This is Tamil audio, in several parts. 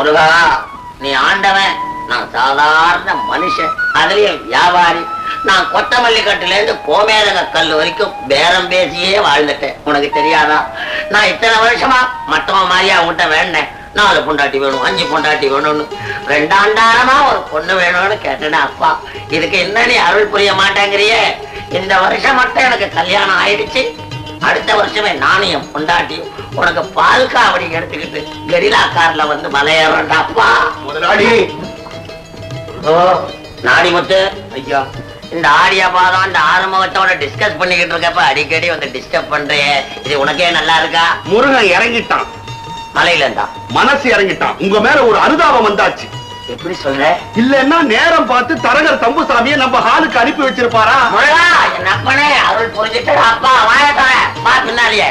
முருகா நீ ஆண்டவன் நான் சாதாரண மனுஷன் அதுலயும் வியாபாரி நான் கொத்தமல்லி கட்டுல இருந்து கோமேதக கல் வரைக்கும் பேரம் பேசியே வாழ்ந்துட்டேன் உனக்கு தெரியாதா நான் இத்தனை வருஷமா மற்றவன் மாதிரியா உன்கிட்ட வேண்டேன் நாலு பொண்டாட்டி வேணும் அஞ்சு பொண்டாட்டி வேணும்னு ரெண்டாண்டாரமா ஒரு பொண்ணு வேணும்னு கேட்டேனே அப்பா இதுக்கு என்ன நீ அருள் புரிய மாட்டேங்கிறியே இந்த வருஷம் மட்டும் எனக்கு கல்யாணம் ஆயிடுச்சு அடுத்த வருஷமே நானும் என் பொண்டாட்டியும் உனக்கு பால் காவடி எடுத்துக்கிட்டு கெரிலா கார்ல வந்து மலையேறா அப்பா முதலாளி ஓ நாடிமுத்து ஐயா இந்த ஆடியா பாதம் இந்த ஆறுமுகத்தோட டிஸ்கஸ் பண்ணிக்கிட்டு இருக்கப்ப அடிக்கடி வந்து டிஸ்டர்ப் பண்றியே இது உனக்கே நல்லா இருக்கா முருகன் இறங்கிட்டான் மலையில இருந்தா மனசு இறங்கிட்டான் உங்க மேல ஒரு அனுதாபம் வந்தாச்சு எப்படி சொல்ற இல்லன்னா நேரம் பார்த்து தரகர் தம்புசாமியை நம்ம ஹாலுக்கு அனுப்பி வச்சிருப்பாரா முருகா என் அப்பனே அருள் புரிஞ்சுட்டு அப்பா வாய தர பா பின்னாடியே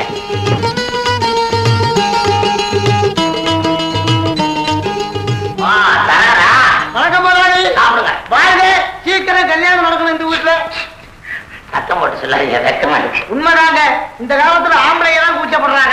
வா, தரகரா? வணக்கம் முதலாளி சாப்பிடுங்க வாழ்க சீக்கிரம் கல்யாணம் நடக்கணும் இந்த வீட்டுல சத்தம் போட்டு சொல்லாதீங்க வெக்கமா இருக்கு உண்மைதாங்க இந்த காலத்துல ஆம்பளைங்க தான் கூச்சப்படுறாங்க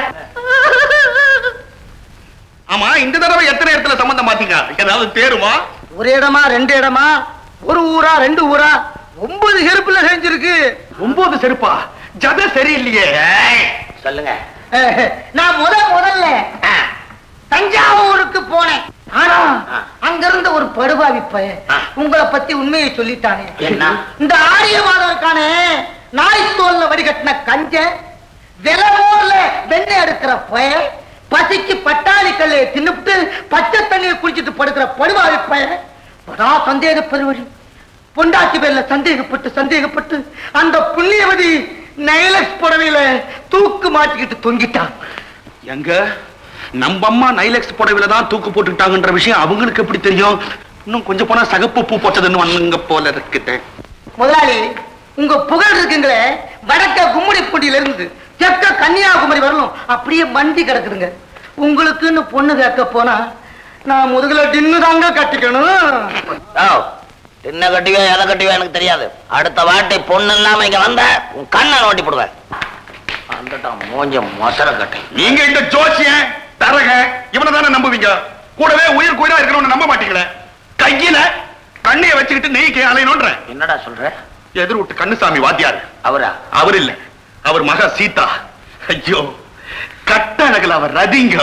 ஆமா இந்த தடவை எத்தனை இடத்துல சம்பந்தம் பாத்தீங்க ஏதாவது தேருமா ஒரு இடமா ரெண்டு இடமா ஒரு ஊரா ரெண்டு ஊரா ஒன்பது செருப்புல செஞ்சிருக்கு ஒன்பது செருப்பா ஜத சரியில்லையே ஏய், சொல்லுங்க நான் முத முதல்ல ஆ, தஞ்சாவூருக்கு போனேன் ஆனா ஆ. அங்க இருந்த ஒரு படுபாவி பையன் ஆ. உங்களை பத்தி உண்மையை சொல்லிட்டானே என்ன? இந்த ஆரிய மாதம் இருக்கானே நாய் தோல்ல வடிகட்டின கஞ்ச விலவோர்ல வெண்ணெய் எடுக்கிற பையன் பசிக்கு பட்டாளி கல்லையை தின்னுபிட்டு பச்சை தண்ணியை குடிச்சிட்டு படுக்கிற படுபாவி பையன் படா சந்தேக பெருவழி பொண்டாட்டி பேர்ல சந்தேகப்பட்டு சந்தேகப்பட்டு அந்த புண்ணியவதி நைலக்ஸ் புடவையில தூக்கு மாட்டிக்கிட்டு தொங்கிட்டான் எங்க நம்ம அம்மா நைலெக்ஸ் புடவையில தான் தூக்கு போட்டுக்கிட்டாங்கன்ற விஷயம் அவங்களுக்கு எப்படி தெரியும் இன்னும் கொஞ்சம் போனா சகப்பு பூ போட்டதுன்னு வந்தங்க போல இருக்குட்டேன் முதலாளி உங்க புகழ் இருக்குங்களே வடக்க கும்மிடிப்பூண்டியில இருந்து தெற்க கன்னியாகுமரி வரணும் அப்படியே மண்டி கிடக்குதுங்க உங்களுக்குன்னு பொண்ணு கேட்க போனா நான் முதுகுல டின்னு தாங்க கட்டிக்கணும் ஓ, என்ன கட்டியோ எதை கட்டியோ எனக்கு தெரியாது அடுத்த வாட்டி பொண்ணு இல்லாம இங்க வந்த உன் கண்ணை நோண்டி போடுவேன் வந்துட்டான் மூஞ்ச மொசர கட்டி நீங்க இந்த ஜோசியன் தரக இவனை தானே நம்புவீங்க கூடவே உயிர் குயிரா இருக்கிறவன நம்ப மாட்டீங்களே கையில கண்ணைய வச்சுக்கிட்டு நெய்க்கு அலையணுன்ற என்னடா சொல்ற எதிர் விட்டு கண்ணுசாமி வாத்தியார் அவரா அவர் இல்ல அவர் மக சீதா ஐயோ கட்டழகுல அவர் ரதிங்க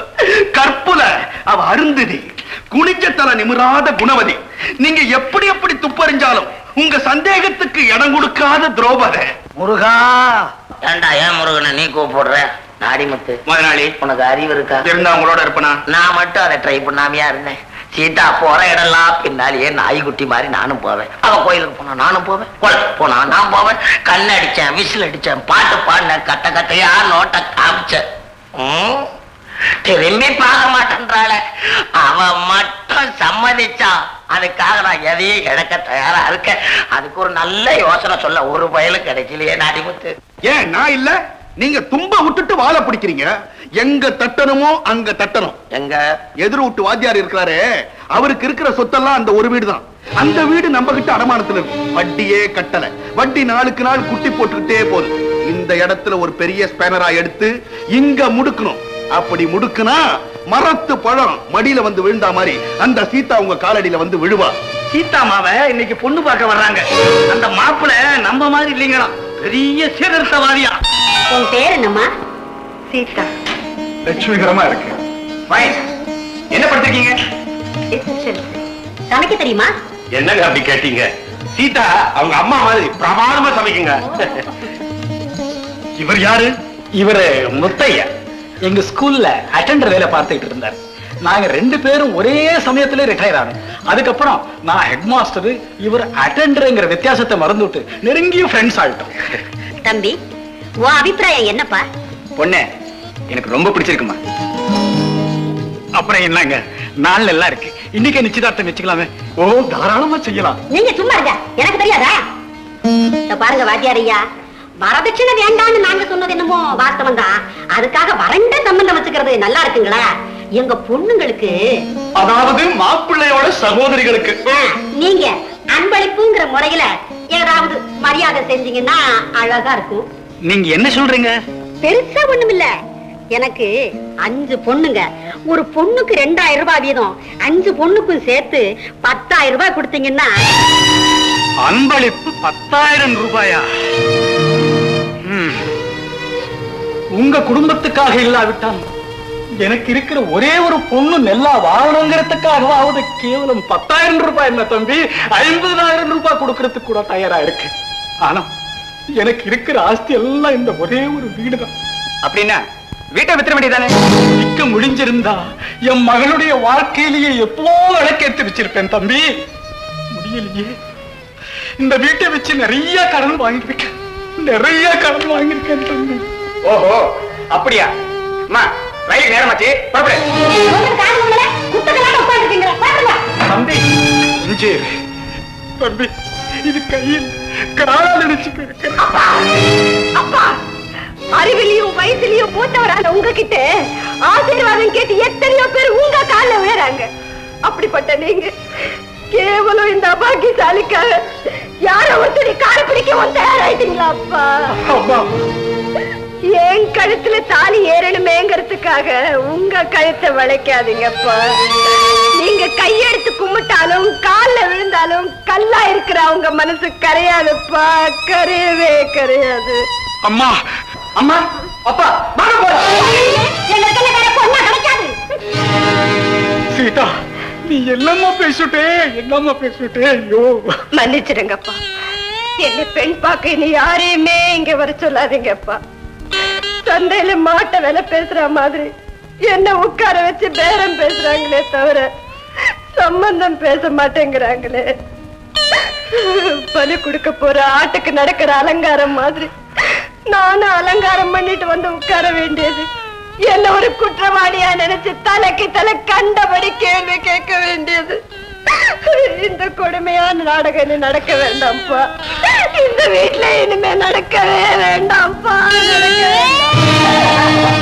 கற்புல அவ அருந்ததி குனிஞ்ச தல நிமிராத குணவதி நீங்க எப்படி எப்படி துப்பறிஞ்சாலும் உங்க சந்தேகத்துக்கு இடம் கொடுக்காத துரோபதை முருகா ஏன்டா ஏன் முருகனை நீ கூப்பிடுற நாடிமுத்து முதலாளி உனக்கு அறிவு இருக்கா இருந்தா உங்களோட இருப்பனா நான் மட்டும் அதை ட்ரை பண்ணாமையா இருந்தேன் சீதா போற இடம்லாம் பின்னாலேயே நாய்க்குட்டி மாதிரி நானும் போவேன் அவ கோயிலுக்கு போனா நானும் போவேன் குளத்துக்கு போனா நான் போவேன் கண் அடிச்சேன் விசில் அடிச்சேன் பாட்டு பாடினேன் கட்ட கட்டையா நோட்ட காமிச்சேன் ம், திரும்பி பார்க்க மாட்டேன்றாள அவ மட்டும் சம்மதிச்சா அதுக்காக நான் எதையும் இழக்க தயாரா இருக்கேன் அதுக்கு ஒரு நல்ல யோசனை சொல்ல ஒரு பயலும் கிடைக்கலையே நாடிமுத்து ஏன் நான் இல்ல நீங்க தும்ப விட்டுட்டு வாழை பிடிக்கிறீங்க எங்க தட்டணுமோ அங்க தட்டணும் எங்க எதிர் விட்டு வாத்தியார் இருக்கிறாரு அவருக்கு இருக்கிற சொத்தெல்லாம் அந்த ஒரு வீடு தான் அந்த வீடு நம்ம கிட்ட அடமானத்துல இருக்கு வட்டியே கட்டல வட்டி நாளுக்கு நாள் குட்டி போட்டுக்கிட்டே போகுது இந்த இடத்துல ஒரு பெரிய ஸ்பேனரா எடுத்து இங்க முடுக்கணும் அப்படி முடுக்குனா மரத்து பழம் மடியில வந்து விழுந்தா மாதிரி அந்த சீதா உங்க காலடியில வந்து விழுவா சீதா மாவ இன்னைக்கு பொண்ணு பார்க்க வர்றாங்க அந்த மாப்பிள நம்ம மாதிரி இல்லைங்களாம் பெரிய சீர்திருத்தவாதியா உன் பேர் என்னம்மா சீதா லட்சுமிகரமா இருக்கு என்ன படிச்சிருக்கீங்க சமைக்க தெரியுமா என்னங்க அப்படி கேட்டீங்க சீதா அவங்க அம்மா மாதிரி பிரமாதமா சமைக்குங்க இவர் யாரு இவரு முத்தையா எங்க ஸ்கூல்ல அட்டெண்டர் வேலை பார்த்துக்கிட்டு இருந்தார் நாங்க ரெண்டு பேரும் ஒரே சமயத்துல ரிட்டையர் ஆனோம் அதுக்கப்புறம் நான் ஹெட் மாஸ்டர் இவர் அட்டெண்டருங்கிற வித்தியாசத்தை மறந்துவிட்டு நெருங்கிய ஃப்ரெண்ட்ஸ் ஆயிட்டோம் தம்பி உன் அபிப்பிராயம் என்னப்பா பொண்ணே எனக்கு ரொம்ப பிடிச்சிருக்குமா அப்புறம் என்னங்க நாள் எல்லாம் இருக்கு இன்னைக்கு நிச்சயதார்த்தம் வச்சுக்கலாமே ஓ தாராளமா செய்யலாம் நீங்க சும்மா இருங்க எனக்கு தெரியாதா இதோ பாருங்க வாத்தியார் ஐயா வரதட்சணை வேண்டாம்னு நாங்க சொன்னது என்னமோ வாஸ்தவம் தான் அதுக்காக வறண்ட சம்பந்தம் வச்சுக்கிறது நல்லா இருக்குங்களா எங்க பொண்ணுங்களுக்கு அதாவது மாப்பிள்ளையோட சகோதரிகளுக்கு ஆ, நீங்க அன்பளிப்புங்கிற முறையில ஏதாவது மரியாதை செஞ்சீங்கன்னா அழகா இருக்கும் நீங்க என்ன சொல்றீங்க பெருசா ஒண்ணுமில்ல எனக்கு அஞ்சு பொண்ணுங்க ஒரு பொண்ணுக்கு ரெண்டாயிரம் ரூபாய் வீதம் அஞ்சு பொண்ணுக்கும் சேர்த்து பத்தாயிரம் ரூபாய் கொடுத்தீங்கன்னா அன்பளிப்பு பத்தாயிரம் ரூபாயா ம். உங்க குடும்பத்துக்காக இல்லாவிட்டால் எனக்கு இருக்கிற ஒரே ஒரு பொண்ணு நெல்லா வாழணுங்கிறதுக்காகவாவது கேவலம் பத்தாயிரம் ரூபாய் என்ன தம்பி ஐம்பதாயிரம் ரூபாய் கொடுக்கறதுக்கு கூட தயாரா இருக்கு ஆனா எனக்கு இருக்கிற ஆஸ்தி எல்லாம் இந்த ஒரே ஒரு வீடுதான் அப்படின்னா வீட்டை வித்துற வேண்டியதானே விற்க முடிஞ்சிருந்தா என் மகளுடைய வாழ்க்கையிலேயே எப்போ விளக்கேத்து வச்சிருப்பேன் தம்பி முடியலையே இந்த வீட்டை வச்சு நிறைய கடன் வாங்கியிருக்கேன் நிறைய கடன் வாங்கியிருக்கேன் தம்பி ஓஹோ அப்படியா அம்மா ரயில் நேரமாச்சு புறப்படு தம்பி இங்கே இரு. தம்பி இது கையில் காலால் நினைச்சு அப்பா அறிவிலையும் வயசுலயும் மூத்தவரான உங்ககிட்ட ஆசீர்வாதம் கேட்டு எத்தனையோ பேர் உங்க கால்ல விழுறாங்க அப்படிப்பட்ட நீங்க கேவலம் இந்த அபாக்கியசாலிக்காக யார ஒருத்தடி கால பிடிக்கவும் தயாராயிட்டீங்களா அப்பா அம்மா என் கழுத்துல தாலி ஏறணுமேங்கிறதுக்காக உங்க கழுத்தை வளைக்காதீங்கப்பா நீங்க கையெடுத்து கும்பிட்டாலும் கால்ல விழுந்தாலும் கல்லா இருக்கிற அவங்க மனசு கரையாதுப்பா கரையவே கரையாது அம்மா அம்மா அப்பா வாங்க போலாம் எங்களுக்கு வேற பொண்ணா கிடைக்காது சீதா நீ என்னம்மா பேசுட்டே என்னம்மா பேசுட்டே ஐயோ மன்னிச்சிடுங்கப்பா என்ன பெண் பார்க்க இனி யாரையுமே இங்க வர சொல்லாதீங்கப்பா சந்தையில மாட்டை விலை பேசுற மாதிரி என்ன உட்கார வச்சு பேரம் பேசுறாங்களே தவிர சம்பந்தம் பேச மாட்டேங்கிறாங்களே பலி கொடுக்க போற ஆட்டுக்கு நடக்கிற அலங்காரம் மாதிரி நானும் அலங்காரம் பண்ணிட்டு வந்து உட்கார வேண்டியது என்ன ஒரு குற்றவாளியா நினைச்சு தலைக்கு தலை கண்டபடி கேள்வி கேட்க வேண்டியது இந்த கொடுமையான நாடகம் இனி நடக்க வேண்டாம்ப்பா இந்த வீட்டுல இனிமே நடக்கவே வேண்டாம்ப்பா நடக்க வேண்டாம்.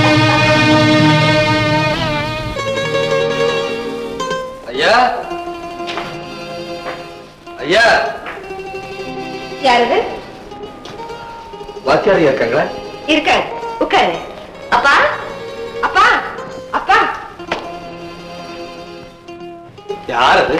ஐயா ஐயா யாரது வாத்தியாரியா இருக்காங்களா இருக்காரு உட்காரு அப்பா அப்பா அப்பா யார் அது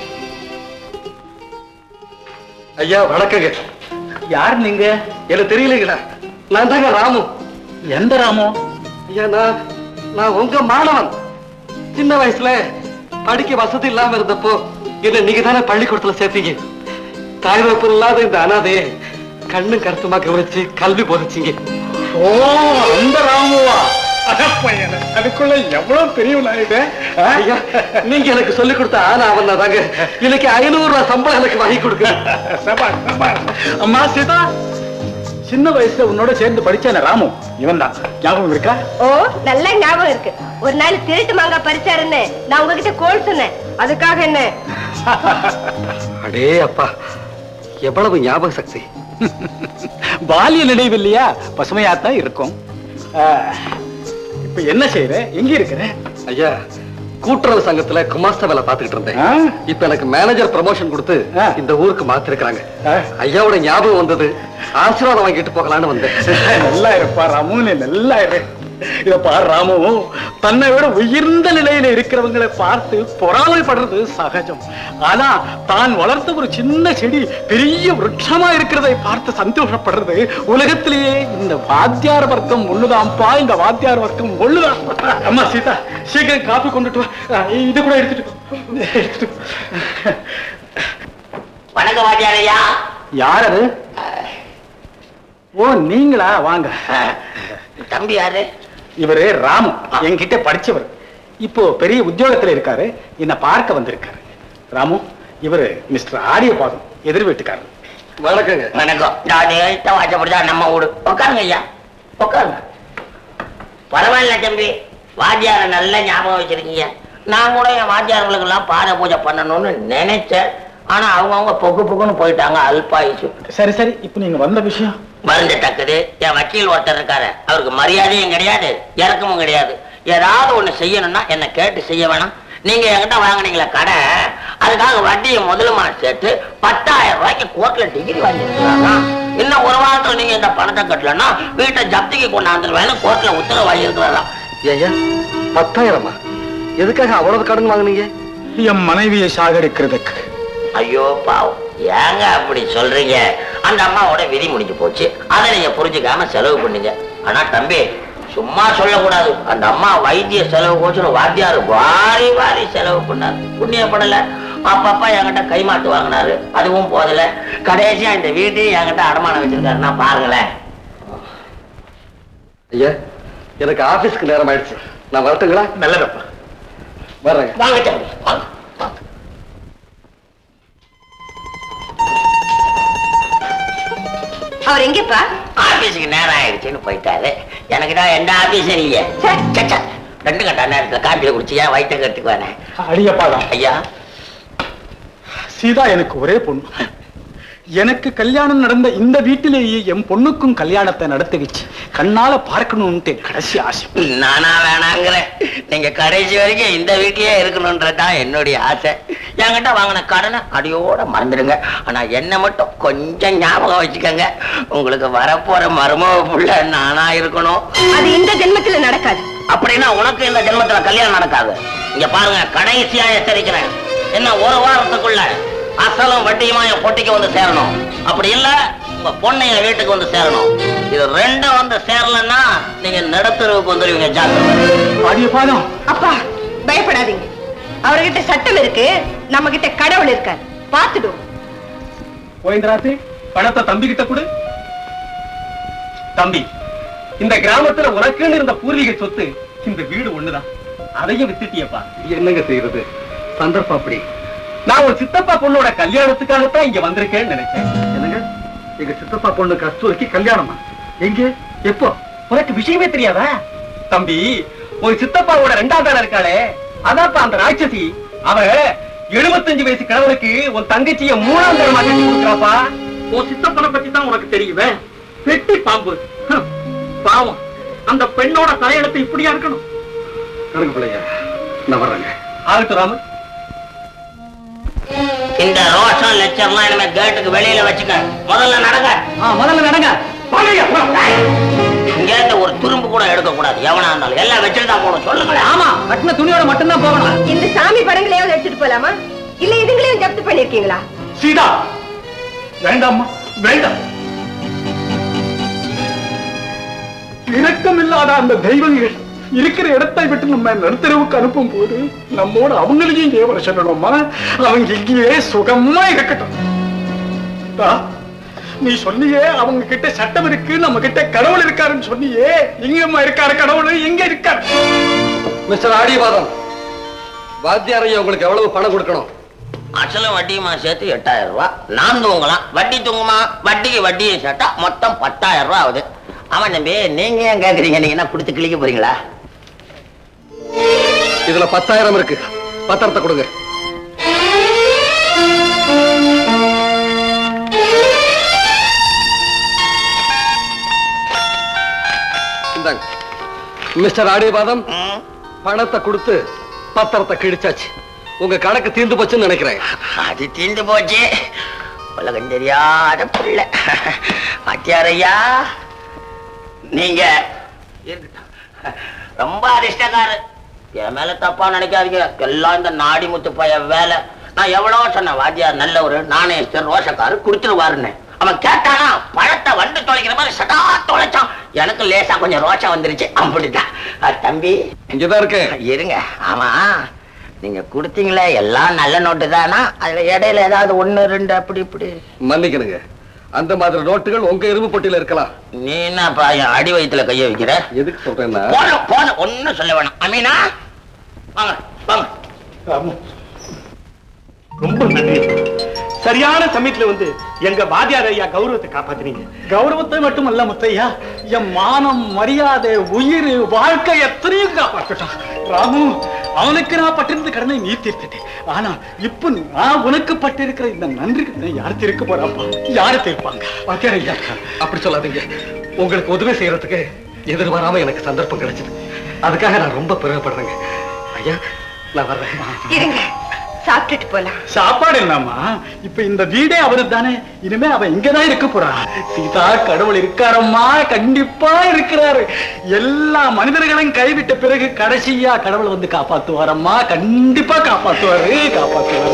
ஐயா வணக்கங்க யார் நீங்க எனக்கு தெரியலங்கடா நான் தாங்க ராமு எந்த ராமோ ஐயா நான் நான் உங்க மாணவன் சின்ன வயசுல படிக்க வசதி இல்லாம இருந்தப்போ என்ன நீங்க தானே பள்ளிக்கூடத்துல சேர்த்தீங்க தாய் தகப்பன் இல்லாத இந்த அனாதையை கண்ணு கருத்துமா கவனிச்சு கல்வி போதிச்சீங்க ஓ அந்த ராமுவா அடப்பையன அதுக்குள்ள எவ்வளவு பெரியவனாயிட்ட ஐயா நீங்க எனக்கு சொல்லி கொடுத்த ஆனா அவன் தாங்க இன்னைக்கு ஐநூறு ரூபாய் சம்பளம் எனக்கு வாங்கி கொடுக்க சபாஷ் சபாஷ் அம்மா சீதா சின்ன வயசுல உன்னோட சேர்ந்து படிச்சான ராமு இவன் தான் ஞாபகம் இருக்கா ஓ நல்ல ஞாபகம் இருக்கு ஒரு நாள் திருட்டு மாங்காய் பறிச்சாருன்னு நான் உங்ககிட்ட கோல் சொன்னேன் அதுக்காக என்ன அடே அப்பா எவ்வளவு ஞாபக சக்தி பாலிய நினைவு இல்லையா பசுமையாத்தான் இருக்கும் ஆ, இப்ப என்ன செய்யற எங்க இருக்கிற ஐயா கூட்டுறவு சங்கத்துல குமாஸ்தா வேலை பாத்துக்கிட்டு இருந்தேன் ஆ? இப்ப எனக்கு மேனேஜர் ப்ரமோஷன் கொடுத்து ஆ. இந்த ஊருக்கு மாத்திருக்கிறாங்க ஆ. ஐயாவோட ஞாபகம் வந்தது ஆசீர்வாதம் வாங்கிட்டு போகலான்னு வந்தேன் நல்லா இருப்பா ராமு நீ நல்லா இரு இத பாரு ராமு தன்னை விட உயர்ந்த நிலையில இருக்கிறவங்களை பார்த்து பொறாமைப்படுறது சகஜம் ஆனா தான் வளர்த்த ஒரு சின்ன செடி பெரிய விருட்சமா இருக்கிறதை பார்த்து சந்தோஷப்படுறது உலகத்திலேயே இந்த வாத்தியார வர்க்கம் ஒண்ணுதான்ப்பா இந்த வாத்தியார வர்க்கம் ஒண்ணுதான் அம்மா சீதா சீக்கிரம் காப்பி கொண்டுட்டு வா அஹ் இது கூட எடுத்துட்டு போ. எடுத்துட்டு போ. வணக்கம் வாத்தியாரையா யார் அது ஓ நீங்களா வாங்க தம்பி யாரு இவரு ராமு என்கிட்ட படிச்சவர் இப்போ பெரிய உத்தியோகத்துல இருக்காரு என்ன பார்க்க வந்திருக்காரு ராமு இவரு மிஸ்டர் ஆரியபாதம் எதிர் வீட்டுக்காரர் வணக்கங்க வணக்கம் நான் எழுத்த வாச்சப்படிதான் நம்ம வீடு உட்காருங்க ஐயா உட்காருங்க பரவாயில்ல தம்பி வாத்தியார நல்ல ஞாபகம் வச்சிருக்கீங்க நான் கூட என் வாத்தியார்களுக்கு எல்லாம் பாத பூஜை பண்ணணும்னு நினைச்சேன் ஆனா அவங்கவுங்க பொக்கு பொக்குன்னு போயிட்டாங்க அல்பாயுசு சரி சரி இப்போ நீங்க வந்த விஷயம் வருந்தத்தக்கது என் வக்கீல் ஒருத்தர் இருக்காரு அவருக்கு மரியாதையும் கிடையாது இறக்கமும் கிடையாது ஏதாவது ஒண்ணு செய்யணும்னா என்ன கேட்டு செய்ய வேணாம் நீங்க என்கிட்ட வாங்குனீங்களே கடை அதுக்காக வட்டியை முதலுமா சேர்த்து பத்தாயிரம் ரூபாய்க்கு கோர்ட்ல டிகிரி வாங்கியிருக்கிறாங்க இன்னும் ஒரு வாரத்துல நீங்க இந்த பணத்தை கட்டலன்னா வீட்டை ஜப்திக்கு கொண்டாந்துருவேன்னு கோர்ட்ல உத்தரவு வாங்கியிருக்கிறாராம் ஐயா பத்தாயிரமா எதுக்காக அவ்வளவு கடன் வாங்குனீங்க என் மனைவியை சாகடிக்கிறதுக்கு ஐயோ பாவம் ஏங்க அப்படி சொல்றீங்க அந்த அம்மாவோட விதி முடிஞ்சு போச்சு அதை நீங்க புரிஞ்சுக்காம செலவு பண்ணுங்க ஆனா தம்பி சும்மா சொல்லக்கூடாது அந்த அம்மா வைத்திய செலவு கோச்சுன்னு வாத்தியார் வாரி வாரி செலவு பண்ணார் புண்ணியப்படல அப்பப்ப என்கிட்ட கைமாட்டு வாங்கினாரு அதுவும் போதல கடைசியா இந்த வீட்டையும் என்கிட்ட அடமானம் வச்சிருக்காருன்னா பாருங்களேன் ஐயா எனக்கு ஆபீஸ்க்கு நேரம் ஆயிடுச்சு நான் வரட்டுங்களா நல்லதப்பா வர்றேங்க வாங்க தம்பி வாங்க வாங்க. அவர் எங்கப்பா ஆபீஸுக்கு நேரம் ஆயிடுச்சுன்னு போயிட்டாரு எனக்கு தான் எந்த ஆபீஸும் இல்லையே சே. சே, சே. ரெண்டு கட்ட நேரத்துல காப்பியை குடிச்சு ஏன் வயிற்று கட்டுக்குவானே அடியப்பாதான் ஐயா சீதா எனக்கு ஒரே பொண்ணு எனக்கு கல்யாணம் நடந்த இந்த வீட்டிலேயே என் பொண்ணுக்கும் கல்யாணத்தை நடத்தி வச்சு கண்ணால பார்க்கணும்னு கடைசி ஆசை நானா வேணாங்கிறேன் நீங்க கடைசி வரைக்கும் இந்த வீட்லயே இருக்கணும்ன்றதுதான் என்னுடைய ஆசை என்கிட்ட வாங்கின கடனை அடியோட மறந்துடுங்க ஆனா என்ன மட்டும் கொஞ்சம் ஞாபகம் வச்சுக்கோங்க உங்களுக்கு வரப்போற மருமக புள்ள நானா இருக்கணும் அது இந்த ஜென்மத்துல நடக்காது அப்படின்னா உனக்கு இந்த ஜென்மத்துல கல்யாணம் நடக்காது இங்க பாருங்க கடைசியா எச்சரிக்கிறேன் என்ன ஒரு வாரத்துக்குள்ள அசலும் வட்டியுமா என் பொட்டிக்கு வந்து சேரணும் அப்படி இல்ல உங்க பொண்ணு என் வீட்டுக்கு வந்து சேரணும் இது ரெண்டும் வந்து சேரலன்னா நீங்க நடுத்தருவுக்கு வந்துடுவீங்க ஜாக்கிரதை அடியப்பாதான் அப்பா பயப்படாதீங்க அவர்கிட்ட சட்டம் இருக்கு நம்ம கிட்ட கடவுள் இருக்கார் பார்த்துடுவோம் கோவிந்தராத்து பணத்தை தம்பி கிட்ட கொடு தம்பி இந்த கிராமத்துல உனக்குன்னு இருந்த பூர்வீக சொத்து இந்த வீடு ஒண்ணுதான் அதையும் வித்துட்டியப்பா என்னங்க செய்யறது சந்தர்ப்பம் அப்படி நான் ஒரு சித்தப்பா பொண்ணோட கல்யாணத்துக்காகத்தான் இங்க வந்திருக்கேன்னு நினைச்சேன் என்னங்க எங்க சித்தப்பா பொண்ணு கஸ்தூரிக்கு கல்யாணமா எங்க எப்போ உனக்கு விஷயமே தெரியாதா தம்பி உன் சித்தப்பாவோட ரெண்டாம் தானே இருக்காளே அதான்ப்பா அந்த ராட்சசி அவ எழுபத்தஞ்சு வயசு கிழவனுக்கு உன் தங்கச்சிய மூணாம் தரமா கட்டி கொடுக்குறாப்பா உன் சித்தப்பனை பத்தி தான் உனக்கு தெரியுமே வெட்டி பாம்பு ஹம், பாவம் அந்த பெண்ணோட தலையெடுத்து இப்படியா இருக்கணும் கணக்கு பிள்ளையா நான் வர்றேங்க ஆகட்டும் ராமன் இந்த ரோஷம் லெக்சர்லாம் இனிமே கேட்டுக்கு வெளியில வச்சுக்க முதல்ல நடங்க முதல்ல நடங்க இங்க இருந்து ஒரு துரும்பு கூட எடுக்க கூடாது எவனா இருந்தாலும் எல்லாம் வச்சுட்டு தான் போகணும் சொல்லுங்களேன் ஆமா கட்டின துணியோட மட்டும்தான் போகணும் இந்த சாமி படங்களையாவது எடுத்துட்டு போலாமா இல்ல இதுங்களையும் ஜப்து பண்ணிருக்கீங்களா சீதா வேண்டாம்மா வேண்டாம் இரக்கம் இல்லாத அந்த தெய்வங்கள் இருக்கிற இடத்தை விட்டு நம்ம நடுத்தரவுக்கு அனுப்பும் போது நம்மோட அவங்களையும் ஏன் வர சொல்லணுமா அவங்க இங்கேயே சுகமா இருக்கட்டும் தா, நீ சொன்னியே அவங்க கிட்ட சட்டம் இருக்கு நம்ம கிட்ட கடவுள் இருக்காருன்னு சொன்னியே எங்கம்மா இருக்காரு கடவுள் எங்க இருக்காரு மிஸ்டர் ஆடியவாதம் வாத்தியாரையா உங்களுக்கு எவ்வளவு பணம் கொடுக்கணும் அசலும் வட்டியுமா சேர்த்து எட்டாயிரம் ரூபாய் நான் தூங்கலாம் வட்டி தூங்குமா வட்டிக்கு வட்டியை சேர்த்தா மொத்தம் பத்தாயிரம் ரூபாய் ஆகுது ஆமா தம்பி நீங்க ஏன் கேக்குறீங்க நீங்க என்ன கொடுத்து கிளிக்க போறீங்களா இதுல பத்தாயிரம் இருக்கு பத்திரத்தை கொடுங்க இந்தாங்க மிஸ்டர் ஆடியபாதம் ம், பணத்தை கொடுத்து பத்திரத்தை கிழிச்சாச்சு உங்க கணக்கு தீர்ந்து போச்சுன்னு நினைக்கிறேன் அது தீர்ந்து போச்சு உலகம் தெரியாத பிள்ளை வாத்தியாரையா நீங்க இருக்கட்டும். ரொம்ப அதிர்ஷ்டக்காரர் என் மேல தப்பா நினைக்காதீங்க எல்லாம் இந்த நாடி முத்து பைய வேலை நான் எவ்வளவு சொன்னேன் வாத்தியார் நல்லவரு நாணயஸ்தர் ரோஷக்காரு குடுத்துருவாருன்னு அவன் கேட்டானா பழத்தை வந்து தொலைக்கிற மாதிரி சதா தொலைச்சான் எனக்கு லேசா கொஞ்சம் ரோஷம் வந்துருச்சு அப்படிதான் அஹ், தம்பி இங்கதான் இருக்கேன் இருங்க ஆமா நீங்க கொடுத்தீங்களே எல்லாம் நல்ல நோட்டு தானா அதுல இடையில ஏதாவது ஒண்ணு ரெண்டு அப்படி இப்படி மன்னிக்கணுங்க அந்த மாதிரி நோட்டுகள் உங்க இரும்பு பொட்டியில இருக்கலாம் நீ என்னப்பா என் அடி வயித்துல கைய வைக்கிற எதுக்கு சொல்றேன்னா போதும் போதும் ஒண்ணும் சொல்ல வேணாம் அமீனா வாங்க வாங்க ராமு, ரொம்ப நன்றி சரியான சமயத்துல வந்து எங்க வாத்தியார் ஐயா கௌரவத்தை காப்பாத்துனீங்க கௌரவத்தை மட்டுமல்ல முத்தையா என் மானம் மரியாதை உயிர் வாழ்க்கை எத்தனையும் காப்பாற்றட்டான் ராமு அவனுக்கு நான் பட்டிருந்த கடனை நீ தீர்த்துட்டேன் ஆனா இப்ப நான் உனக்கு பட்டிருக்கிற இந்த நன்றி கடனை யார் தீர்க்க போறாப்பா யாரு தீர்ப்பாங்க வாத்தியார் ஐயா அப்படி சொல்லாதீங்க உங்களுக்கு உதவி செய்யறதுக்கு எதிர்பாராம எனக்கு சந்தர்ப்பம் கிடைச்சது அதுக்காக நான் ரொம்ப பெருமைப்படுறேங்க ஐயா நான் வர்றேன் இருங்க சாப்பிட்டுட்டு போலாம் சாப்பாடு என்னம்மா இப்ப இந்த வீடே அவரு தானே இனிமே அவ இங்கதான் இருக்க போறா சீதா கடவுள் இருக்காரம்மா கண்டிப்பா இருக்கிறாரு எல்லா மனிதர்களையும் கைவிட்ட பிறகு கடைசியா கடவுள் வந்து காப்பாத்துவாரம்மா கண்டிப்பா காப்பாத்துவாரு காப்பாத்துவாரு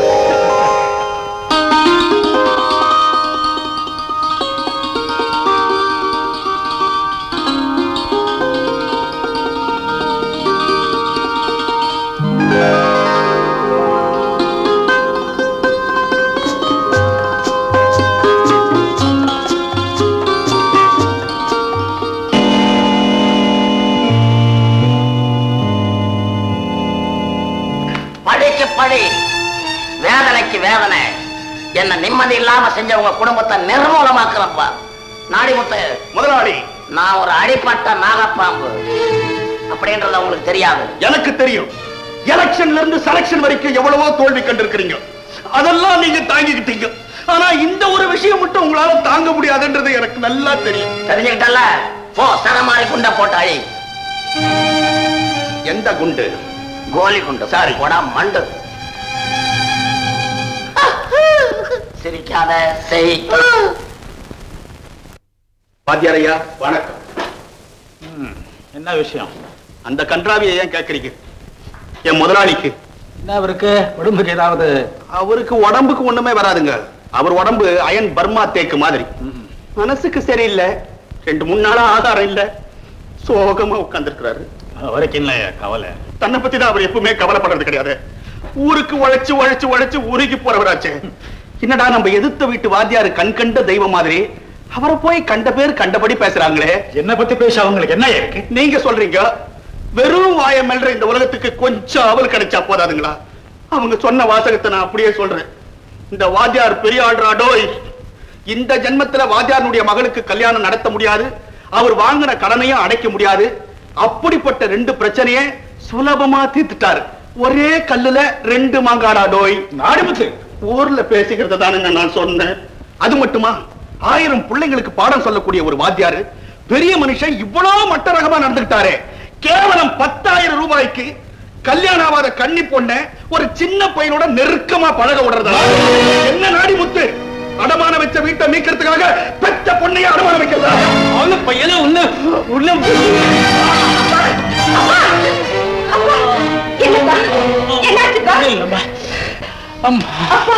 பழிக்கு பழி வேதனைக்கு வேதனை என்ன நிம்மதி இல்லாம செஞ்ச உங்க குடும்பத்தை நிர்மூலமாக்குறப்பா நாடிமுத்து முதலாளி நான் ஒரு அடிப்பட்ட நாகப்பாம்பு அப்படின்றது உங்களுக்கு தெரியாது எனக்கு தெரியும் எலெக்ஷன்ல இருந்து செலக்ஷன் வரைக்கும் எவ்வளவோ தோல்வி கண்டிருக்கிறீங்க அதெல்லாம் நீங்க தாங்கிக்கிட்டீங்க ஆனா இந்த ஒரு விஷயம் மட்டும் உங்களால தாங்க முடியாதுன்றது எனக்கு நல்லா தெரியும் தெரிஞ்சுக்கிட்டல போ சரமாரி குண்ட போட்டு அழி எந்த குண்டு கோலி குண்டு சாரி போடா மண்டு சிரிக்காத செய் வாத்தியாரையா வணக்கம் ம், என்ன விஷயம் அந்த கன்றாவியை ஏன் கேக்குறீங்க என் முதலாளிக்கு என்ன அவருக்கு உடம்புக்கு ஏதாவது அவருக்கு உடம்புக்கு ஒண்ணுமே வராதுங்க அவர் உடம்பு அயன் பர்மா தேக்கு மாதிரி ம், மனசுக்கு சரியில்லை ரெண்டு மூணு நாளா ஆதாரம் இல்ல சோகமா உட்கார்ந்துருக்கிறாரு அவருக்கு என்ன கவலை தன்னை பத்தி தான் அவர் எப்பவுமே கவலைப்படுறது கிடையாது ஊருக்கு உழைச்சு உழைச்சு உழைச்சு உருகி போறவராச்சே என்னடா நம்ம எதிர்த்த வீட்டு வாத்தியாரு கண் கண்ட தெய்வம் மாதிரி அவரை போய் கண்ட பேர் கண்டபடி பேசுறாங்களே என்ன பத்தி பேச அவங்களுக்கு என்ன இருக்கு நீங்க சொல்றீங்க வெறும் வாய மெல்ற இந்த உலகத்துக்கு கொஞ்சம் அவல் கிடைச்சா போதாதுங்களா அவங்க சொன்ன வாசகத்தை நான் அப்படியே சொல்றேன் இந்த வாத்தியார் பெரிய ஆள்றாடோய் இந்த ஜென்மத்துல வாத்தியாருடைய மகளுக்கு கல்யாணம் நடத்த முடியாது அவர் வாங்கின கடனையும் அடைக்க முடியாது அப்படிப்பட்ட ரெண்டு பிரச்சனையை சுலபமா தீர்த்துட்டாரு ஒரே கல்லுல ரெண்டு மாங்காடாடோய் நாடிமுத்து ஊர்ல பேசிக்கிறத தானே நான் சொன்னேன் அது மட்டுமா ஆயிரம் பிள்ளைங்களுக்கு பாடம் சொல்லக்கூடிய ஒரு வாத்தியாரு பெரிய மனுஷன் இவ்வளவு மட்ட ரகமா நடந்துக்கிட்டாரே கேவலம் பத்தாயிரம் ரூபாய்க்கு கல்யாணம் ஆகாத கன்னி பொண்ண ஒரு சின்ன பையனோட நெருக்கமா பழக விடுறதா என்ன நாடி முத்து அடமான வச்ச வீட்டை மீட்கிறதுக்காக பெத்த பொண்ணைய அடமான வைக்கிறதா அவனு பையனை உன்ன உன்ன என்னப்பா என்னாச்சுப்பா இல்லம்மா அம்மா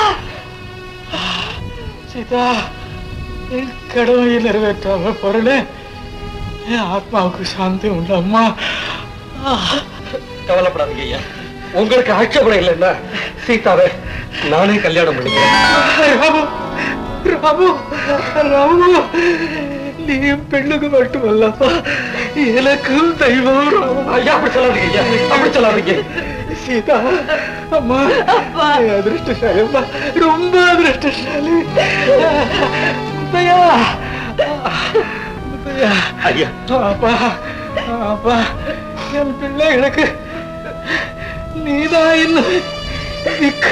சீதா என் கடமையை நிறைவேற்றாம பொருள் என் ஆத்மாவுக்கு சாந்தி உண்டு அம்மா கவலைப்படாதீங்க ஐயா உங்களுக்கு ஆட்சேபணம் இல்லைன்னா சீதாவை நானே கல்யாணம் பண்ணிக்கிறேன் ராமு ராமு ராமு நீ பெண்ணுக்கு மட்டுமல்லப்பா எனக்கும் தெய்வம் ராமு ஐயா அப்படி சொல்லாதீங்க ஐயா அப்படி சொல்லாதீங்க சீதா அம்மா நீ அதிர்ஷ்டசாலி அம்மா ரொம்ப அதிர்ஷ்டசாலி முத்தையா முத்தையா ஐயா அப்பா அப்பா என் பிள்ளைகளுக்கு நீதான் இன்னும் திக்கு.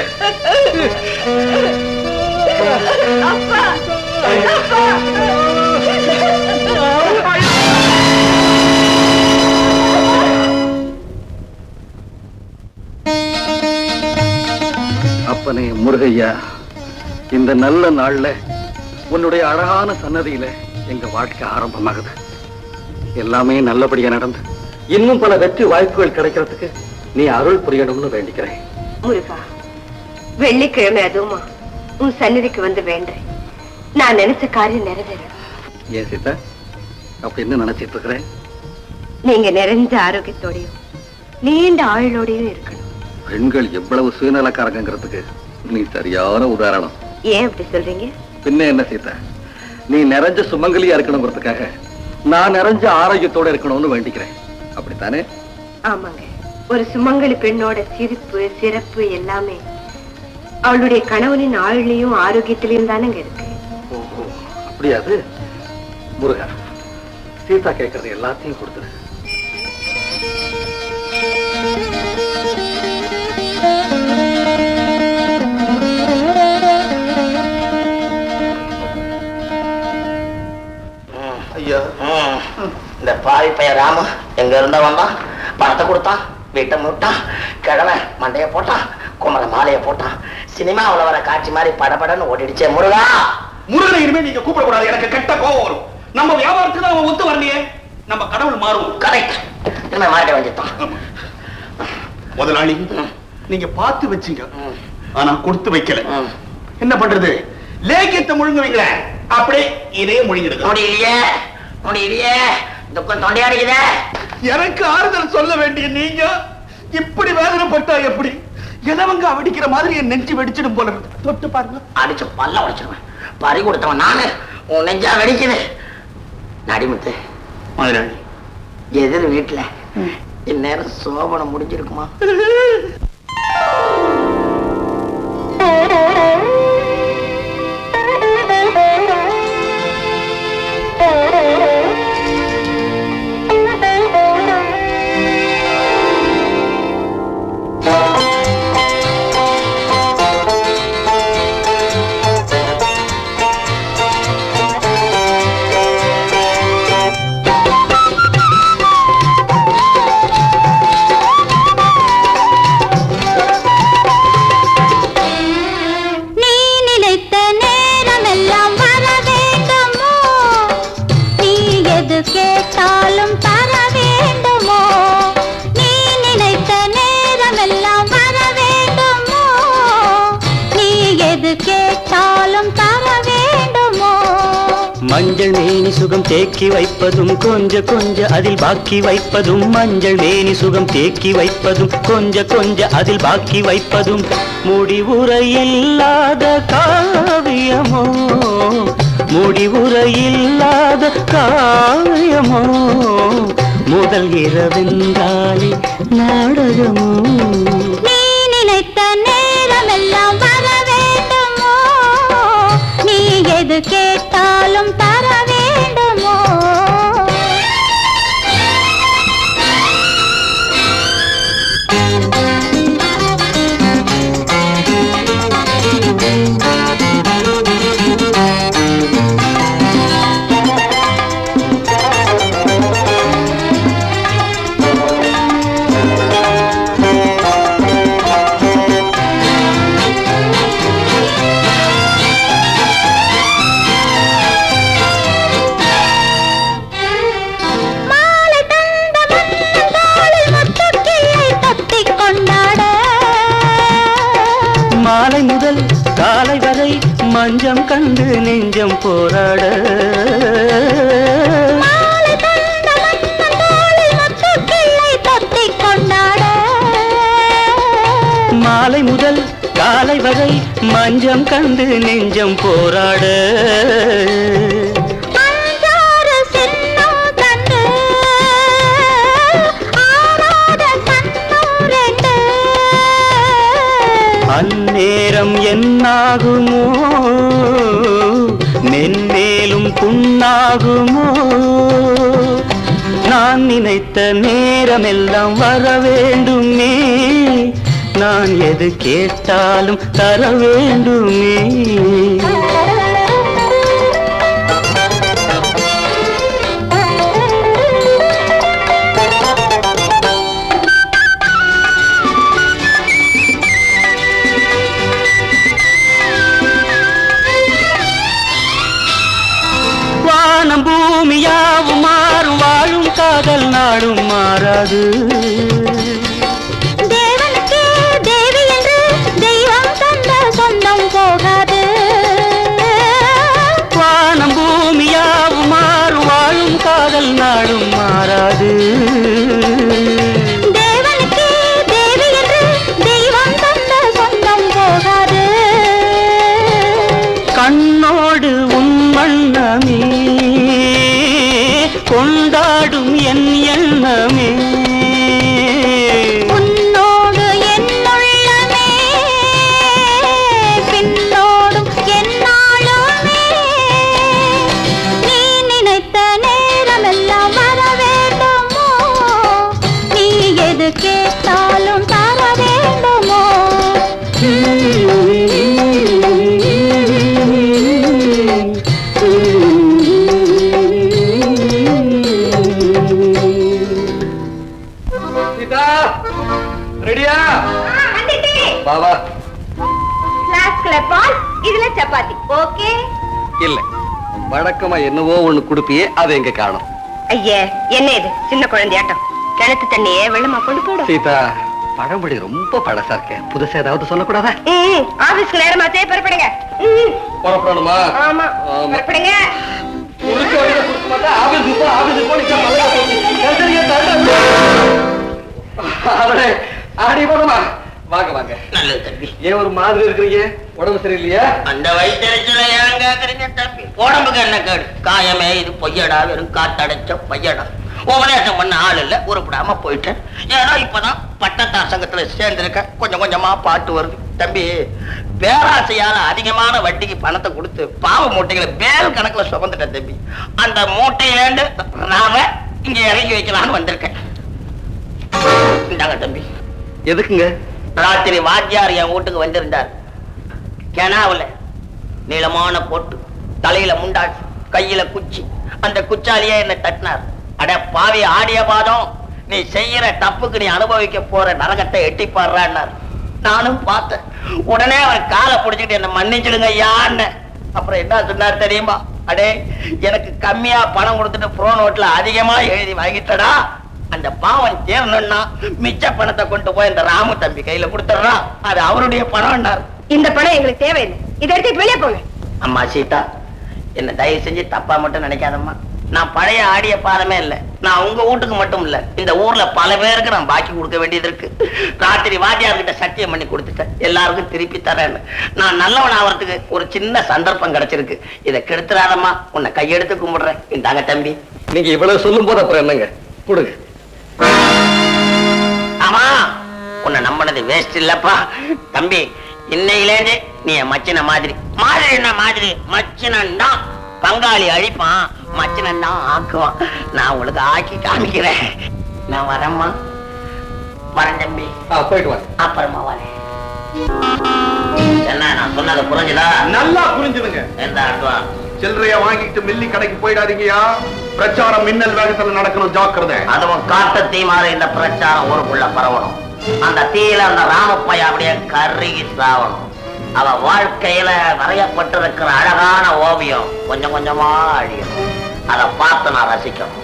அப்பனே முருகையா இந்த நல்ல நாள்ல உன்னுடைய அழகான சன்னதியில எங்க வாழ்க்கை ஆரம்பமாகுது எல்லாமே நல்லபடியா நடந்து இன்னும் பல வெற்றி வாய்ப்புகள் கிடைக்கிறதுக்கு நீ அருள் புரியணும்னு வேண்டிக்கிறேன் முருகா வெள்ளிக்கிழமை அதுவுமா உன் சந்நிதிக்கு வந்து வேண்டேன் நான் நினைச்ச காரியம் நிறைவேறும் ஏன் சீதா அப்படின்னு நினைச்சிட்டு இருக்கிறேன் நீங்க நிறைஞ்ச ஆரோக்கியத்தோடையும் நீண்ட ஆயுளோடையும் இருக்கணும் பெண்கள் எவ்வளவு சுயநலக்காரங்கிறதுக்கு நீ சரியான உதாரணம் ஏன் அப்படி சொல்றீங்க பின்ன என்ன சீதா நீ நிறைஞ்ச சுமங்கலியா இருக்கணுங்கிறதுக்காக நான் நிறைஞ்ச ஆரோக்கியத்தோட இருக்கணும்னு வேண்டிக்கிறேன் அப்படித்தானே ஆமாங்க ஒரு சுமங்கலி பெண்ணோட சிரிப்பு சிறப்பு எல்லாமே அவளுடைய கணவனின் ஆயுளையும் ஆரோக்கியத்திலையும் தானங்க இருக்கு ஓஹோ அப்படியாது முருகா சீதா கேட்கறது எல்லாத்தையும் கொடுத்துரு ஐயா இந்த பாவி பையன் ராம எங்க இருந்த வந்தான் பணத்தை கொடுத்தான் வீட்டை முட்டான் கிழமை மண்டைய போட்டான் குமர மாலையை போட்டான் சினிமாவுல வர காட்சி மாதிரி படபடன்னு ஓடிடுச்சே முருகா முருகனை இனிமே நீங்க கூப்பிடக்கூடாது எனக்கு கெட்ட கோவம் வரும் நம்ம வியாபாரத்துக்கு தான் அவன் ஒத்து வரலையே நம்ம கடவுள் மாறும் கரெக்ட் இனிமே மாறிட வேண்டியதான் முதலாளி நீங்க பார்த்து வச்சீங்க ம். ஆனா கொடுத்து வைக்கல ம். என்ன பண்றது லேக்கியத்தை முழுங்குவீங்களே அப்படியே இதே முழுங்கிடுங்க முடியலையே முடியலையே துக்கம் தொண்டையாடிக்குதே எனக்கு ஆறுதல் சொல்ல வேண்டிய நீங்க இப்படி வேதனைப்பட்டா எப்படி இலவங்க அடிக்கிற மாதிரி என் நெஞ்சு வெடிச்சிடும் போல இருக்கு. தொட்டு பாருங்க அடிச்சு பல்ல உடைச்சிருவேன் பறி கொடுத்தவன் நானு உன் நெஞ்சா வெடிக்குது நடிமுத்து முதலாளி எதிர் வீட்டுல இந்நேரம் சோபனம் முடிஞ்சிருக்குமா நீ நினைத்த நேரமெல்லாம் வர வேண்டுமோ நீ எது கேட்டாலும் தர வேண்டுமோ நீ நினைத்த நேரமெல்லாம் வர வேண்டுமோ நீ எது கேட்டாலும் தர வேண்டுமோ மஞ்சள் மேனி சுகம் தேக்கி வைப்பதும் கொஞ்ச கொஞ்ச அதில் பாக்கி வைப்பதும் மஞ்சள் மேனி சுகம் தேக்கி வைப்பதும் கொஞ்ச கொஞ்ச அதில் பாக்கி வைப்பதும் முடிவுரையில்லாத காவியமோ முடிவுரையில்லாத காவியமோ முதல் இரவென்றாலே நாடகமோ நீ நினைத்த நேரமெல்லாம் வர வேண்டுமோ நீ எது கேட்டாலும் தர வேண்டுமோ மாலை தந்த மன்னன் தோளில் முத்துக்கிளை தொத்திக் கொண்டாட மாலை முதல் காலை வரை மஞ்சம் கண்டு நெஞ்சம் போராட மாலை தந்த மன்னன் தோளில் முத்துக்கிளை தொத்திக் கொண்டாட மாலை முதல் காலை வரை மஞ்சம் கண்டு நெஞ்சம் போராட அஞ்சாறு சின்னம் தந்து ஆறாத கண்ணம் ரெண்டு அந்நேரம் என்னாகுமோ மென்மேலும் புண்ணாகுமோ நான் நினைத்த நேரமெல்லாம் வர வேண்டுமே நான் எது கேட்டாலும் தர வேண்டுமே வானம் பூமியாவும் மாறும் வாழும் காதல் நாடும் மாறாது தேவனுக்கே தேவி என்று தெய்வம் தந்த சொந்தம் போகாது வானம் பூமியாவும் மாறும் வாழும் காதல் நாடும் மாறாது தேவனுக்கே தேவி என்று தெய்வம் தந்த சொந்தம் போகாது கண்ணோடு உன் வண்ணமே கொண்டாடும் என் எண்ணமே உன்னோடு என் உள்ளமே பின்னோடும் என்னாலுமே நீ நினைத்த நேரமெல்லாம் வர வேண்டுமோ நீ எது கேட்டாலும் தர வேண்டுமோ சீதா ரெடியா பாவா பிளாஸ்க்ல பால் இதுல சப்பாத்தி ஓகே இல்ல வழக்கமா என்னவோ ஒண்ணு குடுப்பியே அதை எங்க காணும் ஐயே என்ன இது சின்ன குழந்தையாட்டம் கிணத்து தண்ணியே வெள்ளமா கொண்டு போடும் சீதா பழமொழி ரொம்ப பழசா இருக்க புதுசா ஏதாவது சொல்லக்கூடாதா ம் ஆபீஸ்க்கு நேரமாத்தே புறப்படுங்க ம் புறப்படணுமா ஆமா ஆமா. புறப்படுங்க குறுக்க வழியில குறுக்க மாட்டா, ஆபீஸுக்கு போ, ஆபீஸுக்கு போ, நிச்சயம் பல்லக்கா போகுது. சரியா, தள்ளு. அவளே, ஆடி போதுமா வாங்க வாங்க நல்லது தம்பி ஏன் ஒரு மாதிரி இருக்கிறீங்க உடம்பு சரியில்லையா அந்த வயிற்றுல ஏன் கேக்குறீங்க தம்பி உடம்புக்கு என்ன கேடு காயமே இது பொய்யடா வெறும் காத்தடைச்ச பையடா உபதேசம் பண்ண ஆள் இல்ல உருப்படாம போயிட்டேன் ஏன்னா இப்பதான் பட்டத்தார் சங்கத்துல சேர்ந்திருக்கேன் கொஞ்சம் கொஞ்சமா பாட்டு வருது தம்பி பேராசையால அதிகமான வட்டிக்கு பணத்தை கொடுத்து பாவ மூட்டைகளை பேல் கணக்குல சுமந்துட்டேன் தம்பி அந்த மூட்டையிலேண்டு நாம இங்க இறங்கி வைக்கலாம்னு வந்திருக்கேன் இந்தாங்க தம்பி எதுக்குங்க ராத்திரி வாத்தியார் என் வீட்டுக்கு வந்திருந்தார் கெனாவுல நீளமான போட்டு தலையில முண்டாள் கையில குச்சி அந்த குச்சாலியே என்னை தட்டினார் அட பாவி ஆடிய பாதம் நீ செய்யற தப்புக்கு நீ அனுபவிக்க போற நரகத்தை எட்டி பாடுறான்னார் நானும் பார்த்தேன் உடனே அவர் காலை பிடிச்சிட்டு என்ன மன்னிச்சிடுங்க ஐயான்னு அப்புறம் என்ன சொன்னார் தெரியுமா அடே எனக்கு கம்மியா பணம் கொடுத்துட்டு ப்ரோ நோட்ல அதிகமா எழுதி வாங்கிட்டடா அந்த பாவம் தேரணும்னா மிச்ச பணத்தை கொண்டு போய் இந்த ராமு தம்பி கையில கொடுத்துறான் அது அவருடைய பணம்னார் இந்த பணம் எங்களுக்கு தேவையில்லை இதை எடுத்துட்டு வெளியே போங்க அம்மா சீதா என்ன தயவு செஞ்சு தப்பா மட்டும் நினைக்காதம்மா நான் பழைய ஆடிய பாதமே இல்ல நான் உங்க வீட்டுக்கு மட்டும் இல்ல இந்த ஊர்ல பல பேருக்கு நான் பாக்கி கொடுக்க வேண்டியது இருக்கு ராத்திரி வாத்தியார்கிட்ட சத்தியம் பண்ணி கொடுத்துட்டேன் எல்லாருக்கும் திருப்பி தரேன்னு நான் நல்லவன் ஆவறதுக்கு ஒரு சின்ன சந்தர்ப்பம் கிடைச்சிருக்கு இதை கெடுத்துறாதம்மா உன்னை கையெடுத்து கும்பிடுறேன் இந்தாங்க தம்பி நீங்க இவ்வளவு சொல்லும் போது அப்புறம் என்னங்க கொடுங்க ஆமா உன்னை நம்பினது வேஸ்ட் இல்லப்பா தம்பி இன்னையிலேருந்து நீ என் மச்சின மாதிரி மாதிரி என்ன மாதிரி மச்சினன் தான் பங்காளி அழிப்பான் மச்சினன் தான் ஆக்குவான் நான் உங்களுக்கு ஆக்கி காமிக்கிறேன் நான் வரேம்மா வரேன் தம்பி ஆ, போயிட்டு வாங்க அப்புறமா வரேன் என்ன நான் சொன்னது புரிஞ்சுதா நல்லா புரிஞ்சுதுங்க எந்த அட்வான்ஸ் சில்லறைய வாங்கிட்டு மில்லி கடைக்கு போயிடாதீங்கயா பிரச்சாரம் மின்னல் வேகத்துல நடக்கணும் ஜாக்கிரதை அதுவும் காட்டு தீ மாதிரி இந்த பிரச்சாரம் ஊருக்குள்ள பரவணும் அந்த தீயில அந்த ராமப்பைய அப்படியே கருகி சாவணும் அவ வாழ்க்கையில வரையப்பட்டிருக்கிற அழகான ஓவியம் கொஞ்சம் கொஞ்சமா அழியணும் அதை பார்த்து நான் ரசிக்கணும்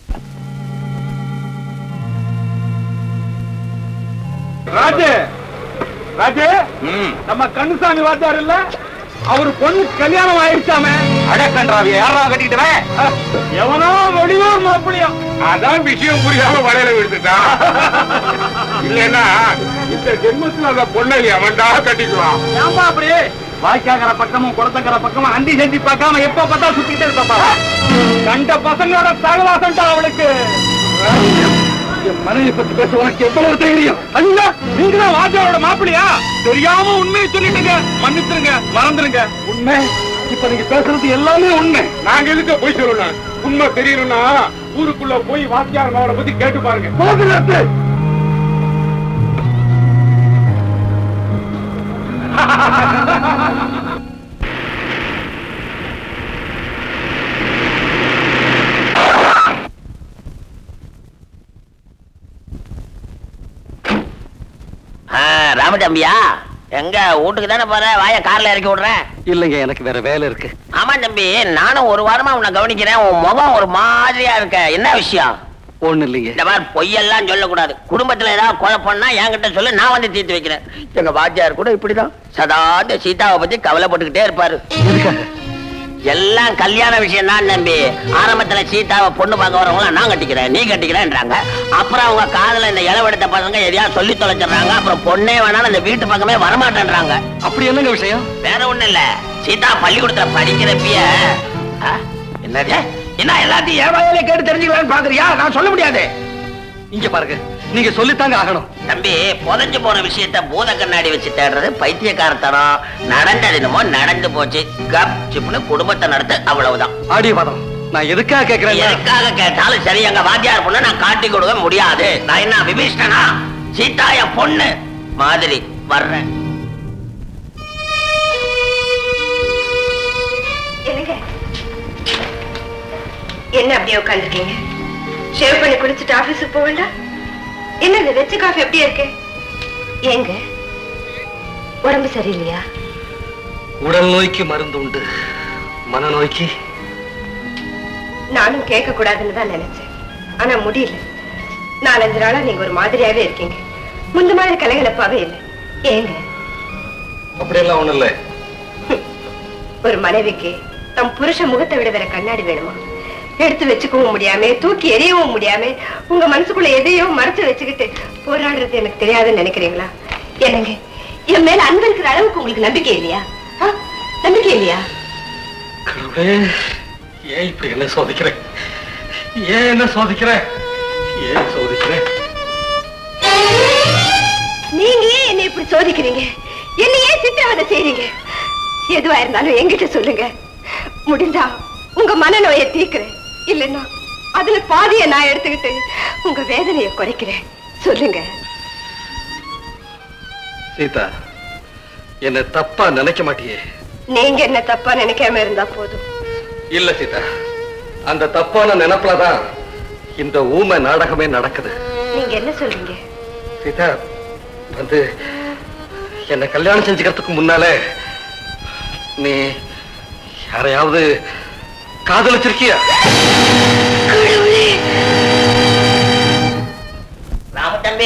ராஜே ராஜே நம்ம கண்ணுசாமி வாத்தியார் இல்ல அவரு பொண்ணு கல்யாணம் ஆயிடுச்சாமே அடக்கன்றாவிய யாரா கட்டிக்கிட்டவன் எவனோ வெளியூர் மாப்பிளையும் அதான் விஷயம் புரியாம வலையில விழுந்துட்டான் இல்லன்னா இந்த ஜென்மத்துல அந்த பொண்ணை அவன்டா கட்டிக்குவான் ஏன்பா அப்படி வாய்க்காகர பக்கமும் குளத்தங்கர பக்கமும் அண்டி செஞ்சு பார்க்காம எப்ப பார்த்தா சுத்திட்டே இருப்பாப்பா கண்ட பசங்களோட சகவாசம்டா அவளுக்கு என் மனைவி பத்தி பேச உனக்கு எவ்வளவு தைரியம் ஐயா நீங்க தான் வாஜாவோட மாப்பிளையா தெரியாம உண்மையை சொல்லிட்டுங்க மன்னிச்சிருங்க மறந்துருங்க உண்மை இப்ப நீங்க பேசுறது எல்லாமே உண்மை நாங்க எதுக்கு போய் சொல்லணும் உண்மை தெரியணும்னா ஊருக்குள்ள போய் வாத்தியார் அவரை பத்தி கேட்டு பாருங்க போகுது ராமதம்பியா எங்க வீட்டுக்கு தானே போற வாய கார்ல இறக்கி விடுறேன் இல்லைங்க எனக்கு வேற வேலை இருக்கு ஆமா தம்பி நானும் ஒரு வாரமா உன்னை கவனிக்கிறேன் உன் முகம் ஒரு மாதிரியா இருக்க என்ன விஷயம் ஒண்ணு இல்லைங்க இந்த மாதிரி பொய்யெல்லாம் சொல்லக்கூடாது குடும்பத்துல ஏதாவது குழப்பம்னா என்கிட்ட சொல்லு நான் வந்து தீர்த்து வைக்கிறேன் எங்க வாத்தியார் கூட இப்படிதான் சதா இந்த சீதாவை பத்தி கவலைப்பட்டுக்கிட்டே இருப்பாரு எல்லாம் கல்யாண விஷயம் தான் தம்பி ஆரம்பத்துல சீதாவை பொண்ணு பார்க்க வரவங்கள நான் கட்டிக்கிறேன் நீ கட்டிக்கிறேன்றாங்க அப்புறம் அவங்க காதுல இந்த இளவெடுத்த பசங்க எதையாவது சொல்லி தொலைச்சிடுறாங்க அப்புறம் பொண்ணே வேணாலும் இந்த வீட்டு பக்கமே வரமாட்டேன்றாங்க அப்படி என்னங்க விஷயம் வேற ஒண்ணு இல்ல சீதா பள்ளிக்கூடத்துல படிக்கிறப்பிய ஆ, என்னது என்ன எல்லாத்தையும் என் வகையில கேட்டு தெரிஞ்சுக்கலாம்னு பாக்குறியா நான் சொல்ல முடியாது இங்க பாருங்க நீங்க சொல்லித்தாங்க ஆகணும் தம்பி புதைஞ்சு போன விஷயத்த பூத கண்ணாடி வச்சு தேடுறது பைத்தியக்காரத்தனம் நடந்தது என்னமோ நடந்து போச்சு கப் சிப்னு குடும்பத்தை நடத்த அவ்வளவுதான் ஆடிய பதம் நான் எதுக்காக கேக்குறேன் எதுக்காக கேட்டாலும் சரி எங்க வாத்தியார் பொண்ணு நான் காட்டி கொடுக்க முடியாது நான் என்ன விபீஷ்ணனா சீதா என் பொண்ணு மாதிரி வர்றேன் என்னங்க என்ன அப்படியே உட்காந்துருக்கீங்க ஷேவ் பண்ணி குளிச்சுட்டு ஆபீஸுக்கு போக வேண்டாம் என்னது வெச்ச காஃபி அப்படியே இருக்கு ஏங்க உடம்பு சரியில்லையா உடல் நோய்க்கு மருந்து உண்டு மனநோய்க்கு நானும் கேட்க கூடாதுன்னு தான் நினைச்சேன் ஆனா முடியல நாலஞ்சு நாளா நீங்க ஒரு மாதிரியாவே இருக்கீங்க முந்த மாதிரி கலகலப்பாவே இல்லை ஏங்க அப்படியெல்லாம் ஒண்ணும் இல்லை ஒரு மனைவிக்கு தம் புருஷ முகத்தை விட வேற கண்ணாடி வேணுமா எடுத்து வச்சுக்கவும் முடியாம தூக்கி எறியவும் முடியாம உங்க மனசுக்குள்ள எதையோ மறைச்சு வச்சுக்கிட்டு போராடுறது எனக்கு தெரியாதுன்னு நினைக்கிறீங்களா என்னங்க என் மேல அன்பு இருக்கிற அளவுக்கு உங்களுக்கு நம்பிக்கை இல்லையா ஆ? நம்பிக்கை இல்லையா கடவுளே ஏன் இப்படி என்ன சோதிக்கிறேன் ஏன் என்ன சோதிக்கிறேன் ஏன் சோதிக்கிறேன் நீங்க ஏன் என்னை இப்படி சோதிக்கிறீங்க என்ன ஏன் சித்திரவதை செய்றீங்க எதுவா இருந்தாலும் என்கிட்ட சொல்லுங்க முடிஞ்சா உங்க மனநோயை தீர்க்கிறேன் இல்லைன்னா அதுல பாதியை நான் எடுத்துக்கிட்டு உங்க வேதனையை குறைக்கிறேன் சொல்லுங்க சீதா என்ன தப்பா நினைக்க மாட்டியே நீங்க என்ன தப்பா நினைக்காம இருந்தா போதும் இல்ல சீதா அந்த தப்பான நினைப்புலதான் இந்த ஊமை நாடகமே நடக்குது நீங்க என்ன சொல்றீங்க சீதா வந்து என்ன கல்யாணம் செஞ்சுக்கிறதுக்கு முன்னால நீ யாரையாவது காதலிச்சிருக்கியா ராம தம்பி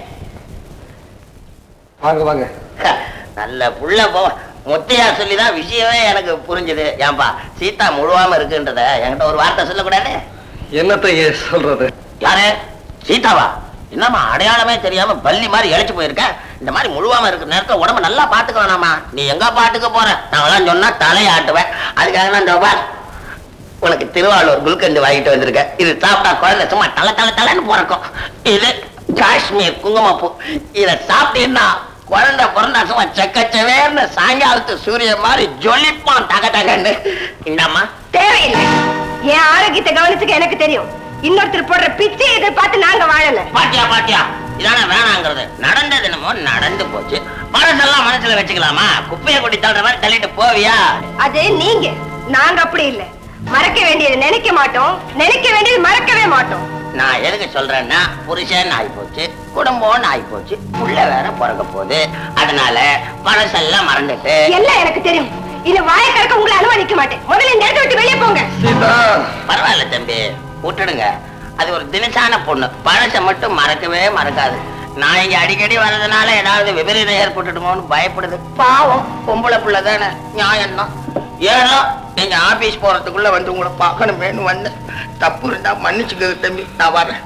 வாங்க வாங்க நல்ல புள்ள போ முத்தையா சொல்லிதான் விஷயமே எனக்கு புரிஞ்சுது ஏன்பா சீதா முழுவாம இருக்குன்றத என்கிட்ட ஒரு வார்த்தை சொல்லக்கூடாது என்னத்தை சொல்றது யாரு சீதாவா என்னம்மா அடையாளமே தெரியாம பள்ளி மாதிரி இழைச்சு போயிருக்க இந்த மாதிரி முழுவாம இருக்கிற நேரத்துல உடம்ப நல்லா பாத்துக்க வேணாமா நீ எங்க பாட்டுக்க போற நாங்களாம் சொன்னா தலையாட்டுவேன் அதுக்காக நான் இந்த பார், உனக்கு திருவாரூர் குல்கந்து வாங்கிட்டு வந்திருக்கேன் இது சாப்பிட்டா குழந்தை சும்மா தலை தலை தலைன்னு பிறக்கும் இது காஷ்மீர் குங்குமப்பூ இதை சாப்பிட்டீங்கன்னா குழந்தை பிறந்தா சும்மா செக்கச்சவேர்னு சாயங்காலத்து சூரியன் மாதிரி ஜொலிப்பான் தக தகன்னு இந்தம்மா தேவையில்லை என் ஆரோக்கியத்தை கவனிச்சுக்க எனக்கு தெரியும் இன்னொருத்தர் போடுற பிச்சை எதிர்பார்த்து நாங்க வாழல பாட்டியா பாட்டியா இதானே வேணாங்கிறது நடந்தது என்னமோ நடந்து போச்சு மனசெல்லாம் மனசுல வச்சுக்கலாமா குப்பையை கொட்டி தள்ளுற மாதிரி தள்ளிட்டு போவியா அது நீங்க நாங்க அப்படி இல்ல மறக்க வேண்டியது நினைக்க மாட்டோம் நினைக்க வேண்டியது மறக்கவே மாட்டோம் நான் எதுக்கு சொல்றேன்னா புருஷன் ஆகி போச்சு குடும்பம்னு ஆகி போச்சு புள்ள வேற பிறக்க போகுது அதனால மனசெல்லாம் மறந்துட்டு எல்லாம் எனக்கு தெரியும் இது வாய கறக்க உங்களை அனுமதிக்க மாட்டேன் முதல்ல இந்த இடத்தை விட்டு வெளியே போங்க பரவாயில்ல தம்பி விட்டுடுங்க அது ஒரு தினசான பொண்ணு பழச மட்டும் மறக்கவே மறக்காது நான் இங்க அடிக்கடி வர்றதுனால ஏதாவது விபரீதம் ஏற்பட்டுடுமோன்னு பயப்படுது பாவம் பொம்பளை புள்ள தானே நியாயம் தான் ஏனோ நீங்க ஆபீஸ் போறதுக்குள்ள வந்து உங்களை பார்க்கணுமேனு வந்தேன் தப்பு இருந்தா மன்னிச்சுக்க தம்பி நான் வரேன்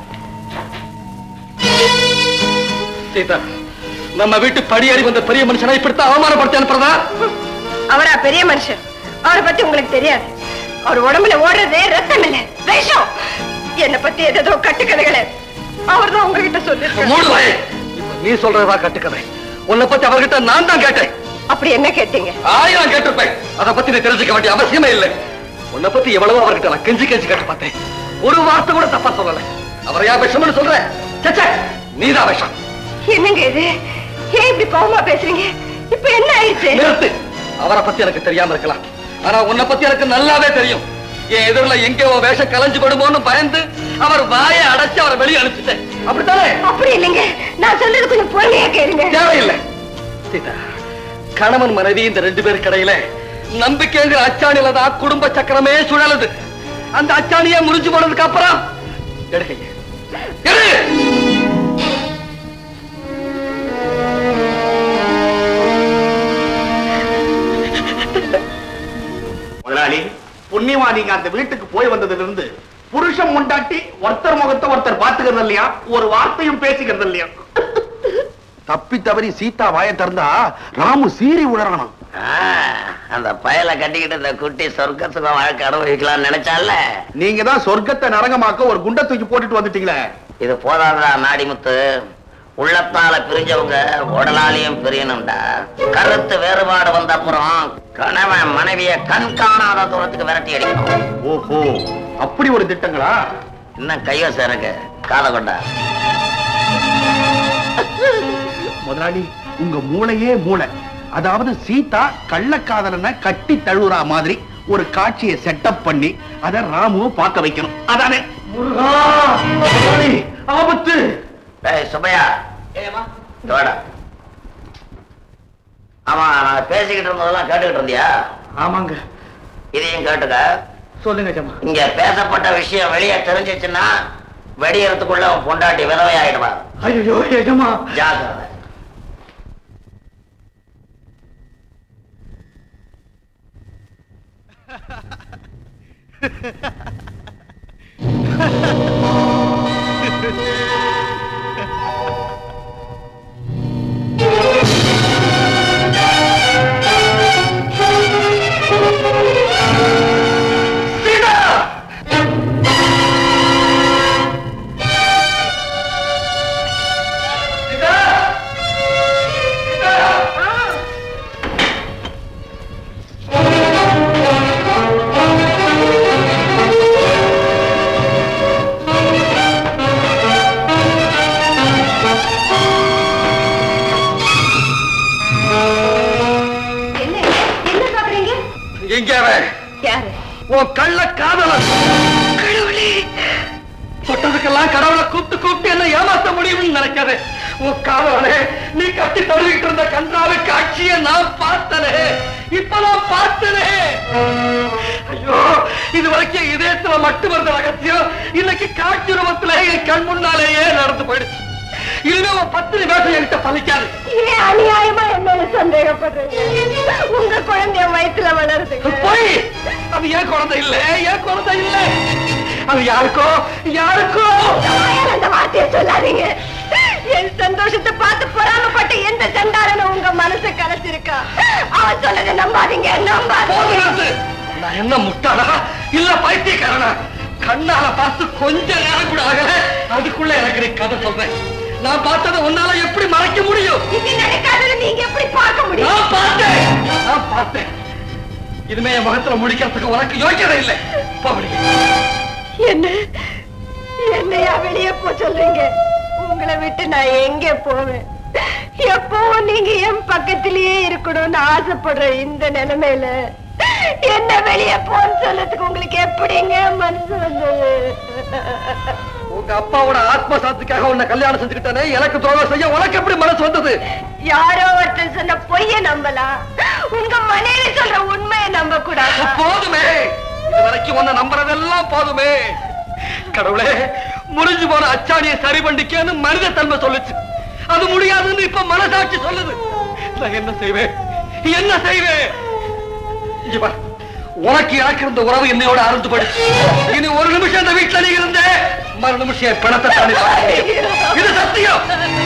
சீதா நம்ம வீட்டு படியேறி வந்த பெரிய மனுஷனை இப்படித்தான் அவமானப்படுத்தி அனுப்புறதா அவரா பெரிய மனுஷன் அவரை பத்தி உங்களுக்கு தெரியாது அவர் உடம்புல ஓடுறது ரத்தம் இல்ல விஷம் என்ன பத்தி ஏதோ கட்டுக்கதைகளை அவர் தான் உங்ககிட்ட மூடு சொல்லி வாயை. இப்ப நீ சொல்றதா கட்டுக்கதை உன்னை பத்தி அவர்கிட்ட நான் தான் கேட்டேன் அப்படி என்ன கேட்டீங்க ஆயிரம் கேட்டிருப்பேன் அதை பத்தி நீ தெரிஞ்சுக்க வேண்டிய அவசியமே இல்லை உன்னை பத்தி எவ்வளவோ அவர்கிட்ட நான் கெஞ்சி கெஞ்சி கேட்டு பார்த்தேன் ஒரு வார்த்தை கூட தப்பா சொல்லல அவரையா விஷம்னு சொல்றேன் சச்சே நீதான் விஷம் என்னங்க இது ஏன் இப்படி கோவமா பேசுறீங்க இப்ப என்ன ஆயிடுச்சு நிறுத்து அவரை பத்தி எனக்கு தெரியாம இருக்கலாம் ஆனா உன்னை பத்தி எனக்கு நல்லாவே தெரியும் என் எதிரில எங்கேயோ வேஷம் கலைஞ்சு படுமோன்னு பயந்து அவர் வாயை அடைச்சு அவரை வெளியே அனுப்பிச்சிட்டேன் அப்படித்தானே அப்படி இல்லைங்க நான் சொல்றது கொஞ்சம் பொறுமையா கேளுங்க தேவையில்லை சீதா கணவன் மனைவி இந்த ரெண்டு பேர் கடையில நம்பிக்கைங்கிற அச்சாணியில தான் குடும்ப சக்கரமே சுழலுது அந்த அச்சாணியே முறிஞ்சு போனதுக்கு அப்புறம் எடுக்கைய எடு முதலாளி புண்ணியமா நீங்க அந்த வீட்டுக்கு போய் வந்ததுல இருந்து புருஷன் முண்டாட்டி ஒருத்தர் முகத்தை ஒருத்தர் பாத்துக்கிறது இல்லையா ஒரு வார்த்தையும் பேசிக்கிறது இல்லையா தப்பி தவறி சீதா வாயை திறந்தா ராமு சீறி உழறானாம் ஆ, அந்த பயலை கட்டிக்கிட்டு இந்த குட்டி சொர்க்க சுகம் வாழ்க்கை அனுபவிக்கலாம்னு நினைச்சால நீங்க தான் சொர்க்கத்தை நரகமாக்க ஒரு குண்டை தூக்கி போட்டுட்டு வந்துட்டீங்களே இது போதாதா நாடிமுத்து உள்ளத்தால பிரிஞ்சவங்க உடலாலையும் பிரியணும்டா கருத்து வேறுபாடு வந்த அப்புறம் கணவன் மனைவிய கண் காணாத தூரத்துக்கு விரட்டி அடிக்கணும் ஓஹோ அப்படி ஒரு திட்டங்களா இன்னும் கைவசம் இருக்கு காதை கொண்டா முதலாளி உங்க மூளையே மூளை அதாவது சீதா கள்ளக்காதலனை கட்டி தழுவுறா மாதிரி ஒரு காட்சியை செட்டப் பண்ணி அத ராமுவை பார்க்க வைக்கணும் அதானே முருகா முதலாளி, ஆபத்து ஏய் சுப்பையா தோடா ஆமா நான் பேசிக்கிட்டு இருந்ததெல்லாம் கேட்டுக்கிட்டு இருந்தியா ஆமாங்க இதையும் கேட்டுக்க சொல்லுங்க ஜமா இங்க பேசப்பட்ட விஷயம் வெளியே தெரிஞ்சிச்சுன்னா வெடியறதுக்குள்ள உன் பொண்டாட்டி விதவை ஆயிடுவா ஐயோ எஜமா ஜாக்கிரதை என்ன என்ன பாக்குறீங்க எங்க அவன் யாரு உன் கள்ள காதலன் கடவுளே தொட்டதுக்கெல்லாம் கடவுளை கூப்பிட்டு கூப்பிட்டு என்ன ஏமாத்த முடியும்னு நினைக்காத உன் காதலனே நீ கட்டி தழுவிட்டு இருந்த கன்றாவை காட்சியை நான் பார்த்தனே இப்ப நான் பார்த்தனே ஐயோ இது வரைக்கும் இதயத்துல மட்டும் இருந்த ரகசியம் இன்னைக்கு காட்சி ரூபத்துல என் கண் முன்னாலேயே நடந்து போயிடுச்சு இனிமே உன் பத்திரி வேஷம் என்கிட்ட பலிக்காது ஏன் அநியாயமா என்ன சந்தேகப்படுறீங்க உங்க குழந்தைய வயித்துல வளருதுங்க போய் அது ஏன் குழந்தை இல்ல ஏன் குழந்தை இல்ல அது யாருக்கோ யாருக்கோ ஏன் அந்த வார்த்தையை சொல்லாதீங்க என் சந்தோஷத்தை பார்த்து பொறாமப்பட்ட எந்த சண்டாரனும் உங்க மனசை கலைச்சிருக்கா அவன் சொன்னதை நம்பாதீங்க நம்பாதீங்க போதும் நான் என்ன முட்டாளா இல்ல பைத்தியக்காரனா கண்ணால பார்த்து கொஞ்ச நேரம் கூட ஆகல அதுக்குள்ள எனக்கு நீ கதை சொல்றேன் நான் பார்த்ததை உன்னால எப்படி மறைக்க முடியும் இது நடக்காதது நீங்க எப்படி பார்க்க முடியும் நான் பார்த்தேன் நான் பார்த்தேன் இனிமே என் முகத்துல முடிக்கிறதுக்கு உனக்கு யோக்கியதை இல்லை போகடி என்ன என்னையா வெளியே போ சொல்றீங்க உங்களை விட்டு நான் எங்க போவேன் எப்பவும் நீங்க என் பக்கத்திலேயே இருக்கணும்னு ஆசைப்படுற இந்த நிலைமையில என்ன வெளியே போன்னு சொல்லதுக்கு உங்களுக்கு எப்படிங்க மனசு வந்தது உங்க அப்பாவோட ஆத்ம சாத்துக்காக உன்னை கல்யாணம் செஞ்சுக்கிட்டானே எனக்கு துரோகம் செய்ய உனக்கு எப்படி மனசு வந்தது யாரோ ஒருத்தர் சொன்ன பொய்ய நம்பலாம் உங்க மனைவி சொல்ற உண்மையை நம்ப கூடாது போதுமே இது வரைக்கும் உன்னை நம்புறதெல்லாம் போதுமே கடவுளே முடிஞ்சு போன அச்சாணியை சரி பண்ணிக்கன்னு மனித தன்மை சொல்லுச்சு அது முடியாதுன்னு இப்ப மனசாட்சி சொல்லுது நான் என்ன செய்வேன் என்ன செய்வேன் இங்க பார், உனக்கு எனக்கு இருந்த உறவு என்னையோட அறுந்து போயிடுச்சு இனி ஒரு நிமிஷம் இந்த வீட்டுல நீ இருந்த மறு நிமிஷம் என் பிணத்தை தாண்டி பார்க்க இது சத்தியம்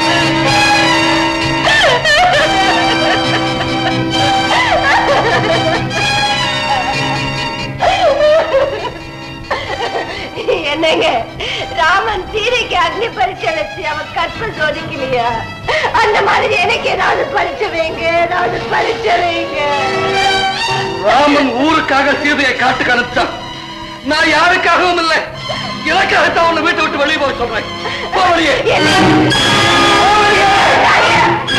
என்னங்க ராமன் சீதைக்கு அக்னி பரீட்சை வச்சு அவன் கற்ப சோதிக்கலையா அந்த மாதிரி எனக்கு ஏதாவது பரீட்சை வைங்க ஏதாவது பரீட்சை வைங்க ராமன் ஊருக்காக சீதையை காட்டுக்கு அனுப்பிச்சான் நான் யாருக்காகவும் இல்லை எனக்காகத்தான் உன்னை வீட்டை விட்டு வெளியே போக சொல்றேன் போ வெளியே. போ வெளியே.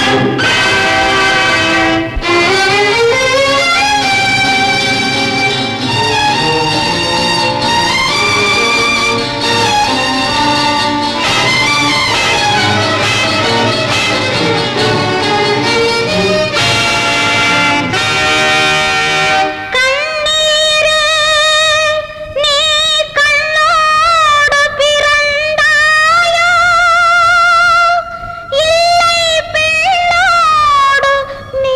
நீ கண்ணோடு பிறந்தாயோ இல்லை பிள்ளோடு நீ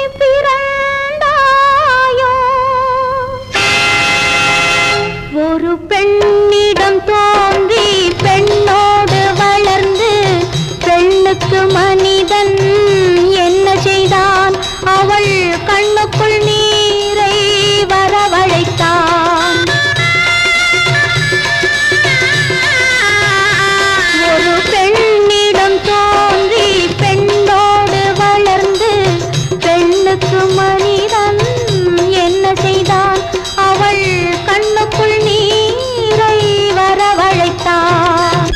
பிறந்தாயோ ஒரு பெண்ணிடம் தோன்றி பெண்ணோடு வளர்ந்து பெண்ணுக்கு மனிதன் என்ன செய்தான் அவள் கண்ணுக்குள் நீரை வரவழைத்தான் ஒரு பெண்ணிடம் தோன்றி பெண்ணோடு வளர்ந்து பெண்ணுக்கு மனிதன் என்ன செய்தான் அவள் கண்ணுக்குள் நீரை வரவழைத்தான்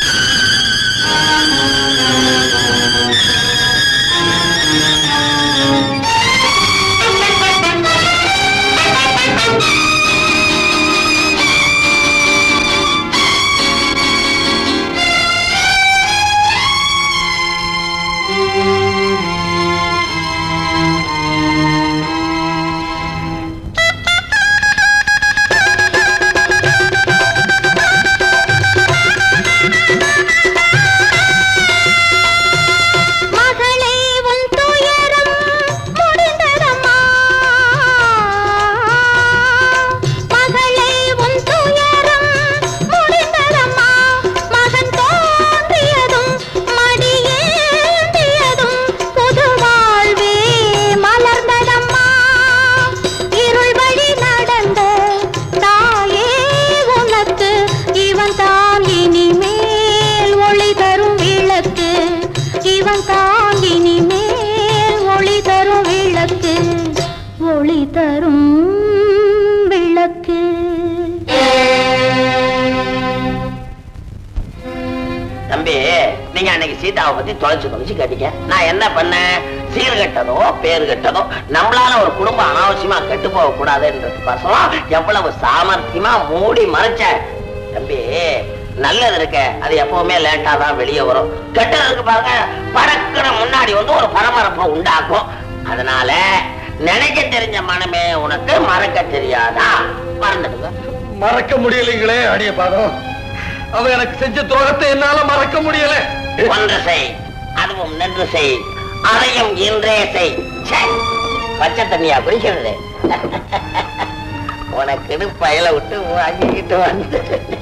அன்னைக்கு சீதாவை பத்தி தொலைச்சு தொலைச்சு கேட்டீங்க நான் என்ன பண்ணேன் சீர் கட்டதோ பேர் கட்டதோ நம்மளால ஒரு குடும்பம் அனாவசியமா கெட்டு போக கூடாதுன்றதுக்கோசரம் எவ்வளவு சாமர்த்தியமா மூடி மறைச்சேன் தம்பி நல்லது இருக்க அது எப்பவுமே லேட்டா தான் வெளியே வரும் கெட்டது இருக்கு பாருங்க பறக்கிற முன்னாடி வந்து ஒரு பரபரப்பை உண்டாக்கும் அதனால நினைக்க தெரிஞ்ச மனமே உனக்கு மறக்க தெரியாதா மறந்துடுங்க மறக்க முடியலைங்களே அடிய பாதம் அவ எனக்கு செஞ்ச துரோகத்தை என்னால மறக்க முடியல ஒன்று செய் அதுவும் நின்று செய் அதையும் இன்றே செய் ச்சே, பச்சை தண்ணியா குடிக்கிறது உனக்குன்னு பயல விட்டு வாங்கிக்கிட்டு வந்து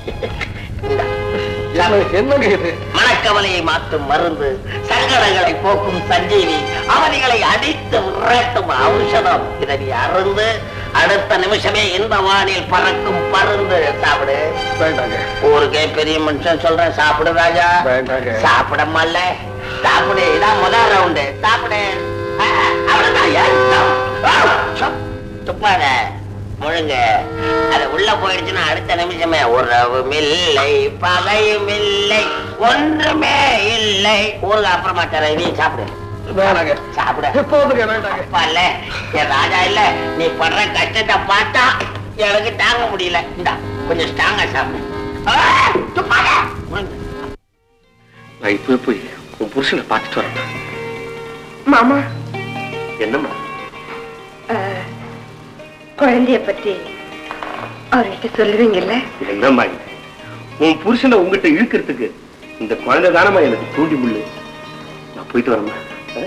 என்னங்க இது மனக்கவலையை மாற்றும் மருந்து சங்கடங்களை போக்கும் சஞ்சீவி அவதிகளை அடித்து விரட்டும் ஔஷதம் இதை நீ அருந்து அடுத்த நிமிஷமே இந்த வானில் பறக்கும் பருந்து சாப்பிடு வேண்டாங்க ஊருக்கே பெரிய மனுஷன் சொல்றேன் சாப்பிடு ராஜா வேண்டாங்க. சாப்பிடமல்ல சாப்பிடு இதான் முதல் ரவுண்டு சாப்பிடு ஆ, அவ்வளவுதான் ஏன் சாப்~ ஆ, சாப்~ துப்பாத முழுங்க அது உள்ள போயிடுச்சுன்னா அடுத்த நிமிஷமே உறவும் இல்லை பகையும் இல்லை ஒன்றுமே இல்லை ஊருக்கு அப்புறமா தர நீ சாப்பிடு வேணாங்க சாப்பிடு எப்போதுங்க வேண்டாங்க அப்பா இல்ல என் ராஜா இல்ல நீ படுற கஷ்டத்தை பார்த்தா எனக்கு தாங்க முடியல இந்தா கொஞ்சம் ஸ்ட்ராங்கா சாப்பிடு ஆ, துப்பாத. முழுங்கு. நான் இப்பவே போய் உன் புருஷனை பார்த்துட்டு வரேன் மாமா என்னம்மா அஹ், குழந்தைய பத்தி அவர்கிட்ட சொல்லுவீங்கல்ல என்னம்மா இது உன் புருஷனை உங்ககிட்ட இழுக்கிறதுக்கு இந்த குழந்தை தானம்மா எனக்கு தூண்டி முள்ளு நான் போயிட்டு வரேம்மா ஆ?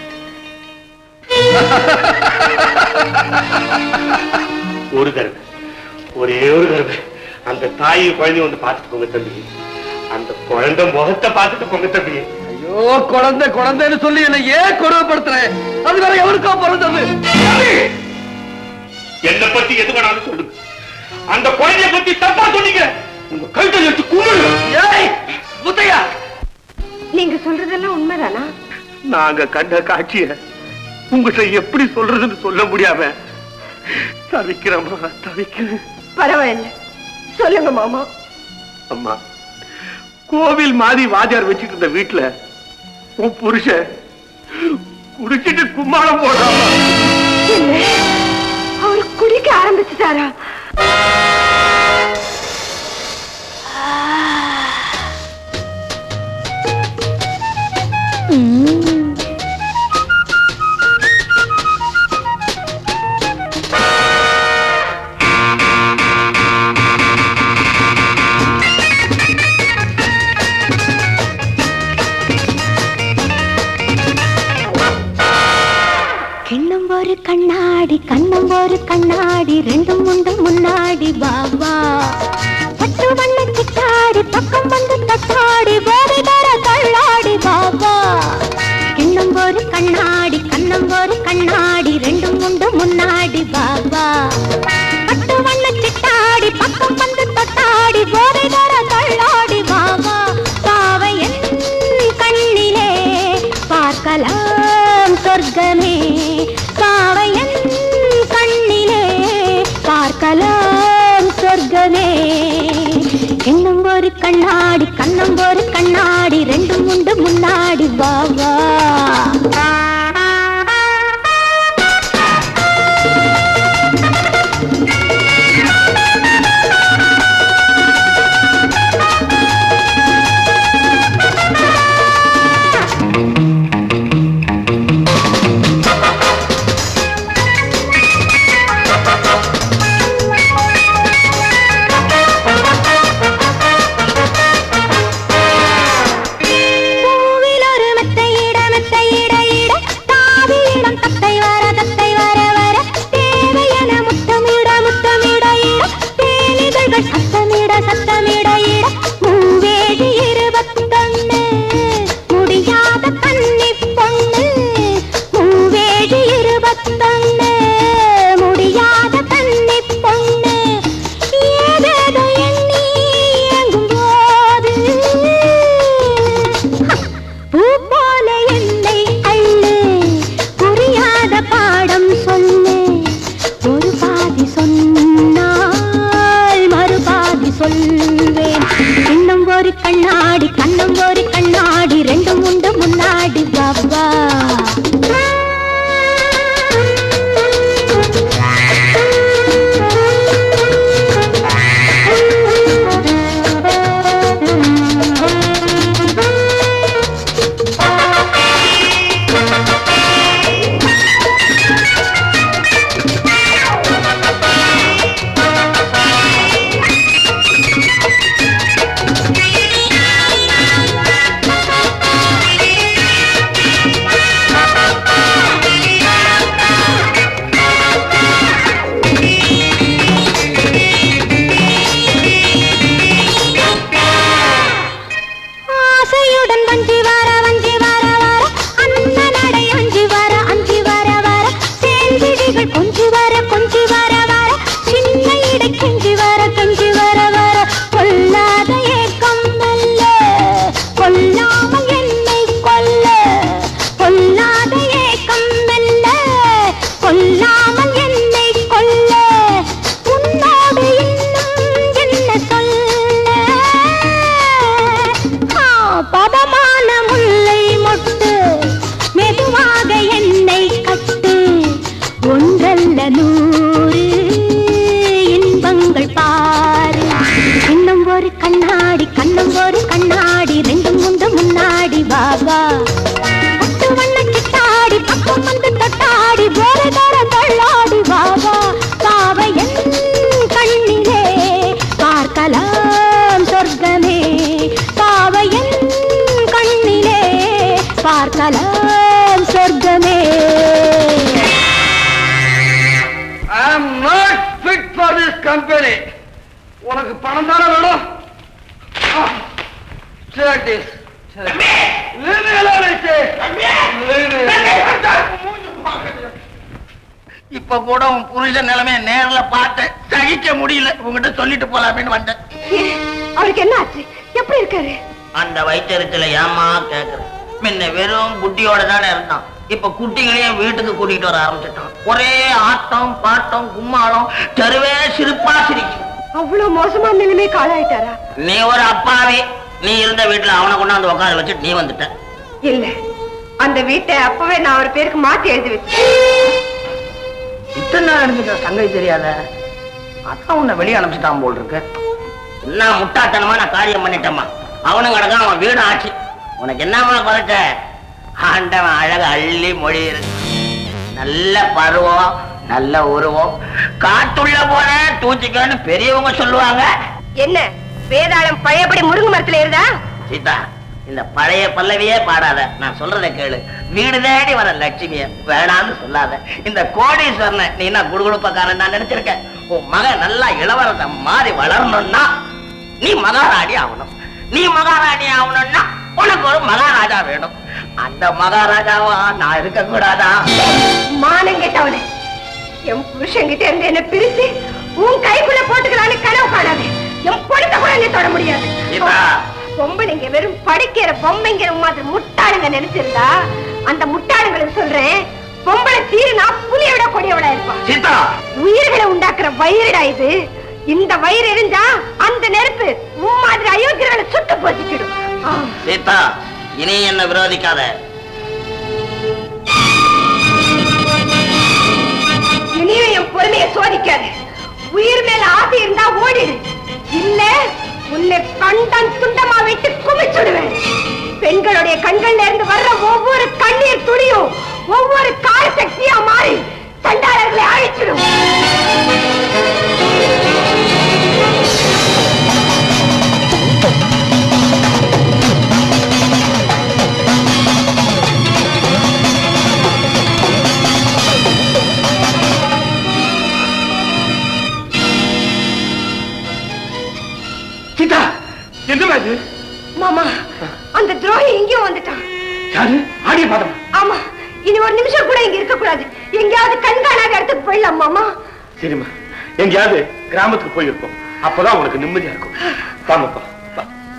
ஒரு தடவை ஒரே ஒரு தடவை அந்த தாயை குழந்தைய வந்து பார்த்துட்டு போங்க தம்பி அந்த குழந்தை முகத்தை பார்த்துட்டு போங்க தம்பி ஐயோ குழந்தை குழந்தைன்னு சொல்லி என்னை ஏன் கொடுமைப்படுத்துறேன் அது வேற எவருக்கோ பிறந்தது என்னை பத்தி எது வேணாலும் சொல்லுங்க அந்த குழந்தைய பத்தி தப்பா சொன்னீங்க உங்க கழுத்தை வச்சு கும்பிடு ஏய் முத்தையா நீங்க சொல்றதெல்லாம் உண்மைதானா நாங்க கண்ட காட்சிய உங்ககிட்ட எப்படி சொல்றதுன்னு சொல்ல முடியாம தவிக்கிறோமா தவிக்கிறேன் பரவாயில்ல சொல்லுங்க மாமா அம்மா கோவில் மாதிரி வாத்தியார் வச்சுட்டு இருந்த வீட்டுல உன் புருஷன் குடிச்சிட்டு கும்மாளம் போடுறான் என்ன அவர் குடிக்க ஆரம்பிச்சுட்டாரா கிண்ணம் ஒரு கண்ணாடி கண்ணம் ஒரு கண்ணாடி ரெண்டும் உண்டு முன்னாடி பாபா பட்டு வண்ண சிட்டாடி பக்கம் வந்து தட்டாடி போதை தர தள்ளாடி பாபா கிண்ணம் ஒரு கண்ணாடி கண்ணம் ஒரு கண்ணாடி ரெண்டும் உண்டு முன்னாடி பாபா பட்டு வண்ண சிட்டாடி பக்கம் வந்து தட்டாடி போதை தர தள்ளாடி பாபா பாவை என் கண்ணிலே பார்க்கலாம் சொர்க்கமே பாவையன் கண்ணிலே பார்க்கலாம் சொர்க்கமே இன்னும் ஒரு கண்ணாடி கண்ணம் ஒரு கண்ணாடி ரெண்டும் உண்டு முன்னாடி பாபா பூவில் ஒரு மெத்தையிட போதை தர தள்ளாடி வா வா பாவை என் கண்ணிலே பார்க்கலாம் சொர்க்கமே பாவை என் கண்ணிலே பார்க்கலாம் சொர்க்கமே I am not fit for this company உனக்கு பணம் தானே வேணும் Take this. Leave me alone, I say. Leave me alone. இப்ப கூட உன் புருஷன் நிலைமைய நேர்ல பார்த்தேன் சகிக்க முடியல உங்ககிட்ட சொல்லிட்டு போலாமேன்னு வந்தேன் அவருக்கு என்ன ஆச்சு எப்படி இருக்காரு அந்த வயிற்றுல ஏமா கேக்குறேன் முன்ன வெறும் குட்டியோட தானே இருந்தான் இப்ப குட்டிகளையும் வீட்டுக்கு கூட்டிட்டு வர ஆரம்பிச்சிட்டான் ஒரே ஆட்டம் பாட்டம் கும்மாளம் தெருவே சிரிப்பா சிரிக்கும் அவ்வளவு மோசமான நிலைமை காலாயிட்டாரா நீ ஒரு அப்பாவி நீ இருந்த வீட்டுல அவனை கொண்டாந்து உட்கார வச்சுட்டு நீ வந்துட்ட இல்ல அந்த வீட்டை அப்பவே நான் ஒரு பேருக்கு மாத்தி எழுதி வச்சேன் இத்தனை நாள் இருந்துட்ட சங்கை தெரியாத அதான் உன்னை வெளியே அனுப்பிச்சிட்டான் போல் இருக்கு என்ன முட்டாத்தனமா நான் காரியம் பண்ணிட்டேம்மா அவனும் கிடக்கான் அவன் வீடு ஆச்சு உனக்கு என்னம்மா குறைச்ச ஆண்டவன் அழகு அள்ளி மொழியிரு நல்ல பருவம் நல்ல உருவம் காட்டுள்ள போன தூச்சிக்கன்னு பெரியவங்க சொல்லுவாங்க என்ன வேதாளம் பழையபடி முருங்கை மரத்துல இருந்தா சீதா இந்த பழைய பல்லவியே பாடாத நான் சொல்றதை கேளு வீடு தேடி வர லட்சுமிய வேணான்னு சொல்லாத இந்த கோடீஸ்வரனை நீ என்ன குடுகுடுப்பக்காரன் நான் நினைச்சிருக்க உன் மகன் நல்லா இளவரசன் மாறி வளரணும்னா நீ மகாராணி ஆகணும் நீ மகாராணி ஆகணும்னா உனக்கு ஒரு மகாராஜா வேணும் அந்த மகாராஜாவா நான் இருக்க கூடாதா மானம் கேட்டவனே என் புருஷன் கிட்ட இருந்து என்ன பிரிச்சு உன் கைக்குள்ள போட்டுக்கலான்னு கனவு காணாது என் பொழுத கூட நீ தொட முடியாது சீதா. பொம்பளைங்க வெறும் படிக்கிற பொம்மைங்கிற மாதிரி முட்டாளுங்க நினைச்சிருந்தா அந்த முட்டாளுங்களுக்கு சொல்றேன் பொம்பளை தீருனா புலியை விட கொடியவளா இருப்பா சீதா உயிர்களை உண்டாக்குற வயிறுடா இது இந்த வயிறு எரிஞ்சா அந்த நெருப்பு உன் மாதிரி அயோக்கியர்களை சுட்டு போச்சுக்கிடும் ஆ. சீதா இனி என்ன விரோதிக்காத இனியும் என் பொறுமையை சோதிக்காது உயிர் மேல ஆசை இருந்தா ஓடிடு இல்ல உன்னை கண்டன் துண்டமா விட்டு குமிச்சுடுவேன் பெண்களுடைய கண்கள்ல இருந்து வர்ற ஒவ்வொரு கண்ணீர் துளியும் ஒவ்வொரு கால சக்தியா மாறி சண்டாளர்களை அழிச்சிடும் சீதா என்னமா இது மாமா அந்த துரோகி இங்கேயும் வந்துட்டான் யாரு ஆடிய பாதம் ஆமா இனி ஒரு நிமிஷம் கூட இங்க இருக்க கூடாது எங்கேயாவது கண்காணாத இடத்துக்கு போயிடலாம் மாமா சரிம்மா எங்கேயாவது கிராமத்துக்கு போயிருப்போம் அப்பதான் உனக்கு நிம்மதியா இருக்கும் வாங்கப்பா வா.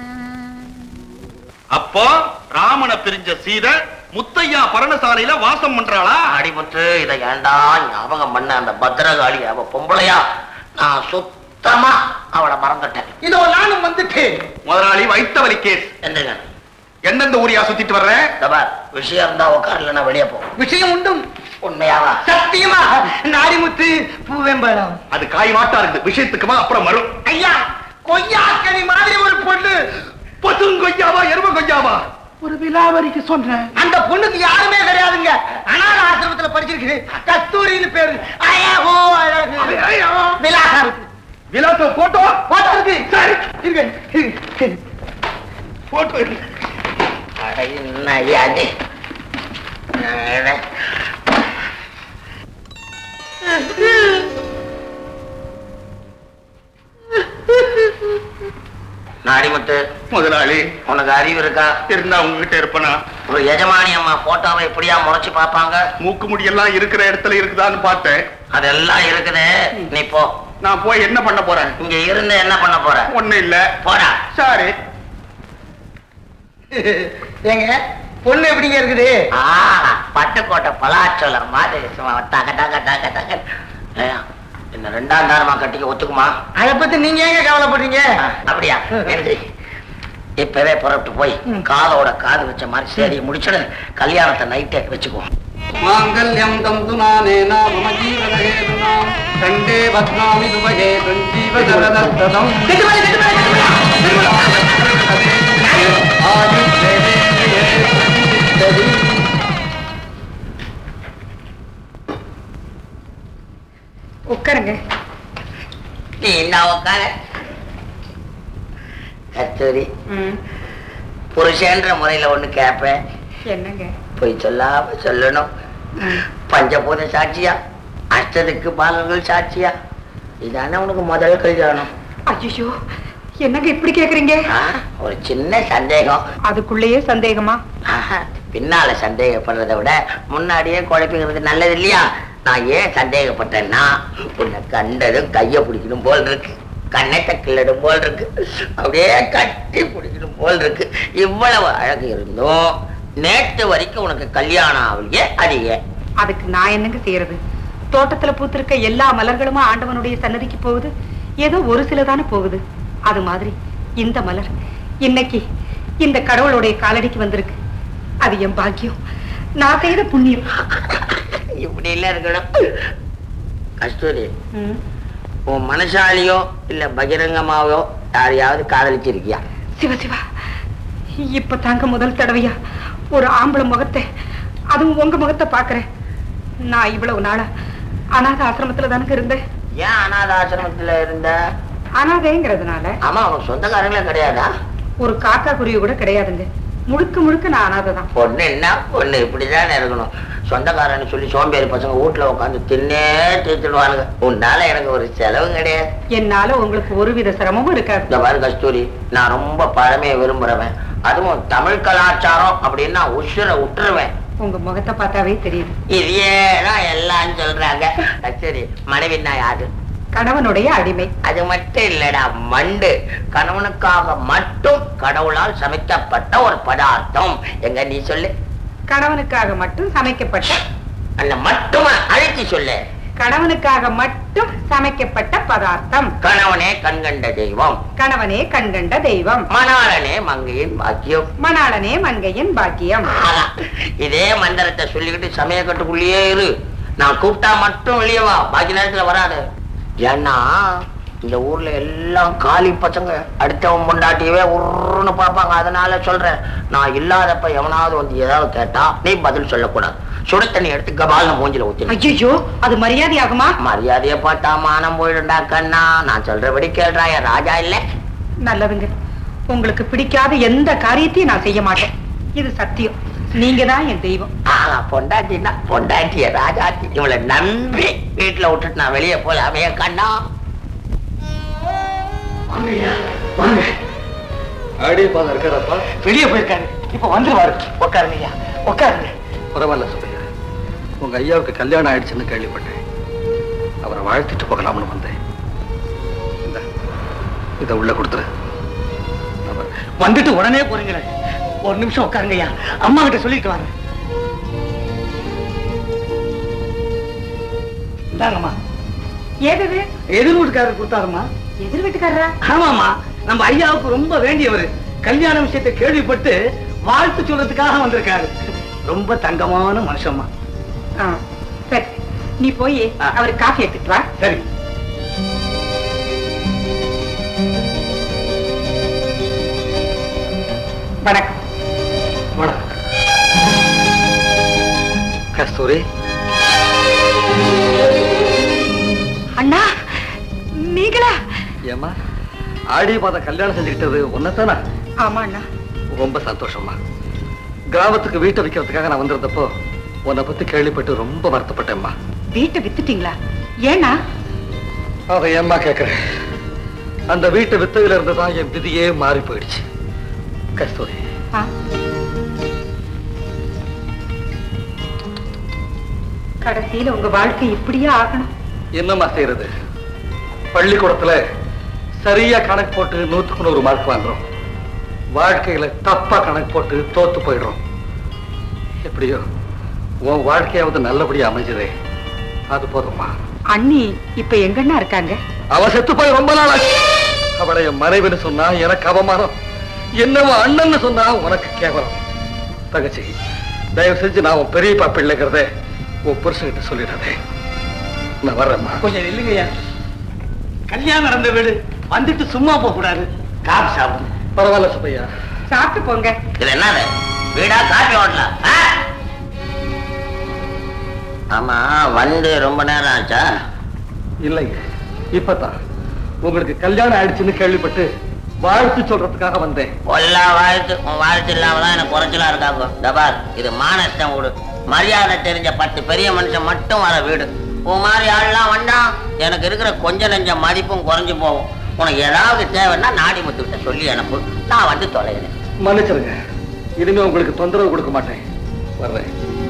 அப்போ ராமனை பிரிஞ்ச சீதை முத்தையா பரணசாலையில வாசம் பண்றாளா அடிபட்டு இதை ஏன்டா ஞாபகம் பண்ண அந்த பத்திரகாளி அவ பொம்பளையா நான் சுத்தமா அவளை மறந்துட்டேன் இதோ நானும் வந்துட்டேன் முதலாளி வைத்த வலி கேஸ் என்னங்க எந்தெந்த ஊரியா சுத்திட்டு வர்ற இந்த பார் விஷயம் இருந்தா உட்கார் இல்லைன்னா வெளியே போ விஷயம் உண்டும் உண்மையாவா சத்தியமா நாடிமுத்து பூவெம்பழம் அது காய் மாட்டா இருக்கு விஷயத்துக்குமா அப்புறம் வரும் ஐயா கொய்யாக்கனி மாதிரி ஒரு பொண்ணு பசுங்கொய்யாவா எரும கொய்யாவா ஒரு விலாவரிக்கு சொல்றேன் அந்த பொண்ணுக்கு யாருமே கிடையாதுங்க அனாத ஆசிரமத்துல படிச்சிருக்கு கஸ்தூரின்னு பேரு அழகோ அழகு விலாசம் இருக்கு விலாசம் போட்டோ போட்டோ இருக்கு சரி இருங்க இருங்க. போட்டோ இருக்கு அட, என்ன ஐயா இது? அட. நாடிமுத்து முதலாளி உனக்கு அறிவு இருக்கா இருந்தா உங்ககிட்ட இருப்பனா ஒரு எஜமானி அம்மா போட்டோவை இப்படியா முளைச்சு பார்ப்பாங்க மூக்கு முடியெல்லாம் இருக்கிற இடத்துல இருக்குதான்னு பார்த்தேன் அதெல்லாம் இருக்குதே நீ போ நான் போய் என்ன பண்ண போறேன் இங்க இருந்து என்ன பண்ண போற ஒண்ணு இல்ல போடா சரி ஏங்க பொண்ணு எப்படிங்க இருக்குது ஆ, பட்டுக்கோட்டை பலாச்சோளம் மாதிரி சும்மா டக டக டக டக ஏய்யா, இந்த ரெண்டாம் தாரமா கட்டிக்க ஒத்துக்குமா அத பத்தி நீங்க ஏங்க கவலைப்படுறீங்க ஆ, அப்படியா நன்றி இப்பவே புறப்பட்டு போய் காதோட காது வச்ச மாதிரி சரி முடிச்சுடு கல்யாணத்தை நைட்டே வச்சுக்குவோம் மாங்கல்யம் தம் துனானேன மம ஜீவனஹேதுனா கண்டே பத்மாமி சுபகே சஞ்சீவதரதத்ததம் உட்காருங்க நீ என்ன உட்கார கஸ்தூரி ம், புருஷன்ற முறையில ஒண்ணு கேட்பேன் என்னங்க போய் சொல்லாம சொல்லணும் ம், பஞ்சபூத சாட்சியா அஷ்டதுக்கு பாலர்கள் சாட்சியா இதானே உனக்கு முதல் கல்யாணம் ஐயோ என்னங்க இப்படி கேக்குறீங்க ஆ, ஒரு சின்ன சந்தேகம் அதுக்குள்ளேயே சந்தேகமா ஆஹா, பின்னால சந்தேகப்படுறதை விட முன்னாடியே குழப்பிக்கிறது நல்லது இல்லையா நான் ஏன் சந்தேகப்பட்டேன்னா உன்னை கண்டதும் கைய பிடிக்கணும் போல் இருக்கு கண்ணத்தை கிள்ளடும் போல் இருக்கு அப்படியே கட்டி பிடிக்கணும் போல் இருக்கு இவ்வளவு அழகு இருந்தும் நேற்று வரைக்கும் உனக்கு கல்யாணம் ஆகலையே அது ஏன் அதுக்கு நான் என்னங்க செய்யறது தோட்டத்துல பூத்திருக்க எல்லா மலர்களுமா ஆண்டவனுடைய சன்னதிக்கு போகுது ஏதோ ஒரு சில தானே போகுது அது மாதிரி இந்த மலர் இன்னைக்கு இந்த கடவுளுடைய காலடிக்கு வந்திருக்கு அது என் பாக்கியம் நான் செய்த புண்ணியம் இப்படி எல்லாம் இருக்கணும் கஸ்தூரி ம், உன் மனசாலியோ இல்ல பகிரங்கமாவோ யாரையாவது காதலிச்சிருக்கியா சிவ சிவா இப்ப தாங்க முதல் தடவையா ஒரு ஆம்பளை முகத்தை அதுவும் உங்க முகத்தை பாக்குறேன் நான் இவ்வளவு நாளா அநாத ஆசிரமத்துல தானங்க இருந்தேன் ஏன் அனாத ஆசிரமத்துல இருந்த அனாதைங்கிறதுனால ஆமா உனக்கு சொந்தக்காரங்களே கிடையாதா ஒரு காக்கா குருவி கூட கிடையாதுங்க முழுக்க முழுக்க நான் அனாதை தான் பொண்ணு என்ன பொண்ணு இப்படிதான் இருக்கணும் சொந்தக்காரன்னு சொல்லி சோம்பேறி பசங்க வீட்டுல உட்காந்து தின்னே தீர்த்துடுவானுங்க உன்னால எனக்கு ஒரு செலவு கிடையாது என்னால உங்களுக்கு ஒருவித சிரமமும் இருக்காது இந்த பாரு கஸ்தூரி நான் ரொம்ப பழமையை விரும்புறவன் அதுவும் தமிழ் கலாச்சாரம் அப்படின்னா உசுர விட்டுருவேன் உங்க முகத்தை பார்த்தாவே தெரியுது இதையே தான் எல்லாம் சொல்றாங்க சரி மனைவின்னா யாரு கணவனுடைய அடிமை அது மட்டும் இல்லடா மண்டு கணவனுக்காக மட்டும் கடவுளால் சமைக்கப்பட்ட ஒரு பதார்த்தம் எங்க நீ சொல்லு கணவனுக்காக மட்டும் சமைக்கப்பட்ட அந்த மட்டும் அழைச்சி சொல்லு கணவனுக்காக மட்டும் சமைக்கப்பட்ட பதார்த்தம் கணவனே கண்கண்ட தெய்வம் கணவனே கண்கண்ட தெய்வம் மணாளனே மங்கையின் பாக்கியம் மணாளனே மங்கையின் பாக்கியம் ஆஹா, இதே மந்திரத்தை சொல்லிக்கிட்டு சமயக்கட்டுக்குள்ளேயே இரு நான் கூப்பிட்டா மட்டும் வெளியே வா பாக்கி நேரத்துல வராது ஏன்னா இந்த ஊர்ல எல்லாம் காலி பசங்க அடுத்தவன் பொண்டாட்டியவே உருன்னு பார்ப்பாங்க அதனால சொல்றேன் நான் இல்லாதப்ப எவனாவது வந்து ஏதாவது கேட்டா நீ பதில் சொல்லக்கூடாது சுட தண்ணி எடுத்து கபால்னு மூஞ்சில ஊத்தி ஐயோ அது மரியாதையாகுமா மரியாதையை பார்த்தா மானம் போயிடும்டா கண்ணா நான் சொல்றபடி கேள்றா என் ராஜா இல்ல நல்லதுங்க உங்களுக்கு பிடிக்காத எந்த காரியத்தையும் நான் செய்ய மாட்டேன் இது சத்தியம் நீங்க தான் என் தெய்வம் ஆனா பொண்டாட்டினா பொண்டாட்டிய ராஜாத்தி இவளை நம்பி வீட்டுல விட்டுட்டு நான் வெளியே போலாமே கண்ணா வாங்க ஆடிய பாதம் இருக்காரப்பா வெளியே போயிருக்காரு இப்ப வந்துருவாரு உட்காருங்க ஐயா உட்காருங்க பரவாயில்ல சுப்பையா உங்க ஐயாவுக்கு கல்யாணம் ஆயிடுச்சுன்னு கேள்விப்பட்டேன் அவரை வாழ்த்திட்டு போகலாம்னு வந்தேன் இந்தா, இதை உள்ள கொடுத்துரு நான் வரேன். வந்துட்டு உடனே போறீங்களே ஒரு நிமிஷம் உட்காருங்க ஐயா அம்மா கிட்ட சொல்லிட்டு வாங்க இந்தாங்கம்மா ஏது இது? எதிர் வீட்டுக்காரர் கொடுத்தாருமா எதிர் வீட்டுக்காரரா ஆமாமா நம்ம ஐயாவுக்கு ரொம்ப வேண்டியவர் கல்யாண விஷயத்தை கேள்விப்பட்டு வாழ்த்து சொல்றதுக்காக வந்திருக்காரு ரொம்ப தங்கமான மனுஷம்மா ஆ, சரி நீ போய் ஆ. அவருக்கு காஃபி எடுத்துட்டு வா சரி வணக்கம் வணக்கம் கஸ்தூரி அண்ணா நீங்களா ஏம்மா ஆடி மாதம் கல்யாணம் செஞ்சுக்கிட்டது உன்னதானா ஆமா அண்ணா ரொம்ப சந்தோஷமா கிராமத்துக்கு வீட்டை விற்கிறதுக்காக நான் வந்திருந்தப்போ உன்னை பத்தி கேள்விப்பட்டு ரொம்ப வருத்தப்பட்டேம்மா வீட்டை வித்துட்டீங்களா ஏன்னா அதை ஏம்மா கேட்கிறேன் அந்த வீட்டை வித்ததுல இருந்து தான் என் விதியே மாறி போயிடுச்சு கஸ்தூரி ஆ. கடைசியில உங்க வாழ்க்கை இப்படியே ஆகணும் என்னம்மா செய்யறது பள்ளிக்கூடத்துல சரியா கணக்கு போட்டு நூத்துக்கு நூறு மார்க் வாங்குறோம் வாழ்க்கையில தப்பா கணக்கு போட்டு தோத்து போயிடுறோம் எப்படியோ உன் வாழ்க்கையாவது நல்லபடியா அமைஞ்சதே அது போதும்மா அண்ணி இப்ப எங்கண்ணா இருக்காங்க அவ செத்து போய் ரொம்ப நாள் ஆச்சு அவளை என் மனைவின்னு சொன்னா எனக்கு அவமானம் என்னவோ அண்ணன்னு சொன்னா உனக்கு கேவலம் தங்கச்சி தயவு செஞ்சு நான் உன் பெரியப்பா பிள்ளைங்கிறத உன் புருஷன்கிட்ட சொல்லிடாதே நான் வர்றேம்மா கொஞ்சம் இல்லைங்க ஐயா கல்யாணம் நடந்த வீடு வந்துட்டு சும்மா போக கூடாது காபி சாப்பிடும் பரவாயில்ல சுப்பையா சாப்பிட்டு போங்க இது என்னது வீடா காப்பி ஹோட்டலா ஆ? ஆமா வந்து ரொம்ப நேரம் ஆச்சா இல்லைங்க இப்பதான் உங்களுக்கு கல்யாணம் ஆயிடுச்சுன்னு கேள்விப்பட்டு வாழ்த்து சொல்றதுக்காக வந்தேன் எல்லா வாழ்த்து உன் வாழ்த்து இல்லாம தான் எனக்கு குறைச்சலா இருக்காங்க தபார் இது மானஸ்டம் வீடு மரியாதை தெரிஞ்ச பத்து பெரிய மனுஷன் மட்டும் வர வீடு உன் மாதிரி ஆள்லாம் வந்தான் எனக்கு இருக்கிற கொஞ்ச நெஞ்ச மதிப்பும் குறைஞ்சு போகும் உனக்கு ஏதாவது தேவைன்னா நாடி முத்துக்கிட்ட சொல்லி அனுப்பு நான் வந்து தொலைகிறேன் மன்னிச்சிருங்க இனிமே உங்களுக்கு தொந்தரவு கொடுக்க மாட்டேன் வர்றேன்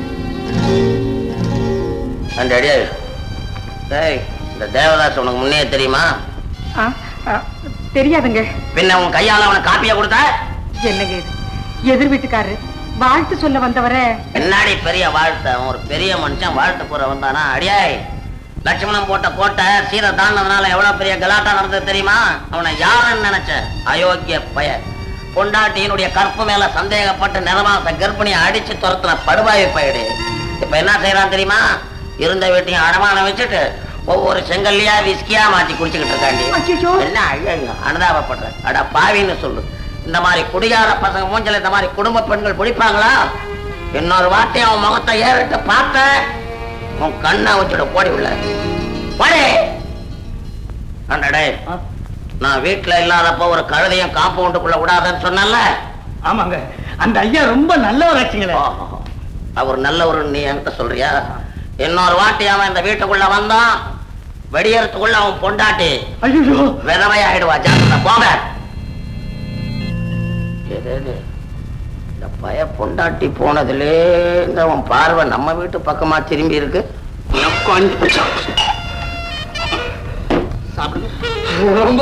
அந்த அடியா டேய் இந்த தேவதாஸ் உனக்கு முன்னே தெரியுமா தெரியாதுங்க பின்ன உன் கையால அவனை காப்பியா கொடுத்த என்னங்க இது எதிர் வீட்டுக்காரரு வாழ்த்து சொல்ல வந்தவரை பின்னாடி பெரிய வாழ்த்த அவன் ஒரு பெரிய மனுஷன் வாழ்த்து போற வந்தானா அடியாய் லட்சுமணன் போட்ட கோட்டை சீரை தாண்டதுனால எவ்வளவு பெரிய கலாட்டா நடந்தது தெரியுமா அவனை யாருன்னு நினைச்ச அயோக்கிய பய பொண்டாட்டியினுடைய கற்பு மேல சந்தேகப்பட்டு நிறமாச கர்ப்பிணியை அடிச்சு துரத்துன படுவாய் பயடு இப்ப என்ன செய்யறான் தெரியுமா இருந்த வீட்டையும் அடமானம் வச்சுட்டு ஒவ்வொரு செங்கல்லையா விஸ்கியா மாத்தி குடிச்சுக்கிட்டு இருக்காண்டி என்ன ஐயோ அனுதாபப்படுற அட பாவின்னு சொல்லு இந்த மாதிரி குடிகார பசங்க மூஞ்சல இந்த மாதிரி குடும்ப பெண்கள் பிடிப்பாங்களா இன்னொரு வார்த்தை அவன் முகத்தை ஏறிட்டு பார்த்த உன் கண்ணை வச்சுட போடி உள்ள போடி அண்டடே நான் வீட்டுல இல்லாதப்போ ஒரு கழுதையும் காம்பவுண்டுக்குள்ள விடாதன்னு சொன்னல ஆமாங்க அந்த ஐயா ரொம்ப நல்லவராச்சுங்களே அவர் நல்லவருன்னு நீ என்கிட்ட சொல்றியா இன்னொரு வாட்டி அவன் இந்த வீட்டுக்குள்ள வந்தான் வெடியறதுக்குள்ள அவன் பொண்டாட்டி ஐயோ விதவை ஆயிடுவா ஜாக்கிரதை போங்க எது, எது? இந்த பய பொண்டாட்டி போனதுலே இந்த அவன் பார்வை நம்ம வீட்டு பக்கமா திரும்பி இருக்கு ரொம்ப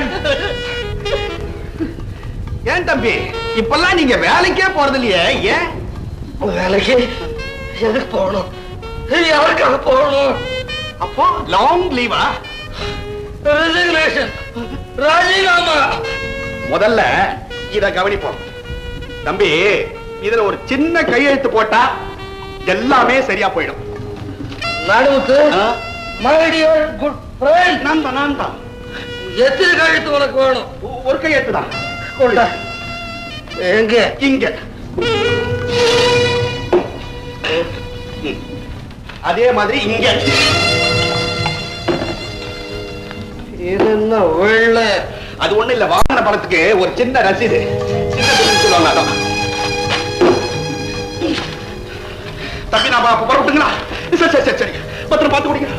ஏன் தம்பி இப்பெல்லாம் நீங்க வேலைக்கே போறது இல்லையே ஏன் வேலைக்கு எதுக்கு போகணும் யாருக்காக போகணும் அப்போ லாங் லீவா ரெசிக்னேஷன் ராஜினாமா முதல்ல இத கவனிப்போம் தம்பி இதுல ஒரு சின்ன கையெழுத்து போட்டா எல்லாமே சரியா போயிடும் நடுவுக்கு மை டியர் குட் ஃப்ரெண்ட் நான் தான் நான் தான் எத்தனை கழுத்து உனக்கு வேணும் ஒரு கையெழுத்து தான் கொண்டா எங்க இங்க அதே மாதிரி இங்க இது என்ன வெள்ளை அது ஒண்ணு இல்ல வாகன பணத்துக்கு ஒரு சின்ன ரசீது சின்ன ரசீது சொல்லுவாங்க அதான் தம்பி நான் பா- புறப்பட்டுங்களா சரி சரி சரி சரி பத்திரம் பார்த்து குடிங்க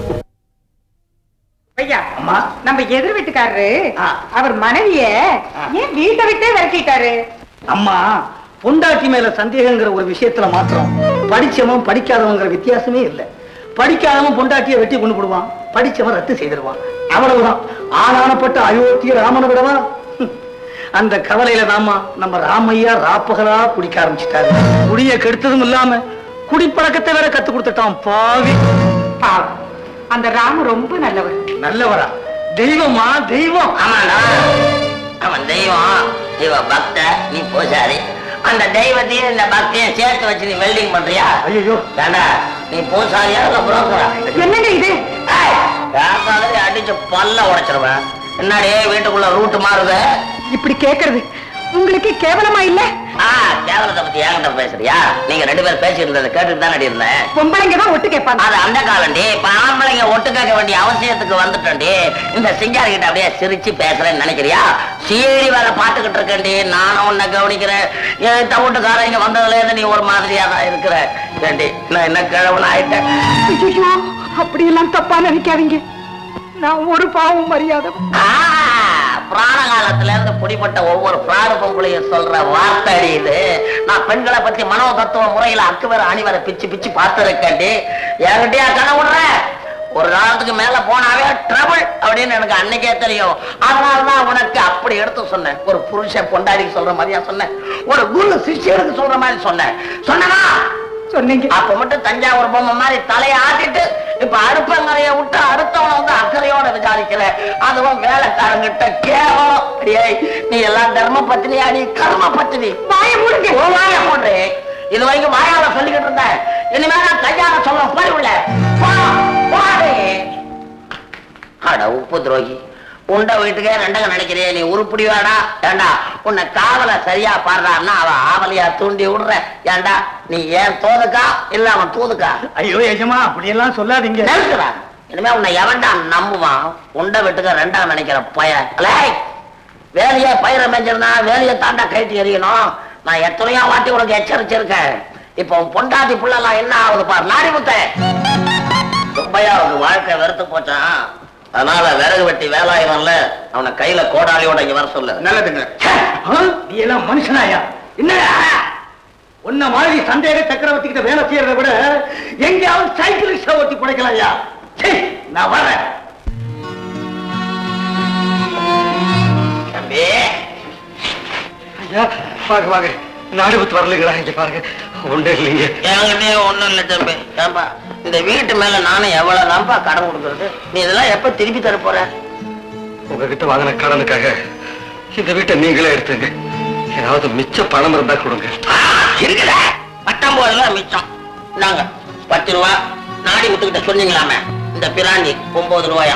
ஐயா நம்ம எதிர் வீட்டுக்காரரு அவர் மனைவிய ஏன் வீட்டை விட்டே விரட்டிட்டாரு அம்மா பொண்டாட்டி மேல சந்தேகங்கிற ஒரு விஷயத்துல மாத்திரம் படிச்சவன் படிக்காதவங்கிற வித்தியாசமே இல்லை படிக்காதவன் பொண்டாட்டியை வெட்டி கொண்டு போடுவான் படிச்சவன் ரத்து செய்திருவான் அவ்வளவுதான் ஆனானப்பட்ட அயோத்திய ராமனை விடவா ஹம். அந்த கவலையில தாமா நம்ம ராமையா ராப்பகலா குடிக்க ஆரம்பிச்சிட்டாரு குடிய கெடுத்ததும் இல்லாம குடிப்பழக்கத்தை வேற கத்து கொடுத்துட்டான் பாவி பாவம் அந்த ராமு ரொம்ப நல்லவர் நல்லவரா தெய்வமா தெய்வம் ஆமாடா அவன் தெய்வம் இவ பக்த நீ பூசாரி அந்த தெய்வத்தையும் இந்த பக்தியும் சேர்த்து வச்சு நீ வெல்டிங் பண்றியா ஐயோ ஏண்டா நீ பூசாரியா இல்ல புரோக்கரா என்னங்க இது யாருக்காவது அடிச்சு பல்ல உடைச்சிருவேன் என்னடி வீட்டுக்குள்ள ரூட் மாறுது இப்படி கேக்குறது உங்களுக்கு கேவலமா இல்ல ஆ கேவலத்தை பத்தி என்கிட்ட பேசுறியா நீங்க ரெண்டு பேரும் பேசிட்டு இருந்ததை கேட்டுட்டு தான் இருந்தேன் பொம்பளைங்க தான் ஒட்டு கேட்பாங்க அது அந்த காலண்டி இப்ப ஆம்பளைங்க ஒட்டு கேட்க வேண்டிய அவசியத்துக்கு வந்துட்டேன்டி இந்த சிங்காரி கிட்ட அப்படியே சிரிச்சு பேசுறேன்னு நினைக்கிறியா சீடி வேலை பார்த்துக்கிட்டு இருக்கேன்டி நானும் உன்னை கவனிக்கிறேன் என் தவிட்டுக்காரன் இங்க வந்ததுல இருந்து நீ ஒரு மாதிரியா தான் இருக்கிற ஏண்டி நான் என்ன கிழவன் ஆயிட்டேன் ஐயோ அப்படியெல்லாம் தப்பா நினைக்காதீங்க நான் ஒரு பாவம் மரியாதை ஆ, புராண காலத்துல இருந்து பிடிப்பட்ட ஒவ்வொரு பிராடு பொம்பளையும் சொல்ற வார்த்தை அடி இது நான் பெண்களை பத்தி மனோ தத்துவ முறையில அக்குவர அணிவரை பிச்சு பிச்சு பார்த்துருக்கேன்டி என்கிட்டயா கதை விடுற ஒரு காலத்துக்கு மேல போனாவே ட்ரபிள் அப்படின்னு எனக்கு அன்னைக்கே தெரியும் அதனாலதான் உனக்கு அப்படி எடுத்து சொன்னேன் ஒரு புருஷன் பொண்டாடிக்கு சொல்ற மாதிரியா சொன்னேன் ஒரு குரு சிஷ்யருக்கு சொல்ற மாதிரி சொன்னேன் சொன்னனா சொன்னீங்க அப்ப மட்டும் தஞ்சாவூர் பொம்மை மாதிரி தலையை ஆட்டிட்டு இப்ப அடுப்பங்கரைய விட்டு அடுத்தவன வந்து அக்கறையோட விசாரிக்கிற அதுவும் வேலைக்காரங்கிட்ட கேவலம் டேய், நீ எல்லாம் தர்ம பத்தினியா நீ கர்ம பத்தினி வாய மூடுங்க உன் வாய மூடு இது வரைக்கும் வாயால சொல்லிக்கிட்டு இருந்தேன் இனிமே நான் கையால சொல்ல போய் உள்ள போ, போடி. அட உப்பு துரோகி உண்ட வீட்டுக்கே ரெண்டக நினைக்கிறியே நீ உருப்படி வேடா ஏண்டா உன்னை காவல சரியா பாடுறான்னா அவன் ஆவலியா தூண்டி விடுற ஏண்டா நீ ஏன் தோதுக்கா இல்ல அவன் தூதுக்கா ஐயோ எஜமா அப்படியெல்லாம் சொல்லாதீங்க நிறுத்துடா இனிமே உன்னை எவன்டா நம்புவான் உண்டை விட்டுக்க ரெண்டாம் நினைக்கிற பய அலேய், வேலையை பயிர மேஞ்சிருந்தா வேலையை தாண்டா கைட்டு எறியணும் நான் எத்தனையோ வாட்டி உனக்கு எச்சரிச்சிருக்கேன் இப்போ உன் பொண்டாட்டி புள்ளலாம் என்ன ஆகுது பாரு நாடி முத்த சுப்பையா அவனுக்கு வாழ்க்கை வெறுத்து போச்சான் அதனால விறகு வெட்டி வேலாயுதம்ல அவனை கையில கோடாலியோட இங்க வர சொல்லு நல்லதுங்க நீ எல்லாம் மனுஷனாயா என்னடா உன்ன மாதிரி சந்தேக சக்கரவர்த்தி கிட்ட வேலை செய்யறதை விட எங்கேயாவது சைக்கிள் ரிக்ஷா ஓட்டி பிடிக்கலாம்யா சீ, நான் வரேன் தம்பி ஐயா வாங்க வாங்க நாடுபத்து வரலைங்களா இங்க பாருங்க ஒன்றே இல்லைங்க என்கிட்டயே ஒண்ணும் இல்ல தம்பி ஏன்பா இந்த வீட்டு மேல நானும் எவ்வளவு நம்பா கடன் கொடுக்கறது நீ இதெல்லாம் எப்ப திருப்பி தர போற உங்ககிட்ட வாங்கின கடனுக்காக இந்த வீட்டை நீங்களே எடுத்துங்க ஏதாவது மிச்ச பணம் இருந்தா கொடுங்க இருக்குதா பத்தொன்பது ரூபா மிச்சம் நாங்க பத்து ரூபா நாடி முத்துக்கிட்ட சொன்னீங்களாமே இந்த பிராண்டி ஒன்பது ரூபாயா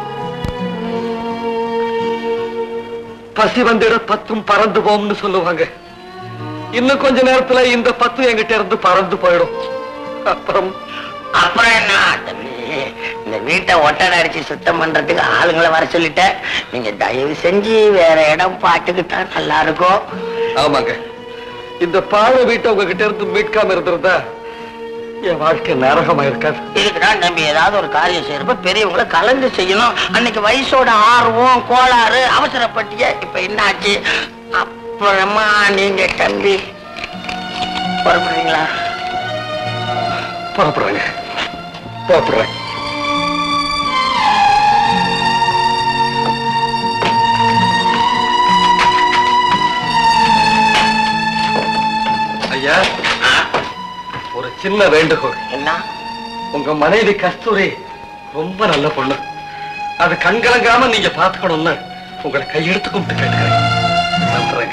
பசி வந்திட பத்தும் பறந்து போம்னு சொல்லுவாங்க இன்னும் கொஞ்ச நேரத்துல இந்த பத்து என்கிட்ட இருந்து பறந்து போயிடும் அப்புறம் அப்புறம் என்ன தம்பி இந்த வீட்டை ஒட்டடை அடிச்சு சுத்தம் பண்றதுக்கு ஆளுங்களை வர சொல்லிட்டேன் நீங்க தயவு செஞ்சு வேற இடம் பாட்டுக்கிட்டா நல்லா இருக்கும் ஆமாங்க இந்த பாழ வீட்டை உங்ககிட்ட இருந்து மீட்காம இருந்திருந்தா என் வாழ்க்கை நரகமா இருக்காது இதுக்குதான் தம்பி ஏதாவது ஒரு காரியம் செய்யறப்ப பெரியவங்களை கலந்து செய்யணும் அன்னைக்கு வயசோட ஆர்வம் கோளாறு அவசரப்பட்டிய இப்ப என்னாச்சு அப்புறமா நீங்க தம்பி புறப்படுறீங்களா புறப்படுறேங்க புறப்படுறேன் ஐயா ஒரு சின்ன வேண்டுகோள் என்ன உங்க மனைவி கஸ்தூரி ரொம்ப நல்ல பொண்ணு அது கண்கலங்காம நீங்க பாத்துக்கணும்னு உங்களை கையெடுத்து கும்பிட்டு கேட்டுக்கிறேன் நம்புறேங்க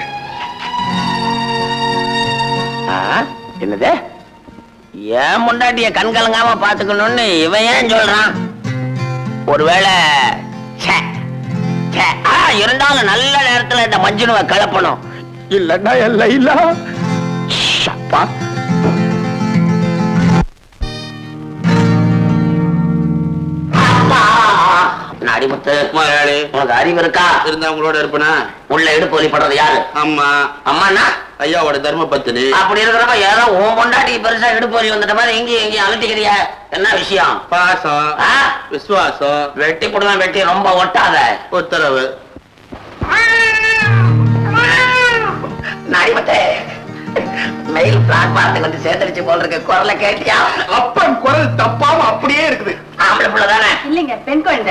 ஆ? என்னது ஏன் முண்டாட்டிய கண் கலங்காம பாத்துக்கணும்னு இவன் ஏன் சொல்றான் ஒருவேளை ச்சே, ச்சே. ஆ, இருந்தாலும் நல்ல நேரத்துல இந்த மஞ்சுனுவை கலப்பணும் இல்லன்னா எல்லாம் இல்ல அப்பா நாடிமுத்து முதலாளி உனக்கு அறிவு இருக்கா இருந்தா உங்களோட இருப்பனா உள்ள இடுப்பு வலிப்படுறது யாரு அம்மா அம்மாண்ணா ஐயாவோட தர்ம பத்தினி அப்படி இருக்கிறப்ப ஏதோ உன் பொண்டாட்டி பெருசா இடுப்பு வலி வந்துட்ட மாதிரி எங்கேயும் எங்கேயும் அழுத்திக்கிறிய என்ன விஷயம் பாசம் ஆ? விசுவாசம் வெட்டி குடும்பம் வெட்டி ரொம்ப ஒட்டாத உத்தரவு நாடிமத்தே மெயில் பிளாட்பாரத்துக்கு வந்து சேர்த்தடிச்சு போல் இருக்க குரலை கேட்டியா அப்பன் குரல் தப்பாம அப்படியே இருக்குது ஆம்பளை புள்ள தானே இல்லைங்க பெண் குழந்தை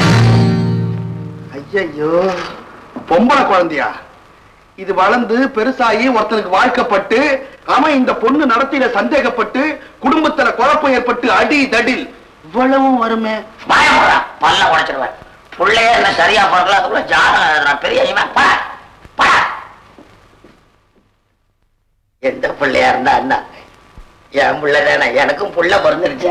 ஐயோ பொம்பளை குழந்தையா இது வளர்ந்து பெருசாகி ஒருத்தனுக்கு வாழ்க்கப்பட்டு அவன் இந்த பொண்ணு நடத்தியில சந்தேகப்பட்டு குடும்பத்துல குழப்பம் ஏற்பட்டு அடி தடில் இவ்வளவும் வருமே பயமுறா பல்ல உடைச்சிருவேன் புள்ளையே என்ன சரியா பிறக்கல அதுக்குள்ள ஜாதகம் எழுதுறான் பெரிய இவன் பா பா எந்த பிள்ளையா இருந்தா என்ன என் பிள்ளை தானே எனக்கும் புள்ள பிறந்துருச்சு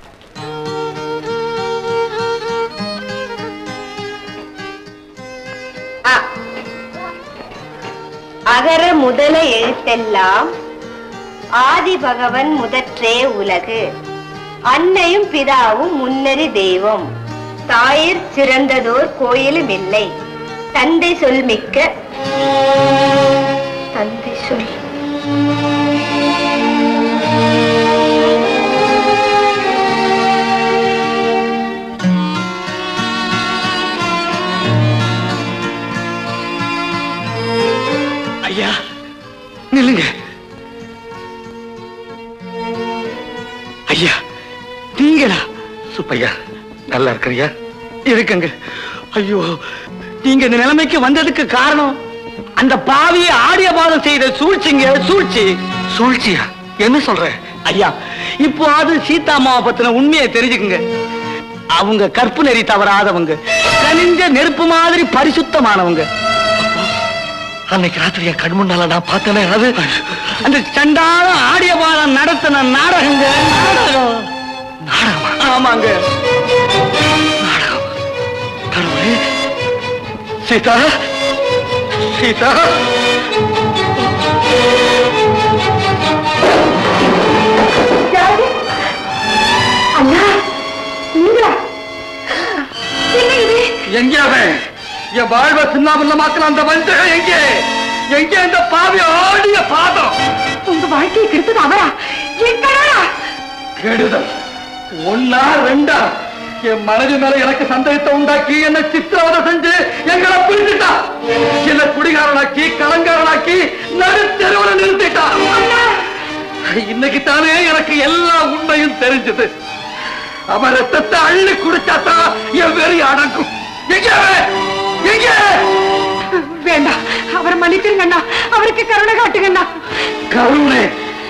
அகர முதல எழுத்தெல்லாம் ஆதி பகவன் முதற்றே உலகு அன்னையும் பிதாவும் முன்னறி தெய்வம் தாயிற் சிறந்ததோர் கோயிலும் இல்லை தந்தை சொல் மிக்க தந்தை சொல் ஐயா நில்லுங்க ஐயா நீங்களா சுப்பையா நல்லா இருக்கிறியா இருக்குங்க ஐயோ நீங்க இந்த நிலைமைக்கு வந்ததுக்கு காரணம் அந்த பாவியை ஆடிய பாதம் செய்த சூழ்ச்சிங்க சூழ்ச்சி சூழ்ச்சியா என்ன சொல்ற ஐயா இப்போ அது சீதாமாவை பத்தின உண்மையை தெரிஞ்சுக்குங்க அவங்க கற்பு நெறி தவறாதவங்க கனிஞ்ச நெருப்பு மாதிரி பரிசுத்தமானவங்க அன்னைக்கு ராத்திரி என் கண் முன்னால நான் பார்த்தேனே அது அந்த சண்டான ஆடிய பாதம் நடத்தின நாடகங்க நாடகம் நாடகமா ஆமாங்க நாடகம் கடவுளே சீதா சீதா அண்ணா நீங்களா அவன் என் வாழ்வை சின்னாபின்னமாக்கல அந்த வஞ்சகம் எங்கே எங்கே அந்த பாவி ஆடிய பாதம் உங்க வாழ்க்கையை கெடுத்தது அவரா எங்கடா கெடுதல் ஒன்னா ரெண்டா என் மனது மேல எனக்கு சந்தேகத்தை உண்டாக்கி என்ன சித்திரவதை செஞ்சு எங்களை பிரிச்சுட்டா என்ன குடிகாரனாக்கி கலங்காரனாக்கி நடு தெருவில் நிறுத்திட்டா இன்னைக்கு தானே எனக்கு எல்லா உண்மையும் தெரிஞ்சது அவன் ரத்தத்தை அள்ளி குடிச்சாதான் என் வெறி அடங்கும் எங்க அவன்? எங்க வேண்டாம் அவரை மன்னிச்சிருங்க அண்ணா அவருக்கு கருணை காட்டுங்க அண்ணா கருணை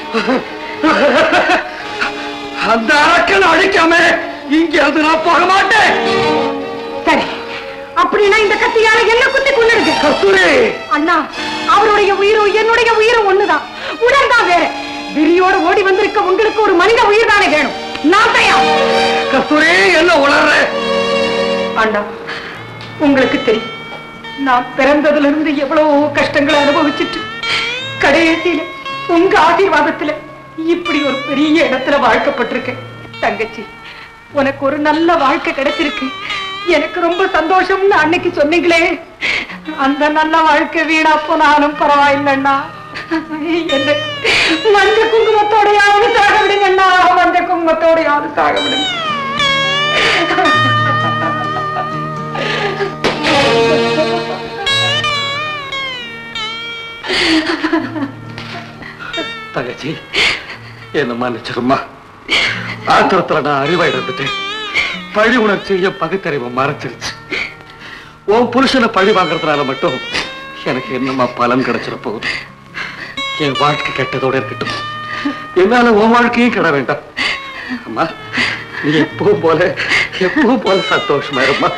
அந்த அரக்கன் அழிக்காம இங்க இருந்து நான் போக மாட்டேன் சரி அப்படின்னா இந்த கத்தியால என்ன குத்தி கொள்ளுங்க கஸ்தூரி அண்ணா அவருடைய உயிரும் என்னுடைய உயிரும் ஒண்ணுதான் உடல் தான் வேற விரியோட ஓடி வந்திருக்க உங்களுக்கு ஒரு மனித உயிர் தானே வேணும் நான் தயார் கஸ்தூரி என்ன உணர்ற அண்ணா உங்களுக்கு தெரியும் நான் பிறந்ததுல இருந்து எவ்வளவோ கஷ்டங்களை அனுபவிச்சுட்டு கடைசியில உங்க ஆசீர்வாதத்துல இப்படி ஒரு பெரிய இடத்துல வாழ்க்கப்பட்டிருக்கேன் தங்கச்சி உனக்கு ஒரு நல்ல வாழ்க்கை கிடைச்சிருக்கு எனக்கு ரொம்ப சந்தோஷம்னு அன்னைக்கு சொன்னீங்களே அந்த நல்ல வாழ்க்கை வீணா போனாலும் பரவாயில்லண்ணா என்ன மஞ்ச குங்குமத்தோடையாவது சாக விடுங்கண்ணா மஞ்ச குங்குமத்தோடையாவது சாக விடுங்க தங்கச்சி என்ன மன்னிச்சிருமா ஆத்திரத்துல நான் அறிவா இழந்துட்டேன் பழி உணர்ச்சி என் பகுத்தறிவை மறைச்சிருச்சு உன் புருஷனை பழி வாங்குறதுனால மட்டும் எனக்கு என்னமா பலன் கிடைச்சிட போகுது என் வாழ்க்கை கெட்டதோட இருக்கட்டும் என்னால உன் வாழ்க்கையும் கெட வேண்டாம் அம்மா நீ எப்பவும் போல எப்பவும் போல சந்தோஷமா இருமா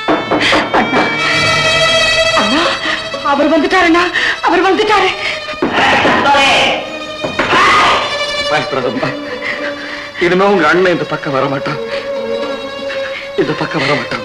அண்ணா அவர் வந்துட்டாருண்ணா அவர் வந்துட்டாரு பயப்படாதம்மா இனிமே உங்க அண்ணன் இந்த பக்கம் வர மாட்டான் இந்த பக்கம் வர மாட்டான்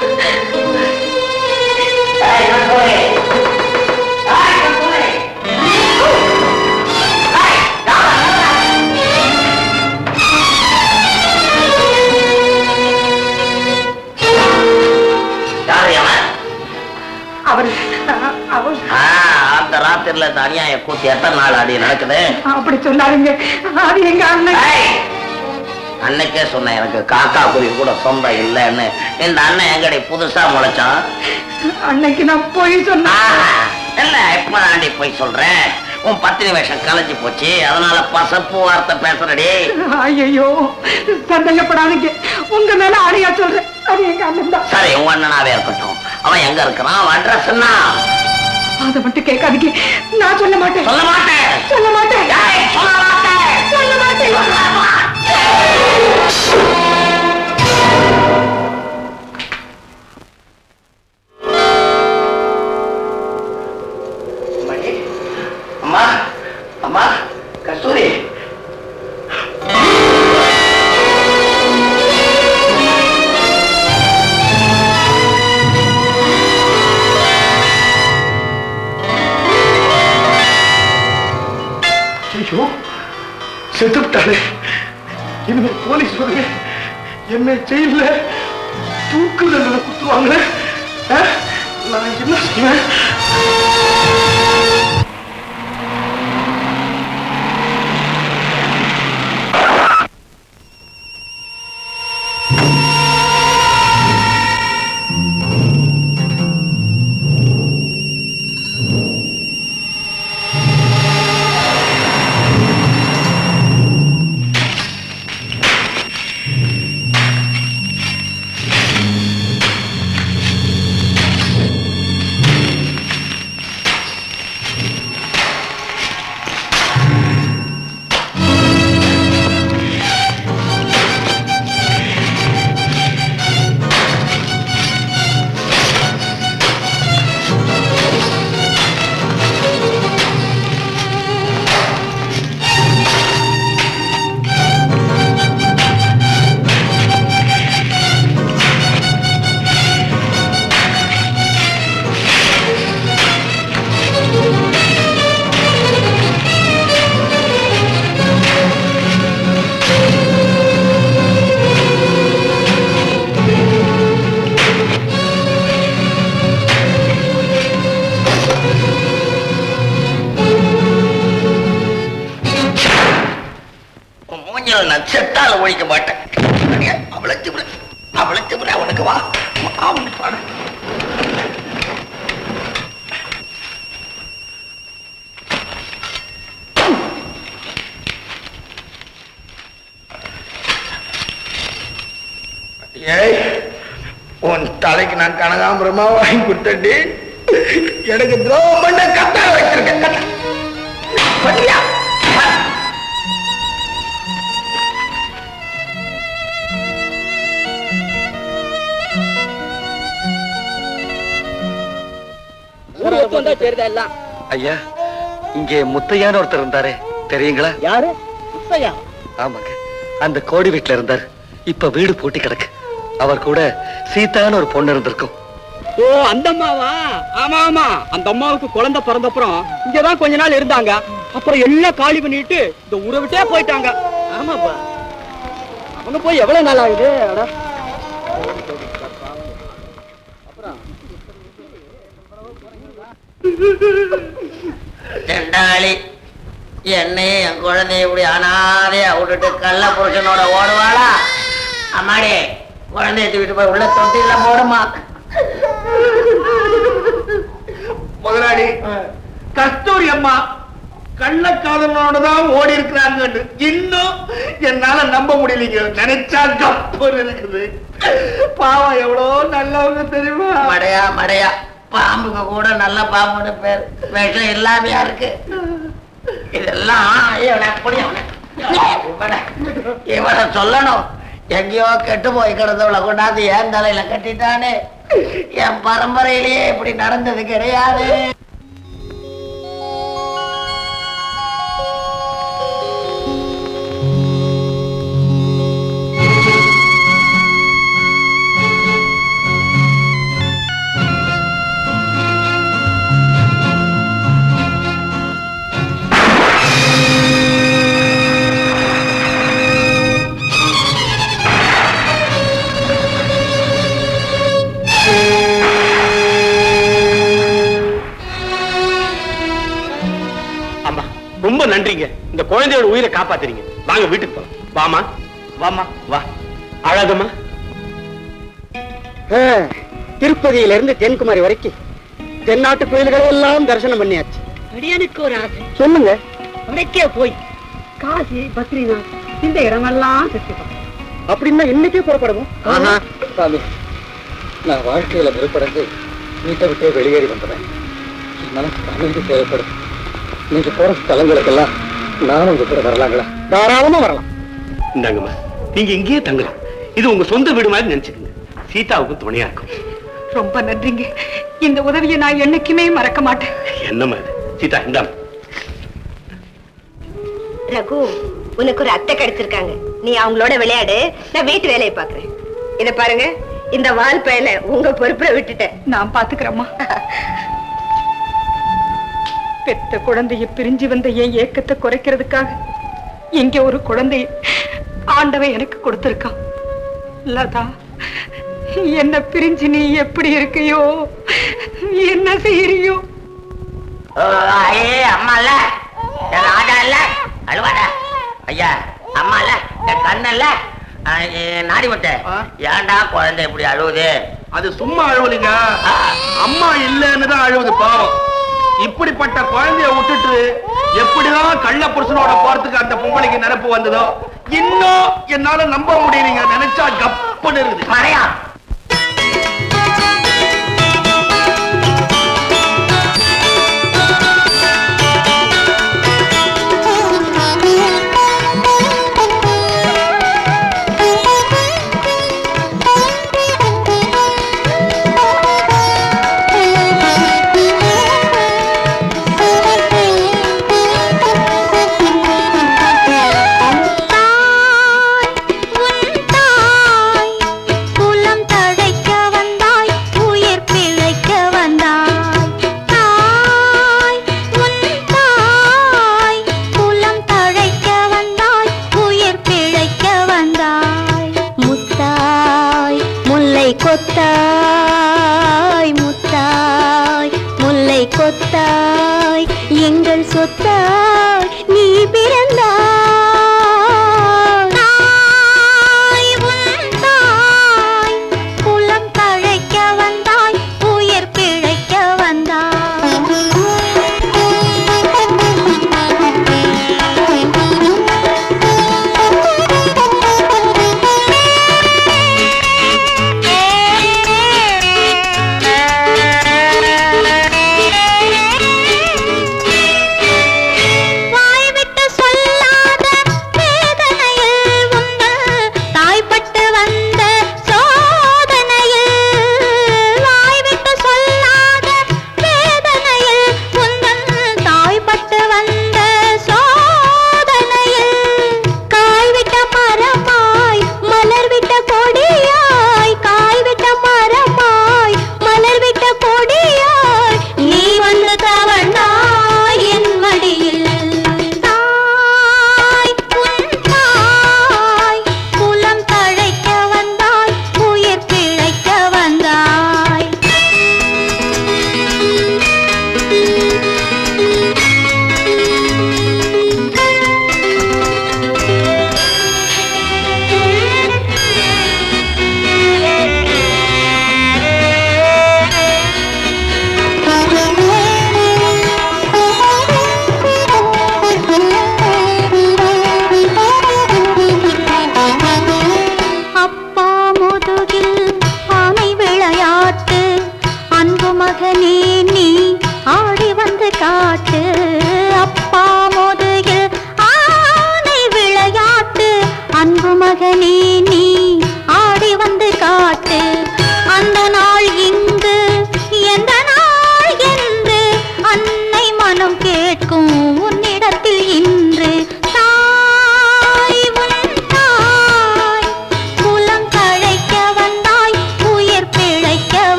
யாரு அவன் அவர் அவர் ஆ, அந்த ராத்திரில இந்த அநியாய கூத்து எத்தனை நாள் அடி நடக்குது அப்படி சொல்லாருங்க அது எங்க அண்ணன் அன்னைக்கே சொன்னேன் எனக்கு காக்கா குருவி கூட சொந்தம் இல்லைன்னு இந்த அண்ணன் எங்கடி புதுசா முளைச்சான் அன்னைக்கு நான் போய் சொன்னேன் இல்ல இப்ப ஆண்டி போய் சொல்றேன் உன் பத்தினி வேஷம் கலைஞ்சு போச்சு அதனால பசப்பு வார்த்தை பேசுறடி ஐயோ சந்தேகப்படாதீங்க உங்க மேல ஆணையா சொல்றேன் அது எங்க அண்ணன் தான் சரி உன் அண்ணனாவே இருக்கட்டும் அவன் எங்க இருக்கிறான் அவன் அட்ரஸ் என்ன அதை மட்டும் கேட்காதீங்க நான் சொல்ல மாட்டேன் சொல்ல மாட்டேன் சொல்ல மாட்டேன் ஏய், சொல்ல மாட்டேன் சொல்ல மாட்டேன் அம்மா அம்மா கஸ்தூரி ஐயோ செத்துவிட்டாளே இனிமே போலீஸ் வருங்க என்ன ஜெயில தூக்கு தண்டனை குத்துவாங்களே ஆ? நான் என்ன செய்வேன் மூஞ்சில நான் செத்தால ஒழிக்க மாட்டேன் அடியே, அவளை திமிர அவளை திமிர அவனுக்கு வா அவனுக்கு வா ஏய் உன் தலைக்கு நான் கனகாம்பரமா வாங்கி கொடுத்தடி எனக்கு துரோகம் பண்ண கத்தால வச்சிருக்கேன் கத்த பண்ணியா ஐயா இங்கே முத்தையான்னு ஒருத்தர் இருந்தாரே தெரியுங்களா யாரு முத்தையா ஆமாங்க அந்த கோடி வீட்டுல இருந்தார் இப்ப வீடு பூட்டி கிடக்கு அவர் கூட சீதான்னு ஒரு பொண்ணு இருந்திருக்கும் ஓ அந்த அம்மாவா ஆமா ஆமா அந்த அம்மாவுக்கு குழந்தை பிறந்தப்புறம் இங்கதான் கொஞ்ச நாள் இருந்தாங்க அப்புறம் எல்லாம் காலி பண்ணிட்டு இந்த ஊரை விட்டே போயிட்டாங்க ஆமாப்பா அவங்க போய் எவ்வளவு நாள் ஆகுது அட. தெண்டாளி என்னையும் என் குழந்தைய இப்படி அனாதையா விட்டுட்டு கள்ள புருஷனோட ஓடுவாளா அம்மாடி குழந்தைய தூக்கிட்டு போய் உள்ள தொட்டில போடுமா முதலாளி கஸ்தூரி அம்மா கள்ளக்காதலனோட தான் ஓடி இருக்கிறாங்க இன்னும் என்னால நம்ப முடியலைங்க நினைச்சா கப்பர் இருக்குது பாவம் எவ்வளவு நல்லவங்க தெரியுமா மடையா மடையா பாம்புக்கு கூட நல்ல பாம்புன்னு பேர் விஷம் இல்லாமையா இருக்கு இதெல்லாம் இவனை அப்படி அவனை இவனை இவனை சொல்லணும் எங்கேயோ கெட்டு போய் கிடந்தவளை கொண்டாந்து என் தலையில கட்டிட்டானே என் பரம்பரையிலேயே இப்படி நடந்தது கிடையாது அம்மா ரொம்ப நன்றிங்க இந்த குழந்தையோட உயிரை காப்பாத்துறீங்க வாங்க வீட்டுக்கு போலாம் வாமா வாமா வா அழகம்மா திருப்பதியில இருந்து தென்குமாரி வரைக்கும் தென்னாட்டு கோயில்களை எல்லாம் தரிசனம் பண்ணியாச்சு அடியனுக்கு ஒரு ஆசை சொல்லுங்க உடைக்கே போய் காசி பத்ரிநாத் இந்த இடமெல்லாம் சுத்தி பார்க்கணும். அப்படின்னா இன்னைக்கே புறப்படுவோம் சாமி நான் வாழ்க்கையில நெருப்படைந்து வீட்டை விட்டே வெளியேறி வந்தவன் என் மனசு அமைதி தேவைப்படும் நீங்க போற ஸ்தலங்களுக்கெல்லாம் நானும் உங்க கூட வரலாங்களா தாராளமா வரலாம் இந்தாங்கம்மா நீங்க இங்கேயே தங்கலாம் இது உங்க சொந்த வீடு மாதிரி நினைச்சுக்கங்க சீதாவுக்கு துணையா இருக்கும் ரொம்ப நன்றிங்க இந்த உதவியை நான் என்னைக்குமே மறக்க மாட்டேன் என்னம்மா இது சீதா இந்தாம்மா ரகு உனக்கு ஒரு அத்தை கிடைச்சிருக்காங்க நீ அவங்களோட விளையாடு நான் வீட்டு வேலையை பாக்குறேன் இத பாருங்க இந்த வால் பயல உங்க பொறுப்புல விட்டுட்டேன் நான் பாத்துக்கிறேம்மா பெத்த குழந்தைய பிரிஞ்சு வந்த என் ஏக்கத்தை குறைக்கிறதுக்காக இங்க ஒரு குழந்தை ஆண்டவன் எனக்கு கொடுத்திருக்கான் லதா என்ன பிரிஞ்சு நீ எப்படி இருக்கியோ என்ன செய்யறியோ ஐயே அம்மா இல்ல என் ராஜா இல்ல அழுவாடா ஐயா அம்மா இல்ல என் கண்ணு இல்ல நாடி முட்டை ஏன்டா குழந்தை இப்படி அழுவுது அது சும்மா அழுவலிங்க அம்மா இல்லைன்னு தான் அழுவுது பாவம் இப்படிப்பட்ட குழந்தைய விட்டுட்டு எப்படிதான் கள்ள புருஷனோட போறதுக்கு அந்த பொம்பளைக்கு நிரப்பு வந்ததோ இன்னும் என்னால நம்ப முடியலைங்க நினைச்சா கப்புன்னு இருக்குது மறையா குலம்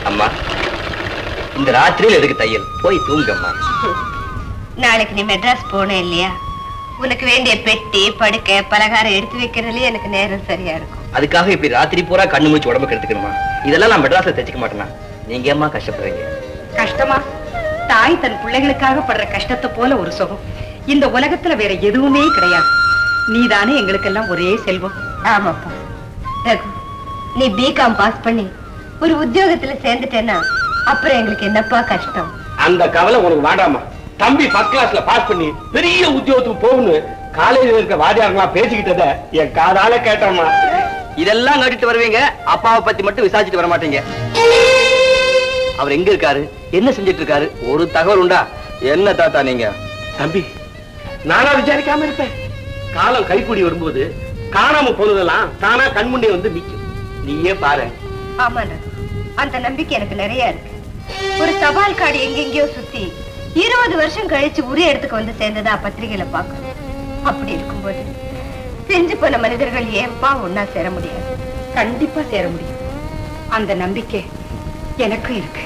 அம்மா இந்த ராத்திரியில் எதுக்கு தையல் போய் தூங்கம்மா நாளைக்கு நீ மெட்ராஸ் போன இல்லையா உனக்கு வேண்டிய பெட்டி படுக்கை பலகாரம் எடுத்து வைக்கிறதுலயே எனக்கு நேரம் சரியா இருக்கும் அதுக்காக இப்படி ராத்திரி பூரா கண்ணு முடிச்சு உடம்பு கெடுத்துக்கணுமா இதெல்லாம் நான் மெட்ராஸ்ல தைச்சுக்க மாட்டேனா நீங்க ஏம்மா கஷ்டப்படுறீங்க கஷ்டமா தாய் தன் பிள்ளைகளுக்காக படுற கஷ்டத்தை போல ஒரு சுகம் இந்த உலகத்துல வேற எதுவுமே கிடையாது நீதானே எங்களுக்கெல்லாம் ஒரே செல்வம் ஆமாப்பா ரகு நீ பிகாம் பாஸ் பண்ணி ஒரு உத்தியோகத்துல சேர்ந்துட்டேன்னா அப்புறம் எங்களுக்கு என்னப்பா கஷ்டம் அந்த கவலை உனக்கு வேண்டாமா தம்பி ஃபர்ஸ்ட் கிளாஸ்ல பாஸ் பண்ணி பெரிய உத்தியோகத்துக்கு போகணும் காலேஜ்ல இருக்க வாதியாரெல்லாம் பேசிக்கிட்டத என் காதால கேட்டோமா இதெல்லாம் கேட்டுட்டு வருவீங்க அப்பாவை பத்தி மட்டும் விசாரிச்சுட்டு வர மாட்டீங்க அவர் எங்க இருக்காரு என்ன செஞ்சிட்டு இருக்காரு ஒரு தகவல் உண்டா என்ன தாத்தா நீங்க தம்பி நானா விசாரிக்காம இருப்பேன் காலம் கைக்கூடி வரும்போது காணாம போனதெல்லாம் தானா கண்முன்னே வந்து நிக்கும் நீயே பாரு ஆமா ரகு அந்த நம்பிக்கை எனக்கு நிறைய இருக்கு ஒரு தபால் கார்டு எங்கெங்கயோ சுத்தி இருபது வருஷம் கழிச்சு உரிய இடத்துக்கு வந்து சேர்ந்ததா பத்திரிகையில பார்க்கணும் அப்படி இருக்கும்போது செஞ்சு போன மனிதர்கள் ஏன்பா ஒன்னா சேர முடியாது கண்டிப்பா சேர முடியும் அந்த நம்பிக்கை எனக்கும் இருக்கு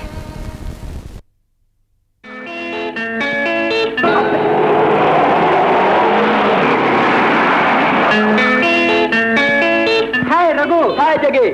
ஹாய் ரகு ஹாய் ஜெகி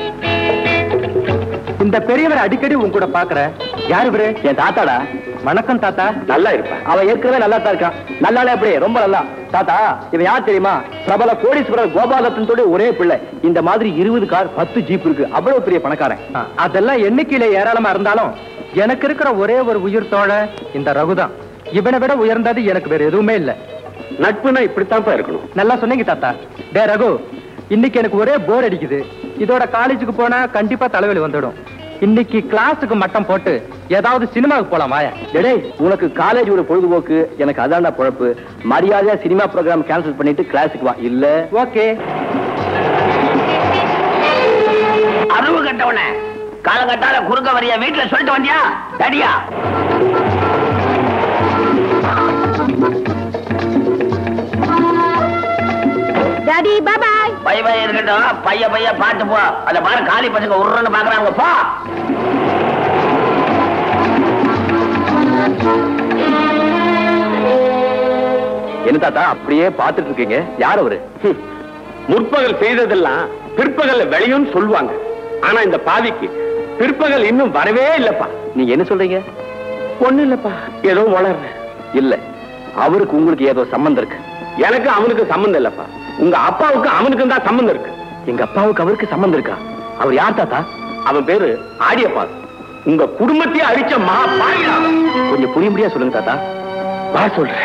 இந்த பெரியவர் அடிக்கடி உன் கூட பாக்குற யாரு இவரு என் தாத்தாடா வணக்கம் தாத்தா நல்லா இருப்பேன் அவன் ஏற்கனவே நல்லா தான் இருக்கான் நல்லாலே அப்படி ரொம்ப நல்லா தாத்தா இவன் யார் தெரியுமா பிரபல கோடீஸ்வரர் கோபாலத்தின் ஒரே பிள்ளை இந்த மாதிரி இருபது கார் பத்து ஜீப் இருக்கு அவ்வளவு பெரிய பணக்காரன் அதெல்லாம் எண்ணிக்கையில ஏராளமா இருந்தாலும் எனக்கு இருக்கிற ஒரே ஒரு உயிர் தோழ இந்த ரகுதான் இவனை விட உயர்ந்தது எனக்கு வேற எதுவுமே இல்ல நட்புனா இப்படித்தான் இருக்கணும் நல்லா சொன்னீங்க தாத்தா டே ரகு இன்னைக்கு எனக்கு ஒரே போர் அடிக்குது இதோட காலேஜுக்கு போனா கண்டிப்பா தலைவலி வந்துடும் இன்னைக்கு கிளாஸுக்கு மட்டம் போட்டு ஏதாவது சினிமாவுக்கு போலாம் வாயா டேய் உனக்கு காலேஜ் ஒரு பொழுதுபோக்கு எனக்கு அதான்டா பொழப்பு மரியாதையா சினிமா ப்ரோக்ராம் கேன்சல் பண்ணிட்டு கிளாஸுக்கு வா இல்ல ஓகே அறிவு கட்டவன காலகட்டால குறுக்க வரிய வீட்டுல சொல்லிட்டு வந்தியா தடியா டாடி பாய் பைய பைய இருக்கட்டும் பைய பைய பாத்து போ அத பாரு காலி பசங்க உருன்னு பாக்குறாங்க போ என்ன தாத்தா அப்படியே பாத்துட்டு இருக்கீங்க யார் அவரு முற்பகல் செய்ததெல்லாம் பிற்பகல்ல விளையும்னு சொல்லுவாங்க ஆனா இந்த பாவிக்கு பிற்பகல் இன்னும் வரவே இல்லப்பா நீங்க என்ன சொல்றீங்க ஒண்ணு இல்லப்பா ஏதோ வளர்ற இல்ல அவருக்கு உங்களுக்கு ஏதோ சம்பந்தம் இருக்கு எனக்கு அவனுக்கு சம்பந்தம் இல்லப்பா உங்க அப்பாவுக்கு அவனுக்கும் தான் சம்பந்தம் இருக்கு எங்க அப்பாவுக்கு அவருக்கு சம்பந்தம் இருக்கா அவர் யார் தாத்தா அவன் பேரு ஆடியப்பாஸ் உங்க குடும்பத்தையே அழிச்ச மகா பாவிடா அவன். கொஞ்சம் புரியும்படியா சொல்லுங்க தாத்தா வா சொல்றேன்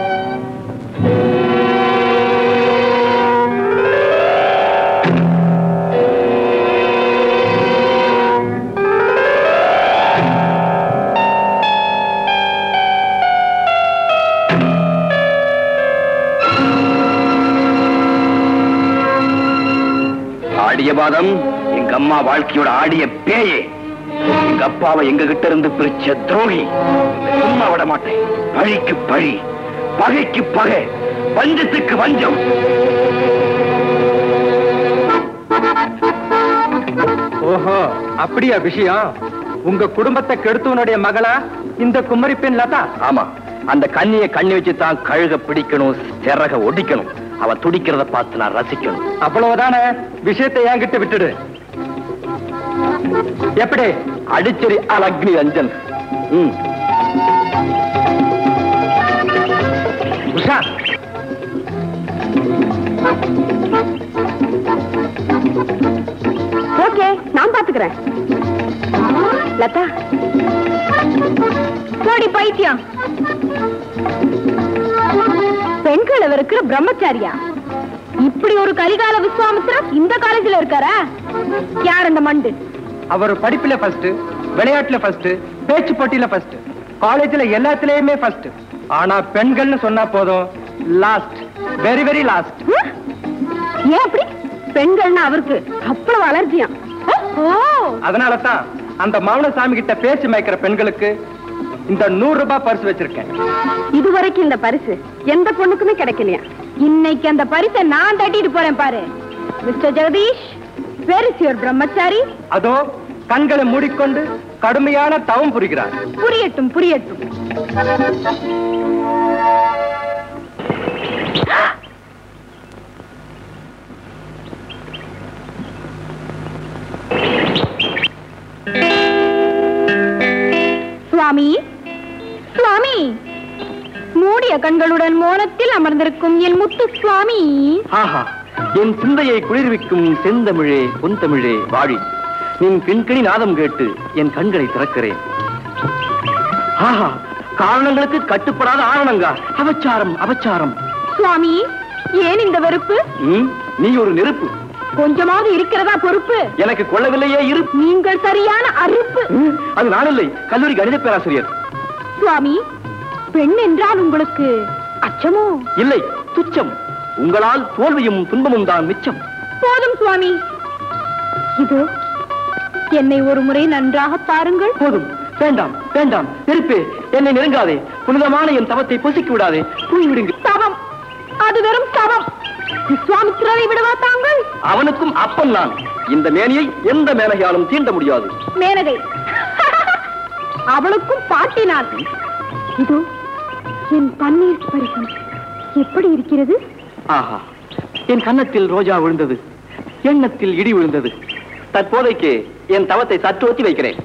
ஆடிய பாதம் எங்க அம்மா வாழ்க்கையோட ஆடிய பேயே எங்க அப்பாவை எங்க கிட்ட இருந்து பிரிச்ச துரோகி உன்னை சும்மா விட மாட்டேன் பழிக்கு பழி பகைக்கு பகை வஞ்சத்துக்கு வஞ்சம் ஓஹோ அப்படியா விஷயம் உங்க குடும்பத்தை கெடுத்தவனுடைய மகளா இந்த குமரி பெண் லதா ஆமா அந்த கண்ணிய கண்ணி வச்சு தான் கழுக பிடிக்கணும் சிறக ஒடிக்கணும் அவ துடிக்கிறத பார்த்து நான் ரசிக்கணும் அவ்வளவுதானே விஷயத்தை என்கிட்ட விட்டுடு எப்படி அடிச்சரி அலக்னி ரஞ்சன் ம் உஷா ஓகே நான் பாத்துக்கிறேன் லதா போடி பைத்தியம் பெண்கள் இருக்கிற பிரம்மச்சாரியா இப்படி ஒரு கலிகால விஸ்வாமித்திரர் இந்த காலேஜ்ல இருக்காரா யார் அந்த மண்டு அவர் படிப்புல ஃபர்ஸ்ட் விளையாட்டுல ஃபர்ஸ்ட் பேச்சு போட்டியில ஃபர்ஸ்ட் காலேஜ்ல எல்லாத்துலயுமே ஃபர்ஸ்ட் ஆனா பெண்கள்னு சொன்னா போதும் last very very last hmm? ஏன் அப்படி பெண்கள்னா அவருக்கு அவ்வளவு அலர்ஜியாம் ஓ அதனால தான் அந்த மௌனசாமி கிட்ட பேசி மயக்கிற பெண்களுக்கு இந்த நூறு ரூபாய் பரிசு வச்சிருக்கேன் இதுவரைக்கும் இந்த பரிசு எந்த பொண்ணுக்குமே கிடைக்கலையா இன்னைக்கு அந்த பரிசை நான் தட்டிட்டு போறேன் பாரு mister Jagadish where is your பிரம்மச்சாரி அதோ கண்களை மூடிக்கொண்டு கடுமையான தவம் புரிகிறார் புரியட்டும் புரியட்டும் சுவாமி சுவாமி மூடிய கண்களுடன் மோனத்தில் அமர்ந்திருக்கும் என் முத்து சுவாமி ஆஹா என் சிந்தையை குளிர்விக்கும் செந்தமிழே பொன்தமிழே வாழி நின் பின்கணி நாதம் கேட்டு என் கண்களை திறக்கிறேன் ஆஹா காரணங்களுக்கு கட்டுப்படாத ஆரணங்கா அபச்சாரம் அபச்சாரம் சுவாமி ஏன் இந்த வெறுப்பு ம், நீ ஒரு நெருப்பு கொஞ்சமாவது இருக்கிறதா பொறுப்பு எனக்கு கொள்ளவில்லையே இருப்பு நீங்கள் சரியான அறுப்பு ம், அது நான் இல்லை கல்லூரி கணித பேராசிரியர் சுவாமி பெண் என்றால் உங்களுக்கு அச்சமோ இல்லை துச்சம் உங்களால் தோல்வியும் துன்பமும் தான் மிச்சம் போதும் சுவாமி இதோ என்னை ஒரு முறை நன்றாக பாருங்கள் போதும் வேண்டாம் வேண்டாம் நெருப்பே என்னை நெருங்காதே புனிதமான என் தவத்தை பொசுக்கி விடாதே தூய்விடுங்க தவம் அது வெறும் தவம் விஸ்வாமித்திரரை விடவா தாங்கள் அவனுக்கும் அப்பன் நான் இந்த மேனியை எந்த மேனகையாலும் தீண்ட முடியாது மேனகை அவளுக்கும் பாட்டி நான் இதோ என் பன்னீர் பரிசம் எப்படி இருக்கிறது ஆஹா என் கன்னத்தில் ரோஜா விழுந்தது எண்ணத்தில் இடி விழுந்தது தற்போதைக்கு என் தவத்தை சற்று ஒத்தி வைக்கிறேன்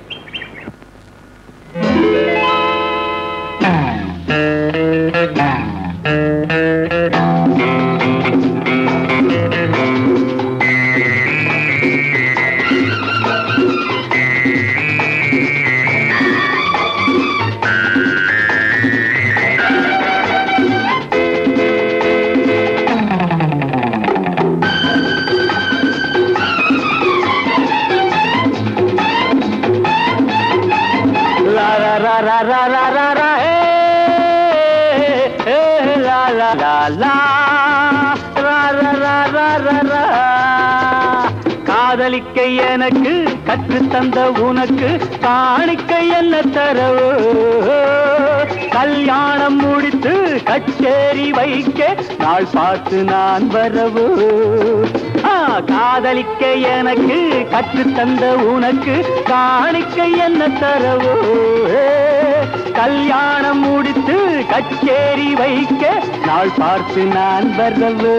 La la la la la la la la hey, hey, la la la la la la la la la la காதலிக்க எனக்கு கற்று தந்த உனக்கு காணிக்க என்ன தரவோ கல்யாணம் முடித்து கச்சேரி வைக்க நாள் பார்த்து நான் வரவோ ஆ, காதலிக்க எனக்கு கற்று தந்த உனக்கு காணிக்க என்ன தரவோ கல்யாணம் முடித்து கச்சேரி வைக்க நாள் பார்த்து நான் வரவோ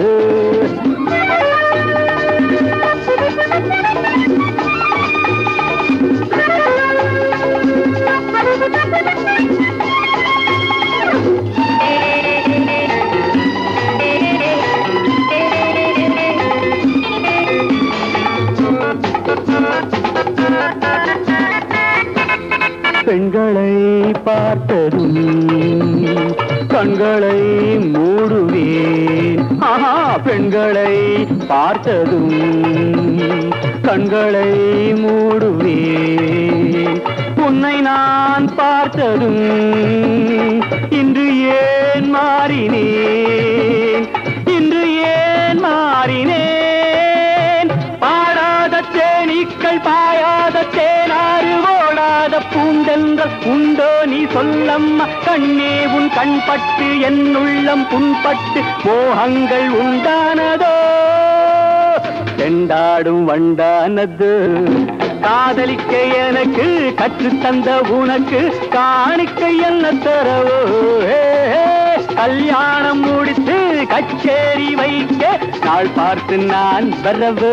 பெண்களை பார்த்ததும் கண்களை மூடுவேன் ஆஹா பெண்களை பார்த்ததும் கண்களை மூடுவேன் உன்னை நான் பார்த்ததும் இன்று ஏன் மாறினேன் இன்று ஏன் மாறினேன் பாடாத தேனீக்கள் பாயாத தேனாறு ஓடாத பூண்டென்றல் உண்டோ நீ சொல்லம்மா கண்ணே உன் கண்பட்டு என் உள்ளம் புண்பட்டு மோகங்கள் உண்டானதோ செண்டாடும் வண்டானது காதலிக்க எனக்கு கற்று தந்த உனக்கு காணிக்க என்ன தரவோ ஏ, ஏ, கல்யாணம் முடித்து கச்சேரி வைக்க நாள் பார்த்து நான் வரவு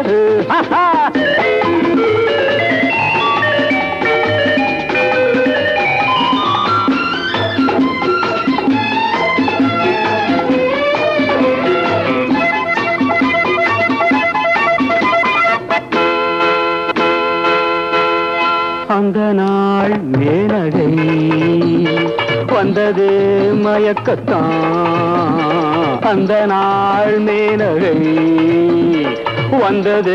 அந்த நாள் மேனகை வந்தது மயக்கத்தான் அந்த நாள் மேனகை வந்தது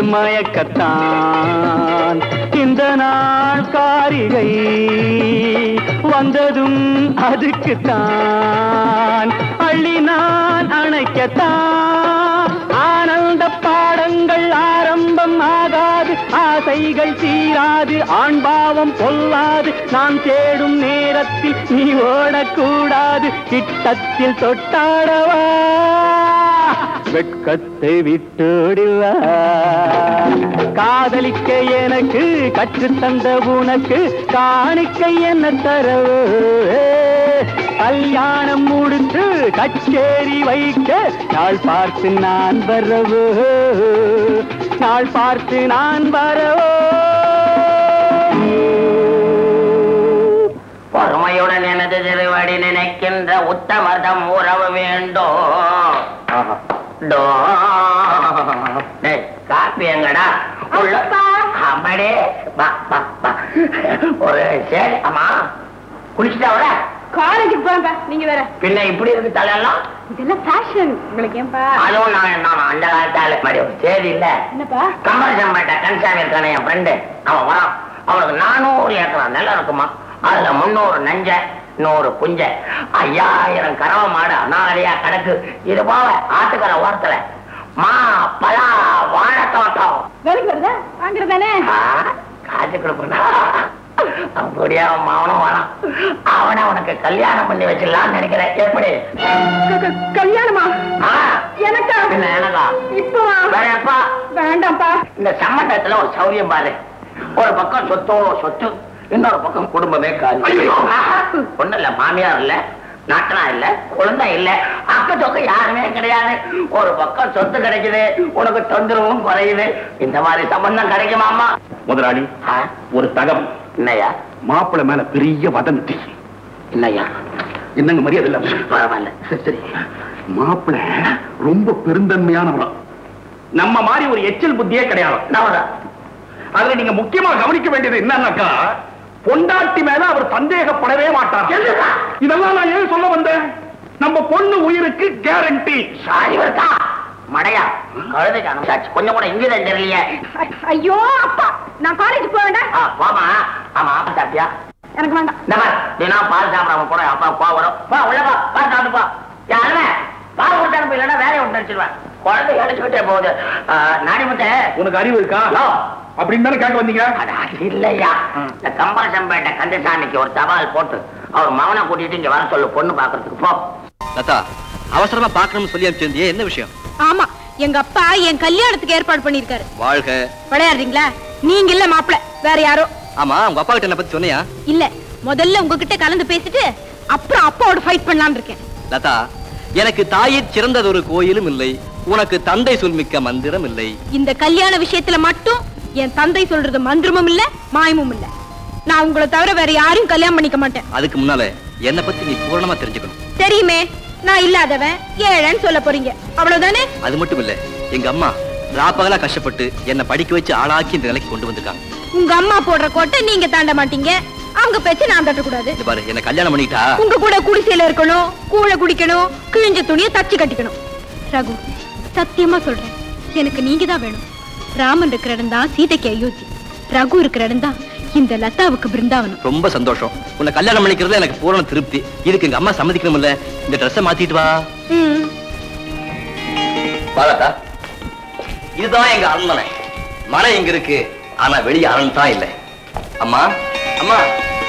மயக்கத்தான் இந்த நாள் காரிகை வந்ததும் அதுக்குத்தான் அள்ளி நான் அணைக்கத்தான் ஆனந்த பாடங்கள் ஆரம்பம் ஆகாது ஆசைகள் தீராது ஆண்பாவம் பொல்லாது நான் தேடும் நேரத்தில் நீ ஓடக்கூடாது கிட்டத்தில் தொட்டாடவா வெட்கத்தை விட்டுடுவா காதலிக்க எனக்கு கற்றுத் தந்த உனக்கு காணிக்கை என்ன தரவு கல்யாணம் முடித்து கச்சேரி வைக்க நாள் பார்த்து நான் வரவு நாள் பார்த்து நான் வரவோ பொறுமையுடன் எனது திருவடி நினைக்கின்ற உத்தமதம் உறவு வேண்டும் டோ. டேய், காப்பி எங்கடா உள்ள அம்மாடே வா வா வா ஒரு சரி அம்மா குளிச்சுட்டா வர காலேஜுக்கு போறேன்ப்பா நீங்க வேற பின்ன இப்படி இருக்கு தலையெல்லாம் இதெல்லாம் ஃபேஷன் உங்களுக்கு ஏன்பா அதுவும் நான் நான் அந்த காலத்தால மாதிரி ஒரு சரி இல்ல என்னப்பா கம்பரசம் பேட்டை கன்சாமி இருக்கானே என் ஃப்ரெண்டு அவன் வரான் அவனுக்கு நானூறு ஏக்கரா நிலம் இருக்குமா அதுல முன்னூறு நஞ்ச நூறு புஞ்ச ஐயாயிரம் கறவை மாடு அனாதையா கிடக்கு இது போக ஆட்டுக்கரை ஓரத்துல மா பலா வாழைத்தோட்டம் வேலைக்கு வருதா வாங்குறதானே ஆ, காசு கொடுப்பா அப்படியே அவன் மாவனும் வரான் அவனை உனக்கு கல்யாணம் பண்ணி வச்சிடலாம்னு நினைக்கிறேன் எப்படி கல்யாணமா ஆ, எனக்கா பின்ன எனக்கா இப்பவா வேற எப்பா வேண்டாம்ப்பா இந்த சம்பந்தத்துல ஒரு சௌரியம் பாரு ஒரு பக்கம் சொத்தோ சொத்து இன்னொரு பக்கம் குடும்பமே காலி ஒண்ணு இல்ல மாமியார் இல்ல நாட்டனா இல்ல குழந்தை இல்ல அக்க தொக்க யாருமே கிடையாது ஒரு பக்கம் சொத்து கிடைக்குது உனக்கு தொந்தரவும் குறையுது இந்த மாதிரி சம்பந்தம் கிடைக்குமாமா முதலாளி ஆ? ஒரு தகம் என்னய்யா மாப்பிள்ளை மேல பெரிய வதந்தி என்னய்யா என்னங்க மரியாதை இல்ல பரவாயில்ல சரி, சரி மாப்பிள்ளை ரொம்ப பெருந்தன்மையானவரா நம்ம மாதிரி ஒரு எச்சல் புத்தியே கிடையாது நவதான் அதுல நீங்க முக்கியமா கவனிக்க வேண்டியது என்னன்னாக்கா பொண்டாட்டி மேல அவர் சந்தேகப்படவே மாட்டார் இதெல்லாம் நான் ஏன் சொல்ல வந்தேன் நம்ம பொண்ணு உயிருக்கு கேரண்டி சாரி வருதா மடையா கழுதைக்கு அனுப்பிச்சாச்சு கொஞ்சம் கூட இங்கிலீஷ் தெரியலையே ஐயோ அப்பா நான் காலேஜ் போக வேண்டாம் ஆ, போமா ஆமா சாப்பிட்டியா எனக்கு வேண்டாம் இந்த மாதிரி தினம் பால் சாப்பிடாம போற அப்பா போ வரும் போ உள்ள போ பால் சாப்பிட்டு போ யாருமே பால் கொடுத்து அனுப்பி இல்லைன்னா வேலையை விட்டு அடிச்சிருவேன் குழந்தை அடிச்சுக்கிட்டே போகுது ஆ, நாடி முட்டை உனக்கு அறிவு இருக்கா ஹலோ. அப்படின்னு தானே கேட்க வந்தீங்க அட, அது இல்லையா இந்த கம்பரசம்பேட்டை கந்தசாமிக்கு ஒரு தபால் போட்டு அவர் மகனை கூட்டிட்டு இங்க வர சொல்லு பொண்ணு பாக்குறதுக்கு போ லதா அவசரமா பார்க்கணும்னு சொல்லி அனுப்பிச்சிருந்தியே என்ன விஷயம் ஆமா எங்க அப்பா என் கல்யாணத்துக்கு ஏற்பாடு பண்ணிருக்காரு வாழ்க விளையாடுறீங்களா நீங்க இல்ல மாப்பிள வேற யாரோ ஆமா உங்க அப்பா கிட்ட என்ன பத்தி சொன்னியா இல்ல முதல்ல உங்ககிட்ட கலந்து பேசிட்டு அப்புறம் அப்பாவோட ஃபைட் பண்ணலாம்னு இருக்கேன் லதா எனக்கு தாயிற் சிறந்ததொரு கோயிலும் இல்லை உனக்கு தந்தை சொல்மிக்க மந்திரம் இல்லை இந்த கல்யாண விஷயத்துல மட்டும் என் தந்தை சொல்றது மந்திரமும் இல்ல மாயமும் இல்ல நான் உங்களை தவிர வேற யாரையும் கல்யாணம் பண்ணிக்க மாட்டேன் அதுக்கு முன்னால என்ன பத்தி நீ பூரணமா தெரிஞ்சுக்கணும் தெரியுமே நான் இல்லாதவன் ஏழைன்னு சொல்ல போறீங்க அவ்வளவுதானே அது மட்டும் இல்ல எங்க அம்மா ராப்பகலா கஷ்டப்பட்டு என்ன படிக்க வச்சு ஆளாக்கி இந்த நிலைக்கு கொண்டு வந்திருக்காங்க உங்க அம்மா போடுற கோட்டை நீங்க தாண்ட மாட்டீங்க அவங்க பேச்சு நான் தட்டக்கூடாது இது பாரு என்ன கல்யாணம் பண்ணிட்டா உங்க கூட குடிசையில இருக்கணும் கூழ குடிக்கணும் கிழிஞ்ச துணியை தச்சு கட்டிக்கணும் ரகு சத்தியமா சொல்றேன் எனக்கு நீங்க தான் வேணும் ராமன் இருக்கிற இடம் தான் சீதைக்கு அயோத்தி ரகு இருக்கிற இடம் தான் இந்த லதாவுக்கு பிருந்தாவனம் ரொம்ப சந்தோஷம் உன்னை கல்யாணம் பண்ணிக்கிறது எனக்கு பூரண திருப்தி இதுக்கு எங்க அம்மா சம்மதிக்கணும்ல இந்த ட்ரெஸ்ஸை மாத்திட்டு வா ம் பாலக்கா இதுதான் எங்க அரண்மனை மனை இங்க இருக்கு ஆனா வெளிய அரண் தான் இல்லை அம்மா அம்மா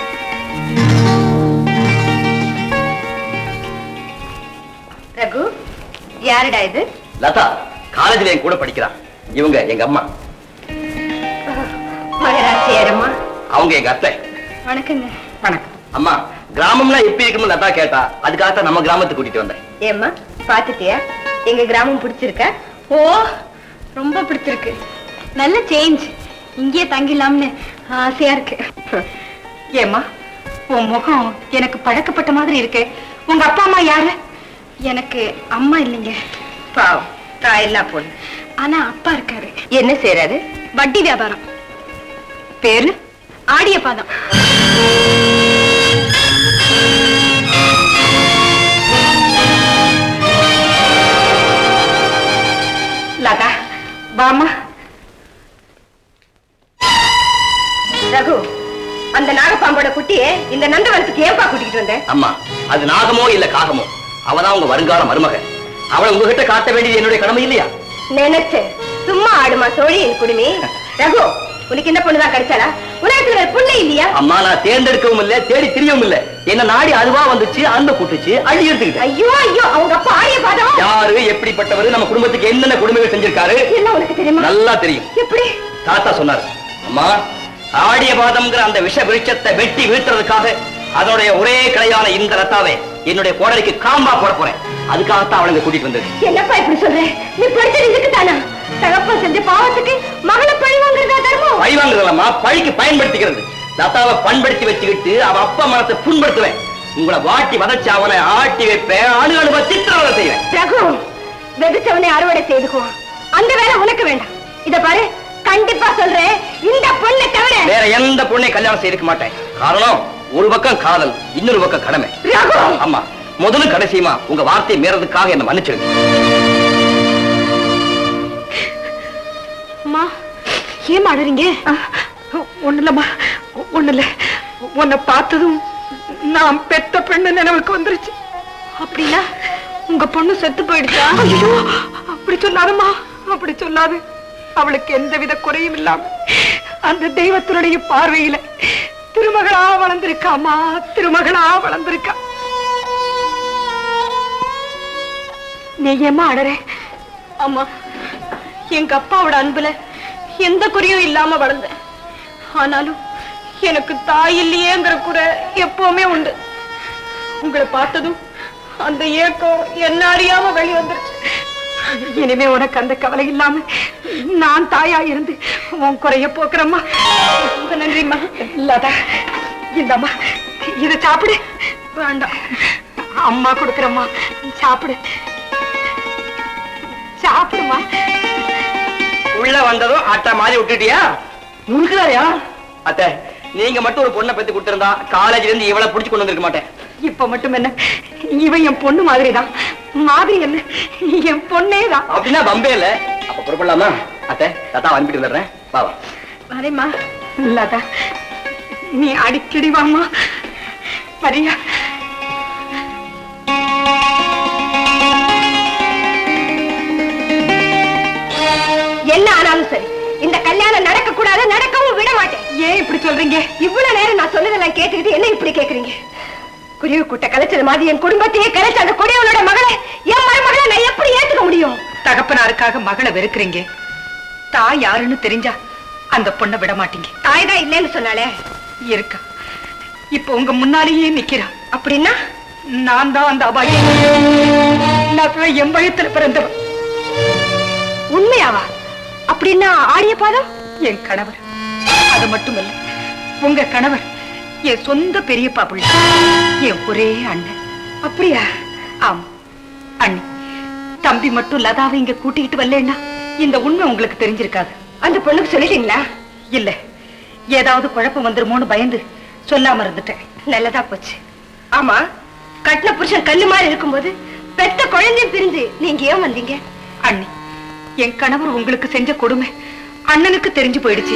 ரகு யாருடா இது லதா காலேஜ்ல என் கூட படிக்கிறா இவங்க எங்க அம்மா மகராசியாரம்மா அவங்க எங்க அத்தை வணக்கங்க வணக்கம் அம்மா கிராமம்லாம் எப்படி இருக்கும்னு லதா கேட்டா அதுக்காகத்தான் நம்ம கிராமத்துக்கு கூட்டிட்டு வந்தேன் ஏம்மா பாத்துட்டியா எங்க கிராமம் பிடிச்சிருக்க ஓ ரொம்ப பிடிச்சிருக்கு நல்ல சேஞ்ச் இங்கேயே தங்கிடலாம்னு ஆசையா இருக்கு ஏம்மா உன் முகம் எனக்கு பழக்கப்பட்ட மாதிரி இருக்கு உங்க அப்பா அம்மா யாரு எனக்கு அம்மா இல்லைங்க பாவம் தாயில்லா பொண்ணு ஆனா அப்பா இருக்காரு என்ன செய்யறாரு வட்டி வியாபாரம் பேரு ஆடிய பாதம் லதா வாமா ரகு அந்த நாகப்பாம்போட குட்டியை இந்த நந்தவனத்துக்கு ஏன்பா கூட்டிட்டு வந்த அம்மா அது நாகமோ இல்ல காகமோ அவதான் உங்க வருங்கால மருமக அவளை உங்ககிட்ட காட்ட வேண்டியது என்னுடைய கடமை இல்லையா நினைச்சேன் சும்மா ஆடுமா சோழி என் குடுமி ரகு உனக்கு இந்த பொண்ணுதான் கிடைச்சாளா உலகத்துல வேற பொண்ணே இல்லையா அம்மா நான் தேர்ந்தெடுக்கவும் இல்ல தேடி திரியவும் இல்ல என்ன நாடி அதுவா வந்துச்சு அந்த கூட்டுச்சு அள்ளி எடுத்துக்கிட்டேன் ஐயோ ஐயோ அவங்க அப்பா ஆரிய பாதம் யாரு எப்படிப்பட்டவர் நம்ம குடும்பத்துக்கு என்னென்ன கொடுமைகள் செஞ்சிருக்காரு எல்லாம் உனக்கு தெரியுமா நல்லா தெரியும் எப்படி தாத்தா சொன்னார் அம்மா ஆடிய பாதம்ங்கிற அந்த விஷ விருட்சத்தை வெட்டி வீழ்த்துறதுக்காக அதனுடைய ஒரே கிளையான இந்த ரத்தாவை என்னுடைய கோடலிக்கு காம்பா போட போறேன் அதுக்காகத்தான் அவளுங்க கூட்டிட்டு வந்தது என்னப்பா இப்படி சொல்ற நீ படிச்சது இதுக்கு தானா தகப்பன் செஞ்ச பாவத்துக்கு மகளை பழி வாங்குறதா தர்மம் பழி வாங்குறதல்லம்மா பழிக்கு பயன்படுத்திக்கிறது லதாவை பண்படுத்தி வச்சுக்கிட்டு அவ அப்பா மனத்தை புண்படுத்துவேன் உங்களை வாட்டி வதச்சு அவனை ஆட்டி வைப்பேன் அணு அணுவ சித்திரவதை செய்வேன் ரகு வெதிச்சவனை அறுவடை செய்துக்குவான் அந்த வேலை உனக்கு வேண்டாம் இத பாரு கண்டிப்பா சொல்றேன் இந்த பொண்ணை தவிர வேற எந்த பொண்ணை கல்யாணம் செய்திருக்க மாட்டேன் காரணம் ஒரு பக்கம் காதல் இன்னொரு பக்கம் கடமை ரகு ஆமா முதலும் கடைசியுமா உங்க வார்த்தையை மீறதுக்காக என்ன மன்னிச்சிருங்க அம்மா ஏன் மாடுறீங்க ஒண்ணு இல்லம்மா ஒண்ணு இல்ல உன்னை பார்த்ததும் நான் பெத்த பெண்ணு நினைவுக்கு வந்துருச்சு அப்படின்னா உங்க பொண்ணு செத்து போயிடுச்சா ஐயோ அப்படி சொல்லாதம்மா அப்படி சொல்லாது அவளுக்கு எந்தவித குறையும் இல்லாம அந்த தெய்வத்தினுடைய பார்வையில திருமகளா வளர்ந்திருக்காமா திருமகளா வளர்ந்திருக்கா நீ ஏமா அடறே அம்மா எங்க அப்பாவோட அன்புல எந்த குறையும் இல்லாம வளர்ந்தேன் ஆனாலும் எனக்கு தாய் இல்லையேங்கிற குறை எப்பவுமே உண்டு உங்களை பார்த்ததும் அந்த ஏக்கம் என்ன அறியாம வெளி வந்துருச்சு இனிமே உனக்கு அந்த கவலை இல்லாம நான் தாயா இருந்து உன் குறைய போக்குறம்மா ரொம்ப நன்றிம்மா இல்லாதா இந்தம்மா இத சாப்பிடு வேண்டாம் அம்மா கொடுக்குறம்மா சாப்பிடு சாப்பிடுமா உள்ள வந்ததும் அட்டை மாதிரி விட்டுட்டியா உனக்குதாரியா அத்தை நீங்க மட்டும் ஒரு பொண்ணை பத்தி கொடுத்திருந்தா காலேஜ்ல இருந்து இவளை புடிச்சு கொண்டு வந்திருக்க மாட்டேன் இப்ப மட்டும் என்ன இவன் என் பொண்ணு மாதிரிதான் மாதிரி என்ன என் பொண்ணே தான் அப்படின்னா பம்பே இல்ல அப்ப புறப்படலாமா அத்தை தாத்தா அனுப்பிட்டு வந்துடுறேன் வா வா வரேம்மா இல்லாதா நீ அடிக்கடி வாம்மா வரியா என்ன ஆனாலும் சரி இந்த கல்யாணம் நடக்க கூடாது நடக்கவும் விட மாட்டேன் ஏன் இப்படி சொல்றீங்க இவ்வளவு நேரம் நான் சொன்னதெல்லாம் கேட்டுக்கிட்டு என்ன இப்படி கேக்குறீங்க குருவி கூட்ட கலைச்சது மாதிரி என் குடும்பத்தையே கலைச்ச அந்த குடியவனோட மகளை என் மருமகளை நான் எப்படி ஏத்துக்க முடியும் தகப்பனாருக்காக மகளை வெறுக்கிறீங்க தாய் யாருன்னு தெரிஞ்சா அந்த பொண்ணை விட மாட்டீங்க தாய் தான் இல்லைன்னு சொன்னாலே இருக்கா இப்ப உங்க முன்னாலேயே நிக்கிறா அப்படின்னா நான் தான் அந்த அபாயம் நான் என் வயத்துல பிறந்தவன் உண்மையாவா அப்படின்னா ஆடிய பாதம் என் கணவர் அது மட்டுமல்ல உங்க கணவர் என் சொந்த பெரியப்பா பிள்ளை என் ஒரே அண்ணன் அப்படியா ஆமா அண்ணி தம்பி மட்டும் லதாவை இங்க கூட்டிக்கிட்டு வரலன்னா இந்த உண்மை உங்களுக்கு தெரிஞ்சிருக்காது அந்த பொண்ணுக்கு சொல்லிட்டீங்களா இல்ல ஏதாவது குழப்பம் வந்துருமோன்னு பயந்து சொல்லாம இருந்துட்டேன் நல்லதா போச்சு ஆமா கட்டின புருஷன் கல்லு மாதிரி இருக்கும்போது பெத்த குழந்தையும் பிரிஞ்சு நீங்க ஏன் வந்தீங்க அண்ணி என் கணவர் உங்களுக்கு செஞ்ச கொடுமை அண்ணனுக்கு தெரிஞ்சு போயிடுச்சு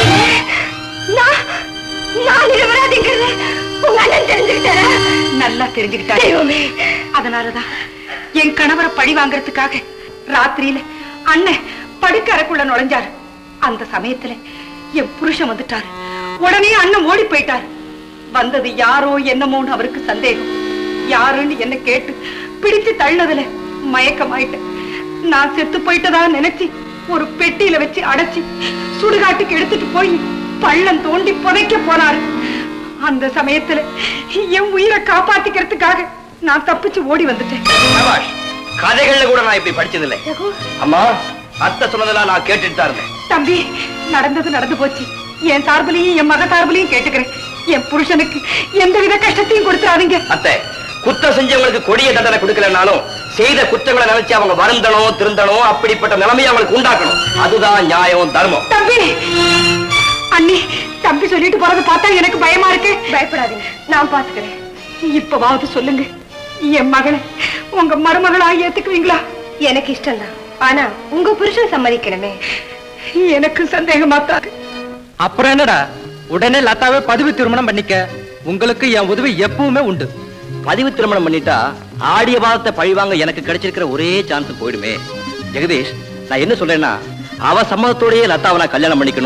நான் நான் நிரபராதிங்கிறது உங்க அண்ணன் தெரிஞ்சுக்கிட்டாரா நல்லா தெரிஞ்சுக்கிட்டாரு தெய்வமே. அதனாலதான் என் கணவரை பழி வாங்குறதுக்காக ராத்திரியில அண்ணன் படுக்க அறைக்குள்ள நுழைஞ்சாரு அந்த சமயத்துல என் புருஷன் வந்துட்டாரு உடனே அண்ணன் ஓடி போயிட்டாரு வந்தது யாரோ என்னமோன்னு அவருக்கு சந்தேகம் யாருன்னு என்ன கேட்டு பிடிச்சு தள்ளதுல மயக்கமாயிட்டேன் நான் செத்து போயிட்டதா நினைச்சு ஒரு பெட்டியில வச்சு அடைச்சி சுடுகாட்டுக்கு எடுத்துட்டு போய் பள்ளம் தோண்டி புதைக்க போனாரு அந்த சமயத்துல என் உயிரை காப்பாத்திக்கிறதுக்காக நான் தப்பிச்சு ஓடி வந்துட்டேன் சபாஷ். கதைகள்ல கூட நான் இப்படி படிச்சதில்லை அம்மா அத்தை சொன்னதெல்லாம் நான் கேட்டுட்டு தான் இருந்தேன் தம்பி நடந்தது நடந்து போச்சு என் சார்பிலையும் என் மக சார்பிலையும் கேட்டுக்கிறேன் என் புருஷனுக்கு எந்தவித கஷ்டத்தையும் கொடுத்துறாதீங்க அத்தை குத்தம் செஞ்சவங்களுக்கு கொடிய தண்டனை கொடுக்கலனாலும் செய்த குற்றங்களை நினைச்சு அவங்க வருந்தணும் திருந்தணும் அப்படிப்பட்ட நிலைமையை அவங்களுக்கு உண்டாக்கணும் அதுதான் நியாயம் தர்மம் தம்பி அண்ணி தம்பி சொல்லிட்டு போறது பார்த்தா எனக்கு பயமா இருக்கு பயப்படாதீங்க நான் பாத்துக்கிறேன் இப்பவாவது சொல்லுங்க என் மகளை உங்க மருமகளா ஏத்துக்குவீங்களா எனக்கு இஷ்டம்தான் ஆனா உங்க புருஷன் சம்மதிக்கணுமே எனக்கு சந்தேகமா தான் அப்புறம் என்னடா உடனே லதாவை பதவி திருமணம் பண்ணிக்க உங்களுக்கு என் உதவி எப்பவுமே உண்டு பதிவு திருமணம் பண்ணிட்டா ஆடிய பாதத்தை பழிவாங்க எனக்கு கிடைச்சிருக்கிற ஒரே சான்ஸ் போயிடுமே ஜெகதீஷ் நான் என்ன சொல்றேன்னா அவ சம்மதத்தோடயே லதாவை நான் கல்யாணம் பண்ணிக்கணும்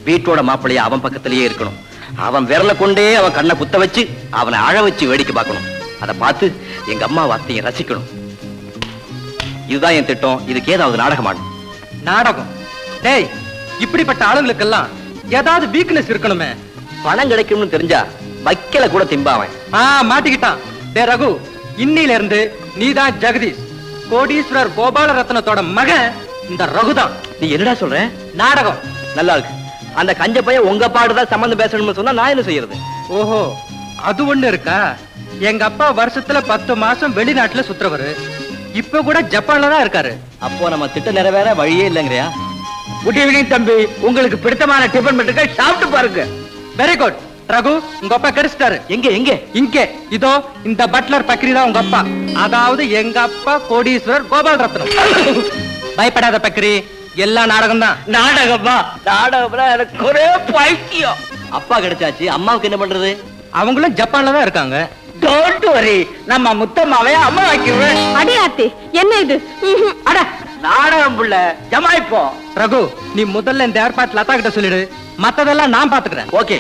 வீட்டோட மாப்பிள்ளைய அவன் பக்கத்திலேயே இருக்கணும் அவன் விரல கொண்டே அவன் கண்ணை குத்த வச்சு அவனை அழ வச்சு வேடிக்கை பார்க்கணும் அதை பார்த்து எங்க அம்மா வார்த்தையை ரசிக்கணும் இதுதான் என் திட்டம் இதுக்கு ஏதாவது நாடகம் ஆடணும் நாடகம் டேய் இப்படிப்பட்ட ஆளுங்களுக்கெல்லாம் ஏதாவது வீக்னஸ் இருக்கணுமே பணம் கிடைக்கும்னு தெரிஞ்சா வைக்கல கூட திம்பாவன் ஆ மாட்டிக்கிட்டான் டே ரகு இன்னில இருந்து நீதான் ஜெகதீஷ் கோடீஸ்வரர் கோபால ரத்னத்தோட மகன் இந்த ரகுதான் நீ என்னடா சொல்ற நாடகம் நல்லா இருக்கு அந்த கஞ்ச பையன் உங்க பாடுதான் சம்மந்தம் பேசணும்னு சொன்னா நான் என்ன செய்யறது ஓஹோ அது ஒண்ணு இருக்கா எங்க அப்பா வருஷத்துல பத்து மாசம் வெளிநாட்டுல சுத்துறவரு இப்ப கூட ஜப்பான்ல தான் இருக்காரு அப்போ நம்ம திட்டம் நிறைவேற வழியே இல்லைங்கறியா குட் ஈவினிங் தம்பி உங்களுக்கு பிடித்தமான டிபன் மட்டும் சாப்பிட்டு பாருங்க வெரி குட் ரகு உங்க அப்பா கிடைச்சிட்டாரு எங்க எங்க இங்க இதோ இந்த பட்லர் பக்ரி தான் உங்க அப்பா அதாவது எங்க அப்பா கோடீஸ்வரர் கோபால் ரத்னம் பயப்படாத பக்ரி எல்லாம் நாடகம் தான் நாடகமா நாடகம் எனக்கு ஒரே பைத்தியம் அப்பா கிடைச்சாச்சு அம்மாவுக்கு என்ன பண்றது அவங்களும் ஜப்பான்ல தான் இருக்காங்க டோன்ட் வரி நம்ம முத்தம்மாவே அம்மா வைக்கிறேன் அடியாத்தி என்ன இது அட நாடகம் புள்ள ஜமாய்ப்போம் ரகு நீ முதல்ல இந்த ஏற்பாட்டு லதா கிட்ட சொல்லிடு மத்ததெல்லாம் நான் பாத்துக்கிறேன் ஓகே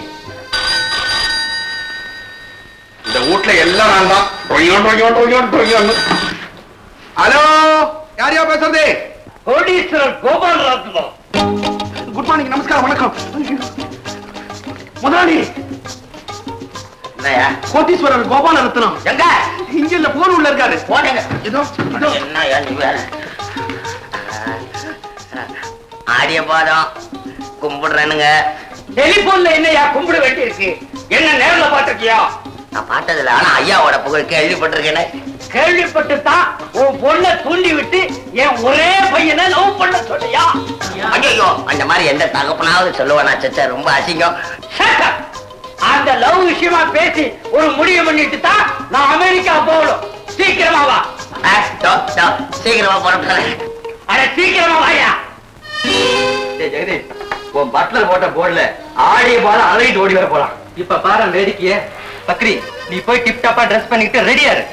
இந்த வீட்ல எல்லாம் நான் தான் டொய்யோ டொய்யோ டொய்யோ டொய்யோன்னு ஹலோ யார் யார் பேசுறது கோடீஸ்வரர் கோபால் ரத்னம் குட் மார்னிங் நமஸ்காரம் வணக்கம் முதலாளி என்னய்யா? கோட்டீஸ்வரர் கோபால ரத்னம் எங்க இங்க இல்ல போன் உள்ள இருக்காரு போனீங்க இதோ இதோ என்னய்யா நீ வேற ஆடிய பாதம் கும்பிடுறேனுங்க டெலிபோன்ல என்னையா கும்பிட வேண்டி இருக்கு என்ன நேர்ல பாத்திருக்கியா நான் பார்த்ததில்ல ஆனா ஐயாவோட புகழ் கேள்விப்பட்டிருக்கேனே கேள்விப்பட்டு தான் உன் பொண்ணை தூண்டி விட்டு என் ஒரே பையனை லவ் பண்ண சொல்லியா ஐயோ அந்த மாதிரி எந்த தகப்பனாவது சொல்லுவானா சச்சா ரொம்ப அசிங்கம் Shut up. அந்த லவ் விஷயமா பேசி ஒரு முடிவு பண்ணிட்டு தான் நான் அமெரிக்கா போகணும் சீக்கிரமா வா ஆ, தோ, தோ, சீக்கிரமா புறப்படுறேன் அட சீக்கிரமா வாயா ஜெகதீஷ் உன் பட்லர் போட்ட போர்டுல ஆடிய பாத அழகிட்டு ஓடி வர போலாம் இப்ப பாரு வேடிக்கைய பக்ரி நீ போய் டிப் டாப்பா ட்ரெஸ் பண்ணிட்டு ரெடியா இரு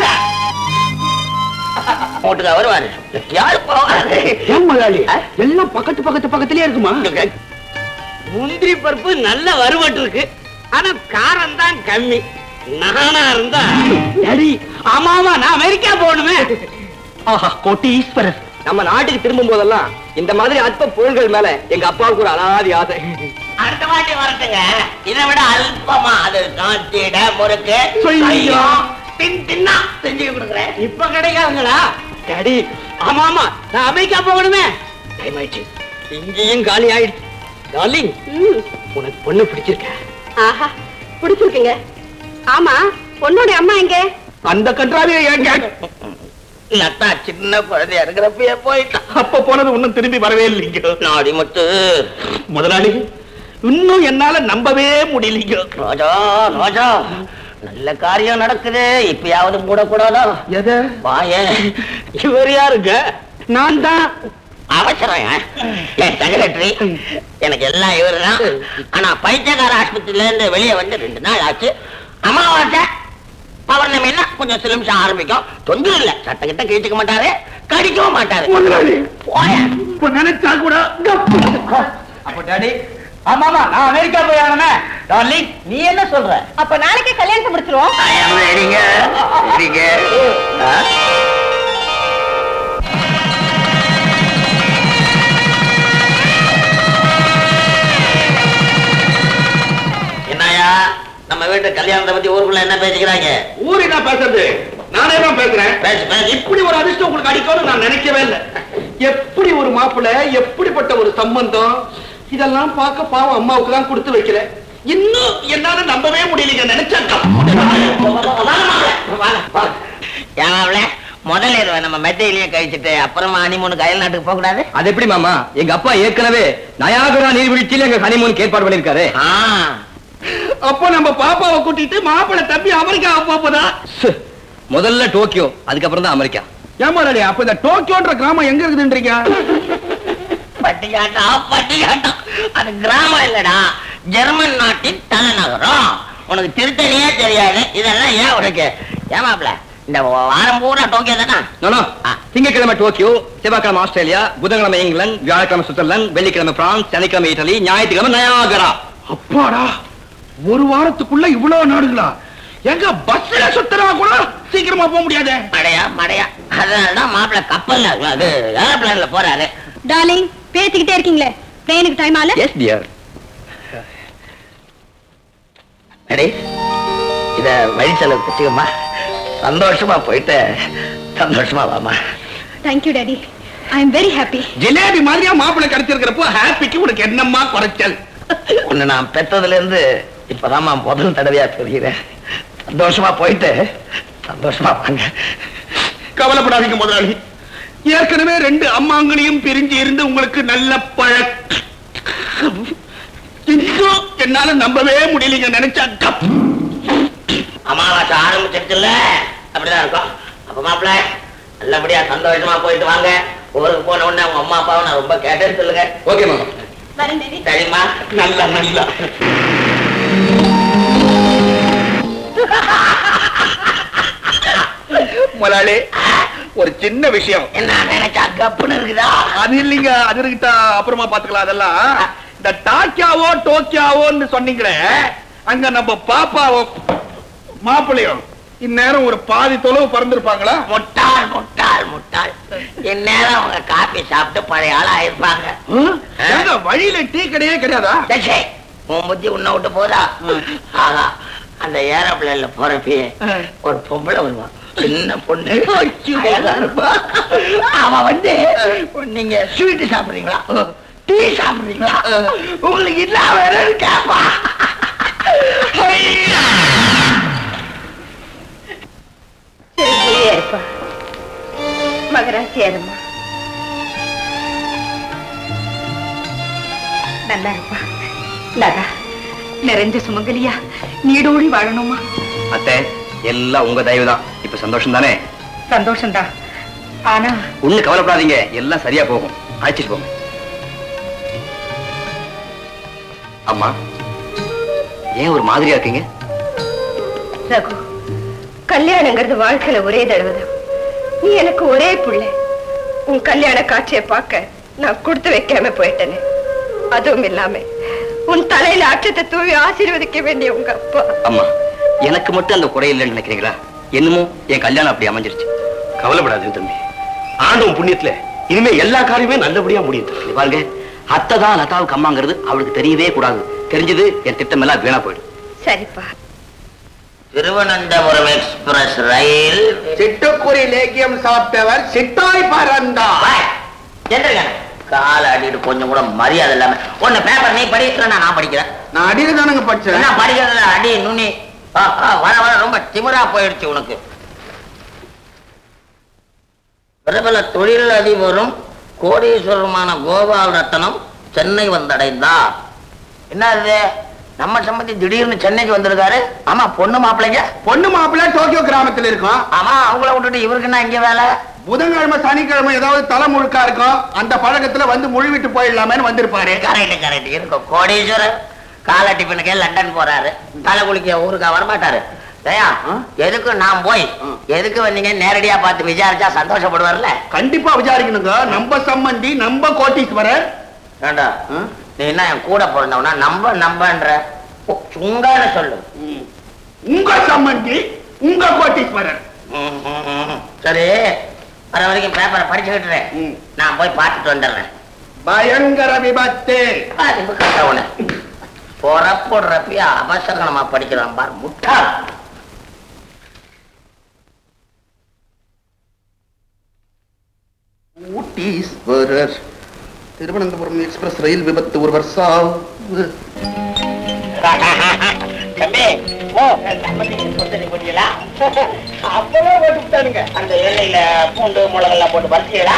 வீட்டுக்கு வருவாரு யாரு போவாரு முதலாளி எல்லாம் பக்கத்து பக்கத்து பக்கத்திலே இருக்குமா முந்திரி பருப்பு நல்ல வறுவட்டு இருக்கு ஆனா காரம் தான் கம்மி நானா இருந்தா டாடி ஆமாமா நான் அமெரிக்கா போகணுமே ஆஹா கோட்டீஸ்வரர் நம்ம நாட்டுக்கு திரும்பும் போதெல்லாம் இந்த மாதிரி அற்ப பொருள்கள் மேல எங்க அப்பாவுக்கு ஒரு அலாதி ஆசை அடுத்த வாட்டி வரட்டுங்க இதை விட அல்பமா அது காத்திட முறுக்கு ஐயோ. ஐயோ, தின் தின்னா செஞ்சு கொடுக்குறேன் இப்ப கிடைக்காதுங்களா டாடி ஆமா ஆமா நான் அமெரிக்கா போகணுமே டைம் ஆயிடுச்சு இங்கேயும் காலி ஆயிடுச்சு டார்லிங் உனக்கு பொண்ணு பிடிச்சிருக்க ஆஹா பிடிச்சிருக்குங்க ஆமா பொண்ணோட அம்மா எங்க அந்த கன்றாவே ஏன் கேட்க லத்தா சின்ன குழந்தையா இருக்கிறப்பயே போயிட்டான் அப்ப போனது இன்னும் திரும்பி வரவே இல்லைங்க நாடி முத்து முதலாளி இன்னும் என்னால நம்பவே முடியலைங்க ரோஜா ரோஜா நல்ல காரியம் நடக்குது இப்பயாவது மூடக்கூடாதா எதை வாயே இவர் யாருங்க நான் தான் அவசரம் ஏன்? என் செக்ரட்டரி எனக்கு எல்லாம் இவரு தான் ஆனா பைத்தியக்கார ஆஸ்பத்திரியில இருந்து வெளியே வந்து ரெண்டு நாள் ஆச்சு அமாவாசை பௌர்ணமி என்ன கொஞ்சம் சில நிமிஷம் ஆரம்பிக்கும் தொந்தரவு இல்ல சட்ட கிட்ட கிழிச்சுக்க மாட்டாரு கடிக்கவும் மாட்டாரு முதலாளி போய இப்ப நினைச்சா கூட அப்ப டாடி ஆமாமா நான் அமெரிக்கா போய் ஆகணுமே டார்லிங் நீ என்ன சொல்ற அப்ப நாளைக்கே கல்யாணத்தை முடிச்சிருவோம் சரிங்க சரிங்க ஆ? என்னய்யா நம்ம வீட்டு கல்யாணத்தை பத்தி ஊருக்குள்ள என்ன பேசிக்கிறாங்க ஊரு என்ன பேசுறது நானே தான் பேசுறேன் பேசு பேசு இப்படி ஒரு அதிர்ஷ்டம் உங்களுக்கு அடிக்கும்னு நான் நினைக்கவே இல்லை எப்படி ஒரு மாப்பிள்ளை எப்படிப்பட்ட ஒரு சம்பந்தம் இதெல்லாம் பார்க்க பாவம் அம்மாவுக்கு தான் கொடுத்து வைக்கிறேன் இன்னும் என்னால நம்பவே முடியலைங்க நினைச்சாக்கா ஏமாவில முதல்ல இருவ நம்ம மெத்தையிலேயே கழிச்சிட்டு அப்புறமா ஹனிமூன் கயல் நாட்டுக்கு போக கூடாது அது எப்படி மாமா எங்க அப்பா ஏற்கனவே நயாகரா நீர்வீழ்ச்சியில எங்க ஹனிமூனுக்கு ஏற்பாடு பண்ணிருக்காரு ஆ அப்போ நம்ம பாப்பாவை கூட்டிட்டு மாப்பிள்ளை தம்பி அமெரிக்கா போப்பதா முதல்ல டோக்கியோ அதுக்கப்புறம் தான் அமெரிக்கா ஏமாறாடி அப்ப இந்த டோக்கியோன்ற கிராமம் எங்க இருக்குதுன்றீங்க பட்டிக்காட்டா பட்டிக்காட்டா அது கிராமம் இல்லடா ஜெர்மன் நாட்டின் தலைநகரம் உனக்கு திருத்தணியே தெரியாது இதெல்லாம் ஏன் உனக்கு ஏமாப்ல இந்த வாரம் பூரா டோக்கியோ தானா நானா ஆ, திங்கட்கிழமை டோக்கியோ செவ்வாய்க்கிழமை ஆஸ்திரேலியா புதன்கிழமை இங்கிலாந்து வியாழக்கிழமை சுவிட்சர்லாந்து வெள்ளிக்கிழமை பிரான்ஸ் சனிக்கிழமை இட்டலி ஞாயிற்றுக்கிழமை நயாகரா அப்பாடா ஒரு வாரத்துக்குள்ள இவ்வளவு நாடுகளா எங்க பஸ்ல சுத்தரவா கூட சீக்கிரமா போக முடியாதே மடையா மடையா அதனாலதான் மாப்பிள்ள கப்பல்ல அது ஏரோப்ளேன்ல போறாரு டார்லிங் பேசிக்கிட்டே இருக்கீங்களே ட்ரெயினுக்கு டைம் ஆல எஸ் டியர் அடே இத வழி செலவு வச்சுக்கம்மா சந்தோஷமா போயிட்டு சந்தோஷமா வாமா thank you daddy I am very happy jalebi மாதிரியா மாப்பிள்ளை கிடைச்சிருக்கிறப்போ ஹாப்பிக்கு உனக்கு என்னம்மா குறைச்சல் உன்னை நான் பெத்ததுல இருந்து இப்பதாம்மா முதல் தடவையா தெரிகிறேன் சந்தோஷமா போயிட்டு சந்தோஷமா வாங்க கவலைப்படாதீங்க முதலாளி ஏற்கனவே ரெண்டு அம்மாங்களையும் பிரிஞ்சு இருந்து உங்களுக்கு நல்ல பழக்கம் இன்னும் என்னால நம்பவே முடியலீங்க நினைச்சா கப். அமாவாசை ஆரம்பிச்சிருச்சுல்ல அப்படிதான் இருக்கும் அப்ப மாப்பிள்ள நல்லபடியா சந்தோஷமா போயிட்டு வாங்க ஊருக்கு போன உடனே உங்க அம்மா அப்பாவை நான் ரொம்ப கேட்டேன்னு சொல்லுங்க ஓகே மாமா வரேன் டாடி சரிம்மா நல்ல நல்ல முதலாளி ஒரு சின்ன விஷயம் என்ன நினைச்சா கப்புன்னு இருக்குதா அது இல்லைங்க அது இருக்கட்டா அப்புறமா பாத்துக்கலாம் அதெல்லாம் இந்த டாக்கியாவோ டோக்கியாவோன்னு சொன்னீங்களே அங்க நம்ம பாப்பாவோ மாப்பிள்ளையும் இந்நேரம் ஒரு பாதி தொலைவு பறந்துருப்பாங்களா முட்டாள் முட்டாள் முட்டாள் இந்நேரம் அவங்க காப்பி சாப்பிட்டு பழைய ஆளா இருப்பாங்க ஏங்க, வழியில டீ கிடையே கிடையாதா சே உன் புத்தி உன்னை விட்டு போதா ஆஹா அந்த ஏரோப்ளேன்ல போறப்பயே ஒரு பொம்பளை வருவான் சின்ன பொண்ணு அழகா இருப்பா. அவன் வந்து நீங்க ஸ்வீட் சாப்பிடுறீங்களா டீ சாப்பிடுறீங்களா உங்களுக்கு இல்லாம வேற கேப்பா சரியே இருப்பா மகராசி ஏறுமா நல்லா இருப்பா லதா நிறைஞ்ச சுமங்கலியா நீடோடி வாழணுமா அத்தை எல்லாம் உங்க தயவு தான் இப்ப சந்தோஷம் தானே சந்தோஷம்தான் ஆனா ஒண்ணு கவலைப்படாதீங்க எல்லாம் சரியா போகும் அழைச்சிட்டு போங்க அம்மா ஏன் ஒரு மாதிரியா இருக்கீங்க ரகு கல்யாணங்கிறது வாழ்க்கையில ஒரே தடவைதான் நீ எனக்கு ஒரே புள்ள உன் கல்யாண காட்சியை பார்க்க நான் கொடுத்து வைக்காம போயிட்டேனே அதுவும் இல்லாம உன் தலையில அச்சத்தை தூவி ஆசீர்வதிக்க வேண்டிய உங்க அப்பா அம்மா எனக்கு மட்டும் அந்த குறை இல்லைன்னு நினைக்கிறீங்களா என்னமோ என் கல்யாணம் அப்படி அமைஞ்சிருச்சு கவலைப்படாதீங்க தம்பி ஆண்டவன் புண்ணியத்துல இனிமே எல்லா காரியமே நல்லபடியா முடியும் இங்க பாருங்க அத்தை தான் லதாவுக்கு அம்மாங்கிறது அவளுக்கு தெரியவே கூடாது தெரிஞ்சது என் திட்டம் எல்லாம் வீணா போயிடும் சரிப்பா திருவனந்தபுரம் எக்ஸ்பிரஸ் ரயில் சிட்டுக்குருவி லேக்கியம் சாப்பிட்டவர் சிட்டாய் பறந்தார் எந்திரிங்க கால அடிட்டு கொஞ்சம் கூட மரியாதை இல்லாம ஒண்ணு பேப்பர் நீ படிக்கிற நான் படிக்கிறேன் நான் அடியில தானங்க படிச்சேன் என்ன படிக்கிறதுல அடி நுனி ஆ, ஆ, வர வர ரொம்ப திமிரா போயிடுச்சு உனக்கு பிரபல தொழில் அதிபரும் கோடீஸ்வரமான கோபால் ரத்னம் சென்னை வந்தடைந்தார் என்ன இது நம்ம சம்பந்தி திடீர்னு சென்னைக்கு வந்திருக்காரு ஆமா பொண்ணு மாப்பிள்ளைங்க பொண்ணு மாப்பிள்ளை டோக்கியோ கிராமத்துல இருக்கும் ஆமா அவங்கள விட்டுட்டு இவருக்கு என்ன இங்க வேலை புதன்கிழமை சனிக்கிழமை ஏதாவது தலை முழுக்கா இருக்கும் அந்த பழக்கத்துல வந்து முழுவிட்டு போயிடலாமேன்னு வந்திருப்பாரு கரெக்ட் கரெக்ட் இருக்கும் கோடீஸ்வரர் காலை டிஃபனுக்கே லண்டன் போறாரு தலை குளிக்க ஊருக்கா வரமாட்டாரு தயா எதுக்கு நான் போய் எதுக்கு வந்தீங்க நேரடியா பார்த்து விசாரிச்சா சந்தோஷப்படுவார்ல கண்டிப்பா விசாரிக்கணுங்க நம்ம சம்பந்தி நம்ம கோட்டீஸ்வரர் ஏண்டா நீ என்ன என் கூட பிறந்தவனா நம்ப நம்பன்ற சுங்கான சொல்லு உங்க சம்பந்தி உங்க கோட்டீஸ்வரர் ம், ம், ம். சரி வர வரைக்கும் பேப்பரை படிச்சுக்கிட்டுறேன் நான் போய் பார்த்துட்டு வந்துடுறேன் பயங்கர விபத்து அது கட்டவன பொறப்படுறப்ப அபசகனமா படிக்கிறான் பார் முட்டாள் ஊட்டீஸ்வரர் திருவனந்தபுரம் எக்ஸ்பிரஸ் ரயில் விபத்து ஒரு வருஷம் தம்பி ஓ சம்மந்தி கொடுத்துட்டு போட்டீங்களா அப்பவே போட்டு விட்டானுங்க அந்த எண்ணெயில பூண்டு மிளகெல்லாம் போட்டு வறுத்தீங்களா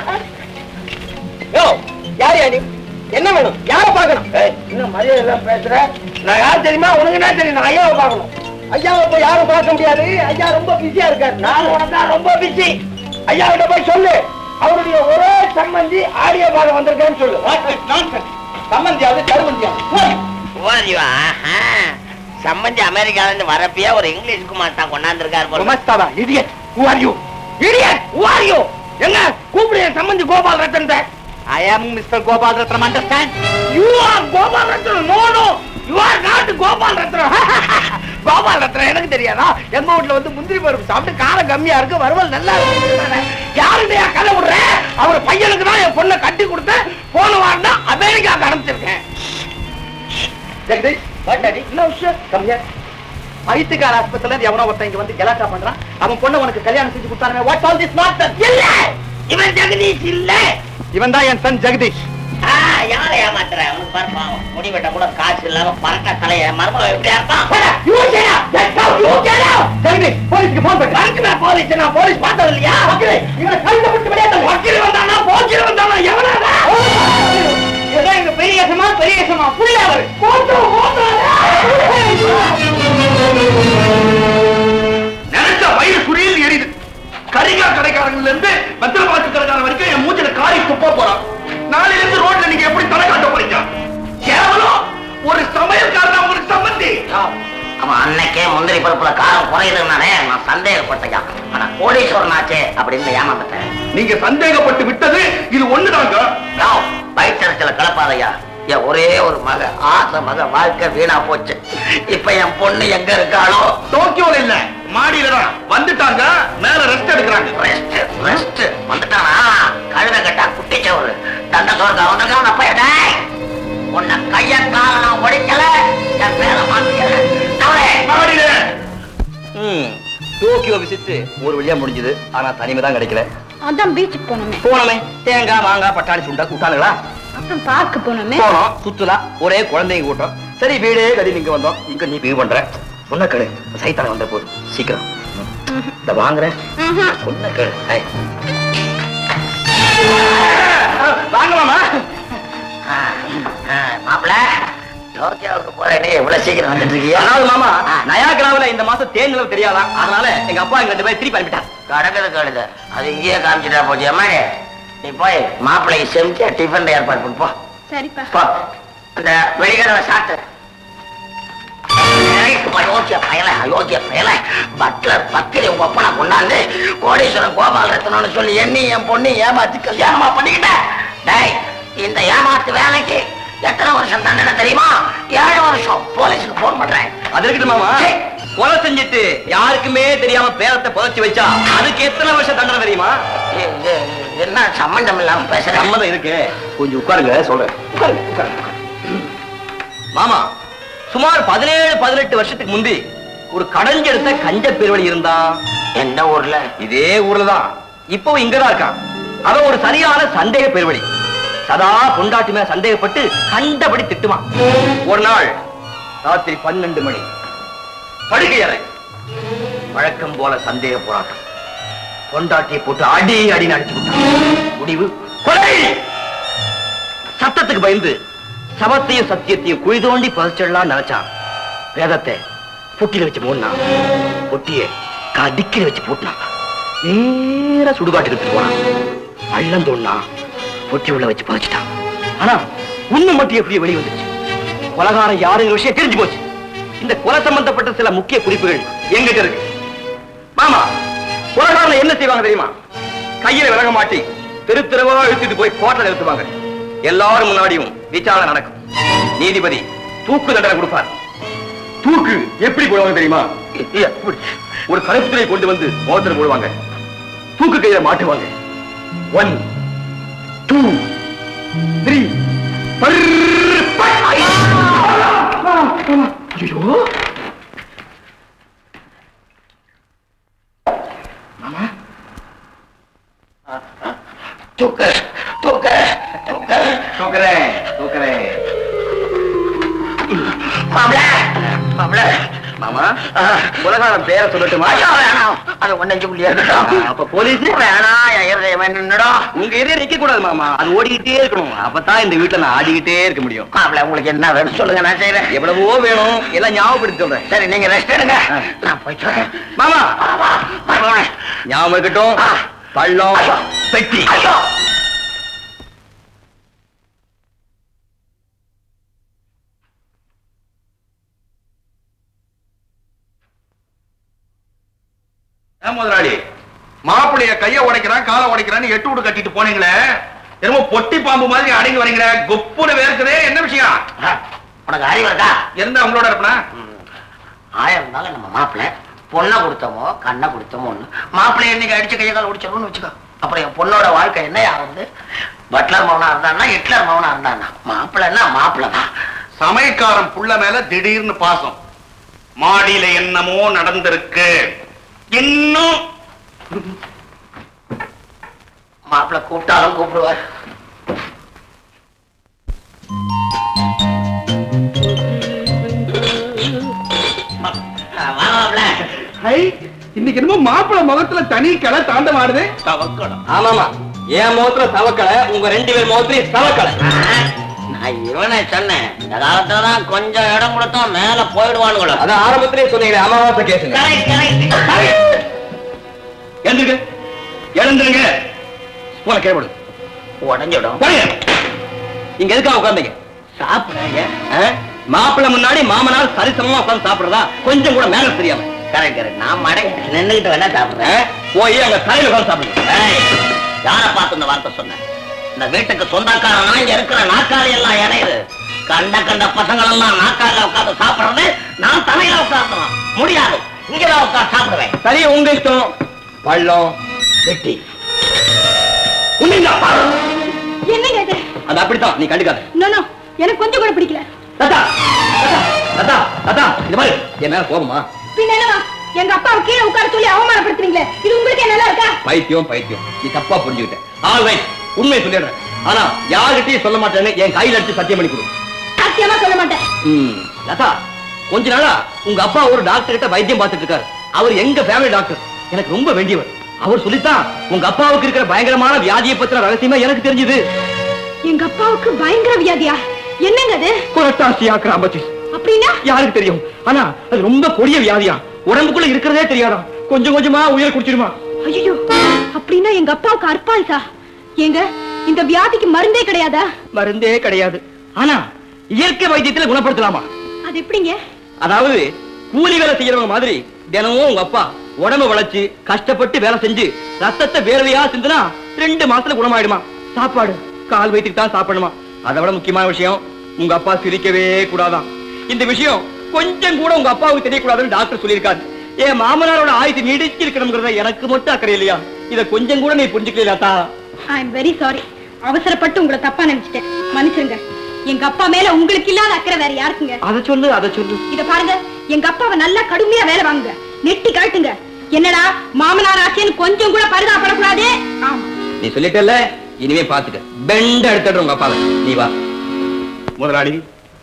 யோ யார் யாரு என்ன வேணும் யார பார்க்கணும் ஏய், இன்னும் மரியாதை எல்லாம் பேசுற நான் யார் தெரியுமா உனக்கு என்ன தெரியும் நான் ஐயாவை பார்க்கணும் ஐயாவை போய் யாரும் பார்க்க முடியாது ஐயா ரொம்ப பிஸியா இருக்காரு நான் உனக்கு தான் ரொம்ப பிஸி ஐயா கிட்ட போய் சொல்லு அவருடைய ஒரே சம்பந்தி ஆடியோ பார்க்க வந்திருக்கேன்னு சொல்லு சம்பந்தியாவது கருமந்தியாவது ஓரிவா சம்மந்தி அமெரிக்கால இருந்து வரப்பயே ஒரு இங்கிலீஷ் குமார் தான் கொண்டாந்துருக்காரு போல மஸ்தாதா idiot who are you idiot who are you எங்க கூப்பிடு என் சம்பந்தி Gopal Rathan I am mister Gopal Rathnam understand you are Gopal Rathnam no no you are not Gopal Rathnam Gopal Rathnam எனக்கு தெரியாதா எங்க வீட்டுல வந்து முந்திரி பருப்பு சாப்பிட்டு காரம் கம்மியா இருக்கு வறுவல் நல்லா இருக்கு யாருடைய கலை விடுற அவர் பையனுக்கு தான் என் பொண்ணை கட்டி கொடுத்தேன் போன வாரம் தான் அமெரிக்காவுக்கு அனுப்பிச்சிருக்கேன் ஜெகதீஷ் வாட்டாடி என்ன விஷயம் கம்மியா வைத்தியக்கார ஆஸ்பத்திரில இருந்து எவனோ ஒருத்தன் இங்க வந்து கலாட்டா பண்றான் அவன் பொண்ணு உனக்கு கல்யாணம் செஞ்சு கொடுத்தானே வாட் ஆல் திஸ் நாட் இல்ல இவன் ஜெகதீஷ் இல்ல இவன் தான் என் சன் ஜெகதீஷ் ஆ, யாரை ஏமாத்துற அவனுக்கு பாரு பாவம். முடி வெட்ட கூட காசு இல்லாம பரட்ட தலைய மருமக எப்படியா இருப்பான் you get out! Get out! You get out! Jagadish போலீஸ்க்கு போன் பண்ணு வணக்கமே போலீஸ் நான் போலீஸ் பார்த்தது இல்லையா வக்கீலே, இவனை கையில விட்டு வெளியேற்று. வக்கீல் வந்தானா போக்கீல் வந்தானா எவனாடா ஏதோ எங்க பெரியசமா பெரியசமா புள்ள அவரு போட்டு நினைச்ச வயிறு சுரியில் எரியுது கரிகா கடைக்காரங்கள்ல இருந்து வெத்தலை பாக்கு கடைக்காரன் வரைக்கும் என் மூச்சில காரி துப்ப போறான் நாளையில இருந்து ரோட்ல நீங்க எப்படி தலை காட்ட போறீங்க கேவலம் ஒரு சமையல்காரன் உங்களுக்கு சம்பந்தி அவன் அன்னைக்கே முந்திரி பருப்புல காரம் குறையுதுன்னானே நான் சந்தேகப்பட்டேன் ஆனா கோடீஸ்வரன் ஆச்சே அப்படின்னு ஏமாந்துட்டேன் நீங்க சந்தேகப்பட்டு விட்டது இது ஒண்ணுதாங்க வயிற்றுல கலப்பாதையா என் ஒரே ஒரு மக ஆசை மக வாழ்க்கை வீணா போச்சு இப்ப என் பொண்ணு எங்க இருக்காளோ டோக்கியோல இல்ல மாடியில தான் வந்துட்டாங்க மேல ரெஸ்ட் எடுக்கிறாங்க ரெஸ்ட் ரெஸ்ட் வந்துட்டானா கழுத கட்டா குட்டிச்சவரு தண்ட சோறுக்கா வந்திருக்கான் அப்ப டேய் உன்னை கைய கால நான் ஒடிக்கல என் பேரை மாத்திக்கல தவறே மாடியில ம் டோக்கியோ விசிட் ஒரு வழியா முடிஞ்சது ஆனா தனிமை தான் கிடைக்கல அதான் பீச்சுக்கு போனோமே போனமே தேங்காய் மாங்காய் பட்டாணி சுண்டா கூட்டானுங்களா அப்புறம் பார்க்க போனோமே போனோம் சுத்துலா ஒரே குழந்தைங்க கூட்டம் சரி வீடே கடி இங்க வந்தோம் இங்க நீ பிகு பண்ற சொன்ன கேளு சைத்தான வந்த போது சீக்கிரம் இந்த வாங்குறேன் சொன்ன கேளு ஐ. வாங்கலாமா மாப்பிள டோக்கியோவுக்கு போறேனே இவ்வளவு சீக்கிரம் வந்துட்டு இருக்கியா அதாவது மாமா நயாகராவுல இந்த மாசம் தேன் நிலவு தெரியாதா அதனால எங்க அப்பா எங்க ரெண்டு பேரும் திருப்பி அனுப்பிட்டார் கடக்குது கழுத அது இங்கேயே காமிச்சிட்டா போச்சு அம்மா நீ போய் மாப்பிள்ளைக்கு செமிச்சு டிஃபன் ஏற்பாடு பண்ணு போ சரிப்பா போ அந்த வெளிக்கடவை சாப்பிட்டு ஏய், அயோக்கிய பயல அயோக்கிய பயல பட்லர் பத்திரி உங்க ஒப்பனை கொண்டாந்து கோடீஸ்வரன் கோபால் ரத்னம்னு சொல்லி எண்ணி என் பொண்ணு ஏமாத்தி கல்யாணமா பண்ணிக்கிட்டேன் டேய் இந்த ஏமாத்து வேலைக்கு எத்தனை வருஷம் தண்டனை தெரியுமா ஏழு வருஷம் போலீஸுக்கு போன் பண்றேன் அது இருக்கட்டும் மாமா கொலை செஞ்சுட்டு யாருக்குமே தெரியாம பேரத்தை புதைச்சு வச்சா அதுக்கு எத்தனை வருஷம் தண்டனை தெரியுமா ஏ- ஏ- என்ன சம்பந்தம் இல்லாம பேசுறேன் சம்மதம் இருக்கு கொஞ்சம் உட்காருங்க சொல்றேன் உட்காருங்க, உட்காருங்க. மாமா சுமார் பதினேழு பதினெட்டு வருஷத்துக்கு முந்தி ஒரு கடைஞ்செடுத்த கஞ்ச பெருவழி இருந்தா எந்த ஊர்ல இதே ஊர்ல தான் இப்போ இங்கதான் இருக்கான் அவன் ஒரு சரியான சந்தேக பெருவழி சதா பொண்டாட்டி மேல சந்தேகப்பட்டு கண்டபடி திட்டுவான் ஒரு நாள் ராத்திரி பன்னெண்டு மணி படுகை அறை வழக்கம் போல சந்தேக போராட்டம் பொண்டாட்டியை போட்டு அடி அடி அடிச்சு விட்டான் முடிவு கொலை சத்தத்துக்கு பயந்து சபத்தையும் சத்தியத்தையும் குழி தோண்டி பதிச்சிடலாம் நினைச்சான் வேதத்தை பொட்டியில வச்சு மூடினான் பொட்டியை கடிக்கில வச்சு போட்டான் நேரா சுடுகாட்டுக்கு எடுத்துட்டு போனான் பள்ளம் தோண்டா பொட்டி உள்ள வச்சு பதிச்சிட்டான் ஆனா உண்மை மட்டும் எப்படி வெளியே வந்துச்சு கொலகாரம் யாருங்கிற விஷயம் தெரிஞ்சு போச்சு இந்த கொலை சம்பந்தப்பட்ட சில முக்கிய குறிப்புகள் எங்கிட்ட இருக்கு மாமா கொலகாரம் என்ன செய்வாங்க தெரியுமா கையில விலக மாட்டி தெரு தெருவா இழுத்துட்டு போய் கோட்டை நிறுத்துவாங்க எல்லாரும் முன்னாடியும் விசாரணை நடக்கும் நீதிபதி தூக்கு தண்டனை கொடுப்பார் தூக்கு எப்படி போடுவாங்க தெரியுமா எப்படி? ஒரு கருப்புத்திரை கொண்டு வந்து மோதிரம் போடுவாங்க தூக்கு கையில மாட்டுவாங்க ஒன் டூ த்ரீ ஐயோ தூக்கு தூக்கு தூக்கு தூக்குறேன் தூக்குறேன் மாப்பிள மாப்பிள மாமா உலகாரம் பேரை சொல்லட்டுமா ஐயோ வேணாம் அது ஒன்னஞ்சு புள்ளி இருக்கட்டும் அப்ப போலீஸ் வேணாம் என் இருதயம் என்னடா உங்க எதிரே நிக்க கூடாது மாமா அது ஓடிக்கிட்டே இருக்கணும் அப்பதான் இந்த வீட்டுல நான் ஆடிக்கிட்டே இருக்க முடியும் மாப்பிள உங்களுக்கு என்ன வேணும் சொல்லுங்க நான் செய்யறேன் எவ்வளவோ வேணும் எல்லாம் ஞாபகப்படுத்தி சொல்றேன் சரி நீங்க ரெஸ்ட் எடுங்க நான் போயிட்டு வரேன் மாமா வரேன். ஞாபகம் இருக்கட்டும் பள்ளம் பெட்டி ஐயோ ஏன் முதலாளி மாப்பிள்ளைய கைய உடைக்கிறான் காலை உடைக்கிறான்னு எட்டு விட்டு கட்டிட்டு போனீங்களே என்னமோ பொட்டி பாம்பு மாதிரி அடங்கி வரீங்களே கொப்புன வேர்க்குதே என்ன விஷயம் உனக்கு அறிவு இருக்கா இருந்தா உங்களோட இருப்பனா ஆயிரம் இருந்தாலும் நம்ம மாப்பிள்ளை பொண்ணை கொடுத்தோமோ கண்ணை கொடுத்தோமோ ஒண்ணு மாப்பிள்ளை என்னைக்கு அடிச்சு கையை கால் குடிச்சிடணும்னு வச்சுக்கோ அப்புறம் என் பொண்ணோட வாழ்க்கை என்ன ஆகுது பட்லர் மௌனா இருந்தான்னா ஹிட்லர் மௌனா இருந்தானா மாப்பிள்ளைன்னா மாப்பிள்ளை தான் சமயக்காரன் புள்ள மேல திடீர்னு பாசம் மாடியில என்னமோ நடந்திருக்கு இன்னும் மாப்பிள்ளை கூப்பிட்டாலும் கூப்பிடுவார் இன்னைக்கு என்னமோ மாப்பிள்ளை முகத்துல தனி கிளை தாண்டமாடுது தவக்கடம் ஆமாமா என் முகத்துல தவக்கலை உங்க ரெண்டு பேர் முகத்துலயும் தவக்கலை நான் இவனை சொன்னேன் இந்த காலத்துல தான் கொஞ்சம் இடம் கொடுத்தோம் மேல போயிடுவானுங்களோ அதான் ஆரம்பத்திலே சொன்னீங்களே அமாவாசை கேசுங்க எழுந்துருங்க எழுந்துருங்க போன கேள்வி உடஞ்சிடும் இங்க எதுக்காக உட்கார்ந்தீங்க சாப்பிடுங்க மாப்பிள்ளை முன்னாடி மாமனார் சரிசமமா உட்கார்ந்து சாப்பிடுறதா கொஞ்சம் கூட மேல தெரியாம கரெக்ட் கரெக்ட் நான் மடை நின்னுகிட்டு வேணா சாப்பிடுறேன் போய் அங்க தலையில உட்கார்ந்து சாப்பிடுங்க ஏய், யார பார்த்து இந்த வார்த்தை சொன்னேன் இந்த வீட்டுக்கு சொந்தக்காரனா இங்க இருக்கிற நாக்காளி எல்லாம் இணையுது கண்ட கண்ட பசங்கள் எல்லாம் நாக்கால உட்கார்ந்து சாப்பிடுறது நான் தலையில உட்கார்ந்துடும் முடியாது இங்கதான் உட்கார்ந்து சாப்பிடுவேன் சரி உங்க இஷ்டம் பள்ளம் வெட்டி என்னங்க இது அது அப்படித்தான் நீ கண்டுக்காத நோ நோ எனக்கு கொஞ்சம் கூட பிடிக்கல தாத்தா தாத்தா தாத்தா இது மாதிரி என் மேல கோபமா பின்ன என்னவா எங்க அப்பாவை கீழே உட்கார சொல்லி அவமானப்படுத்துறீங்களே இது உங்களுக்கு நல்லா இருக்கா பைத்தியம் பைத்தியம் நீ தப்பா புரிஞ்சுக்கிட்ட ஆல் ரைட் உண்மையை சொல்லிடுறேன் ஆனா யார்கிட்டயும் சொல்ல மாட்டேன்னு என் கையில அடிச்சு சத்தியம் பண்ணி கொடு சத்தியமா சொல்ல மாட்டேன் ம், லதா கொஞ்ச நாளா உங்க அப்பா ஒரு டாக்டர் கிட்ட வைத்தியம் பார்த்துட்டு இருக்காரு அவர் எங்க ஃபேமிலி டாக்டர் எனக்கு ரொம்ப வேண்டியவர் அவர் சொல்லித்தான் உங்க அப்பாவுக்கு இருக்கிற பயங்கரமான வியாதியை பத்தின ரகசியமா எனக்கு தெரிஞ்சது எங்க அப்பாவுக்கு பயங்கர வியாதியா என்னங்க அது புரட்டாசியா கிராமத்தில் அப்படின்னா யாருக்கு தெரியும் ஆனா அது ரொம்ப கொடிய வியாதியா உடம்புக்குள்ள இருக்கிறதே தெரியாதாம் கொஞ்சம் கொஞ்சமா உயிர் குடிச்சிருமா ஐயோ அப்படின்னா எங்க அப்பாவுக்கு அற்பால்சா ஏங்க இந்த வியாதிக்கு மருந்தே கிடையாதா மருந்தே கிடையாது ஆனா இயற்கை வைத்தியத்துல குணப்படுத்தலாமா அது எப்படிங்க அதாவது கூலி வேலை செய்யறவங்க மாதிரி தினமும் உங்க அப்பா உடம்ப வளைச்சு கஷ்டப்பட்டு வேலை செஞ்சு ரத்தத்தை வேர்வையா சிந்துனா ரெண்டு மாசத்துல குணமாயிடுமா சாப்பாடு கால் வயிற்றுக்கு தான் சாப்பிடணுமா அதை விட முக்கியமான விஷயம் உங்க அப்பா சிரிக்கவே கூடாதாம் இந்த விஷயம் கொஞ்சம் கூட உங்க அப்பாவுக்கு தெரியக்கூடாதுன்னு டாக்டர் சொல்லியிருக்காரு என் மாமனாரோட ஆயுத்து நீடிச்சு இருக்கணுங்கிறத எனக்கு மட்டும் அக்கறை இல்லையா இத கொஞ்சம் கூட நீ புரிஞ்சுக்கலையாத்தா ஐ எம் வெரி சாரி அவசரப்பட்டு உங்களை தப்பா நினைச்சிட்டேன் மன்னிச்சிருங்க எங்க அப்பா மேல உங்களுக்கு இல்லாத அக்கறை வேற யாருக்குங்க அதை சொல்லு அதை சொல்லு இத பாருங்க எங்க அப்பாவை நல்லா கடுமையா வேலை வாங்குங்க நெட்டி கழட்டுங்க என்னடா மாமனார் ஆச்சேன்னு கொஞ்சம் கூட பரிதாபப்படக்கூடாது ஆமா நீ சொல்லிட்டல இனிமே பாத்துக்க பெண்ட எடுத்துடுற உங்க அப்பாவை நீ வா முதலாளி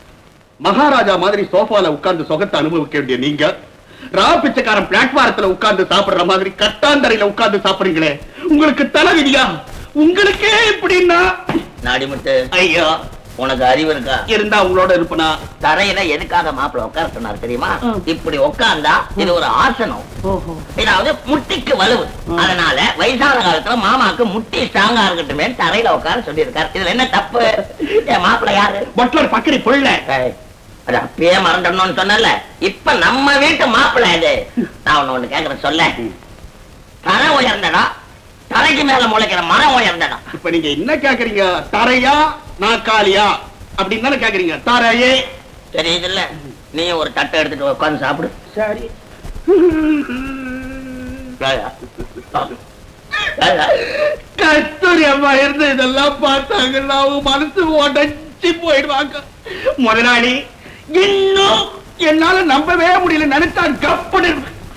மகாராஜா மாதிரி சோஃபால உட்கார்ந்து சுகத்தை அனுபவிக்க வேண்டிய நீங்க ரா பிச்சைக்காரன் பிளாட்பாரத்துல உட்கார்ந்து சாப்பிடுற மாதிரி கட்டாந்தரையில உட்கார்ந்து சாப்பிடுறீங்களே உங்களுக்கு தலைவிதியா உங்களுக்கே எப்படின்னா நாடிமுட்டு ஐயோ உனக்கு அறிவு இருக்கா இருந்தா உங்களோட இருப்பனா தரையில எதுக்காக மாப்பிள்ள உட்கார சொன்னார் தெரியுமா இப்படி உட்கார்ந்தா இது ஒரு ஆசனம் இதாவது முட்டிக்கு வலுவு அதனால வயசான காலத்துல மாமாக்கு முட்டி ஸ்ட்ராங்கா இருக்கட்டுமே தரையில உட்கார சொல்லியிருக்காரு இதுல என்ன தப்பு என் மாப்பிள்ள யாரு பட்லர் பக்கரி புள்ள ஏய், அது அப்பயே மறந்துடணும்னு சொன்னல இப்ப நம்ம வீட்டு மாப்பிள்ள இது நான் ஒண்ணு ஒண்ணு கேக்குறேன் சொல்ல தரை உயர்ந்தடா தரைக்கு மேல முளைக்கிற மரம் உயர்ந்தடா இப்ப நீங்க என்ன கேக்குறீங்க தரையா நாக்காலியா அப்படின்னு தானே கேக்குறீங்க தரையே தெரியுதுல்ல நீ ஒரு தட்டை எடுத்துட்டு உட்கார்ந்து சாப்பிடு சரி கஸ்தூரி அம்மா இருந்து இதெல்லாம் பார்த்தாங்கன்னா அவங்க மனசு உடஞ்சி போயிடுவாங்க முதலாளி இன்னும் என்னால நம்பவே முடியல நினைச்சா கப்புன்னு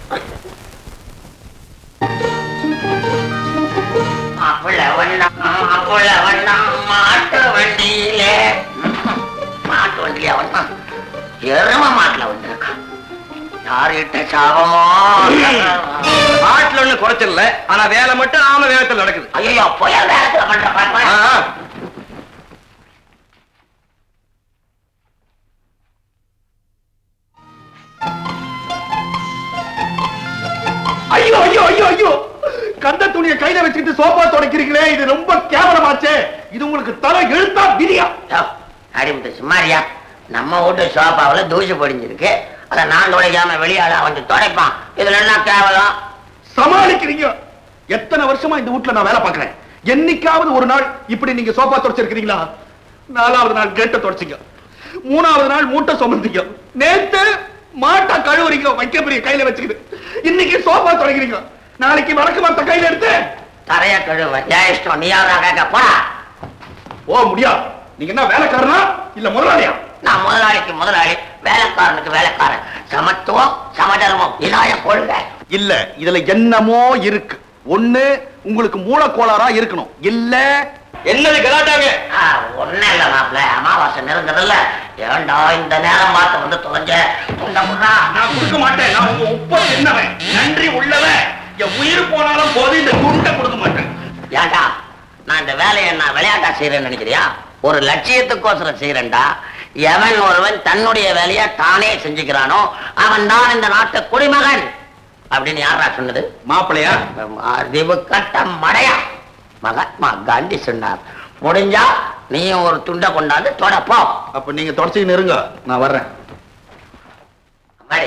மாப்பிள்ள வண்ணம் மாப்பிள்ள வண்ணம் மாட்டு வண்டியிலே மாட்டு வண்டியில வண்ணம் எரும மாட்டுல வந்திருக்கான் யார்கிட்ட சாபமோ ஆட்டுல ஒண்ணு குறைச்சல ஆனா வேலை மட்டும் ஆம வேகத்துல நடக்குது ஐயோ புயல் வேகத்துல பண்ற பாருப்பா. ஆ, ஆ. ஐயோ ஐயோ ஐயோ ஐயோ கந்த துணியை கையில வச்சுக்கிட்டு சோபா தொடக்கிறீங்களே இது ரொம்ப கேவலமாச்சே இது உங்களுக்கு தலை எழுத்தா விதியா அடிமுட்டு சும்மாரியா நம்ம வீட்டு சோபாவுல தூசி படிஞ்சிருக்கு அதை நான் துடைக்காம வெளியாளா வந்து துடைப்பான் இதுல என்ன கேவலம் சமாளிக்கிறீங்க எத்தனை வருஷமா இந்த வீட்டுல நான் வேலை பார்க்கறேன் என்னைக்காவது ஒரு நாள் இப்படி நீங்க சோஃபா தொடச்சிருக்கீங்களா நாலாவது நாள் கேட்ட தொடச்சிங்க மூணாவது நாள் மூட்டை சுமந்தீங்க நேத்து மாட்டை கழுவுறீங்க வைக்க பெரிய கையில வச்சுக்கிது இன்னைக்கு சோஃபா தொடங்கிறீங்க நாளைக்கு வழக்கு மத்த கையில எடுத்து தரைய கழுவ ஏன் இஷ்டம் நீ யாரா கேட்க போடா ஓ முடியாது நீங்க என்ன வேலைக்காரனா இல்ல முதலாளியா நான் முதலாளிக்கு முதலாளி வேலைக்காரனுக்கு வேலைக்காரன் சமத்துவம் சமதர்மம் இதாய கொள்கை இல்ல இதுல என்னமோ இருக்கு ஒண்ணு உங்களுக்கு மூலக்கோளாறா இருக்கணும் இல்ல என்னது கலாட்டாங்க ஒண்ணு இல்ல மாப்பிள்ள அமாவாசை நெருங்குறதுல ஏண்டா இந்த நேரம் பார்த்து வந்து தொலைஞ்ச துண்ட முறா நான் கொடுக்க மாட்டேன் நான் உங்க உப்ப என்னவன் நன்றி உள்ளவன் என் உயிர் போனாலும் போது இந்த துண்டை கொடுக்க மாட்டேன் ஏண்டா நான் இந்த வேலையை நான் விளையாட்டா செய்யறேன்னு நினைக்கிறியா ஒரு லட்சியத்துக்கோசரம் செய்யறேன்டா எவன் ஒருவன் தன்னுடைய வேலையை தானே செஞ்சுக்கிறானோ அவன் தான் இந்த நாட்டு குடிமகன் அப்படின்னு யாரா சொன்னது மாப்பிள்ளையா அறிவு கட்ட மடையா மகாத்மா காந்தி சொன்னார் முடிஞ்சா நீயும் ஒரு துண்டை கொண்டாந்து தொடப்போ அப்ப நீங்க தொடச்சிக்கின்னு இருங்க நான் வர்றேன் அம்மாடி.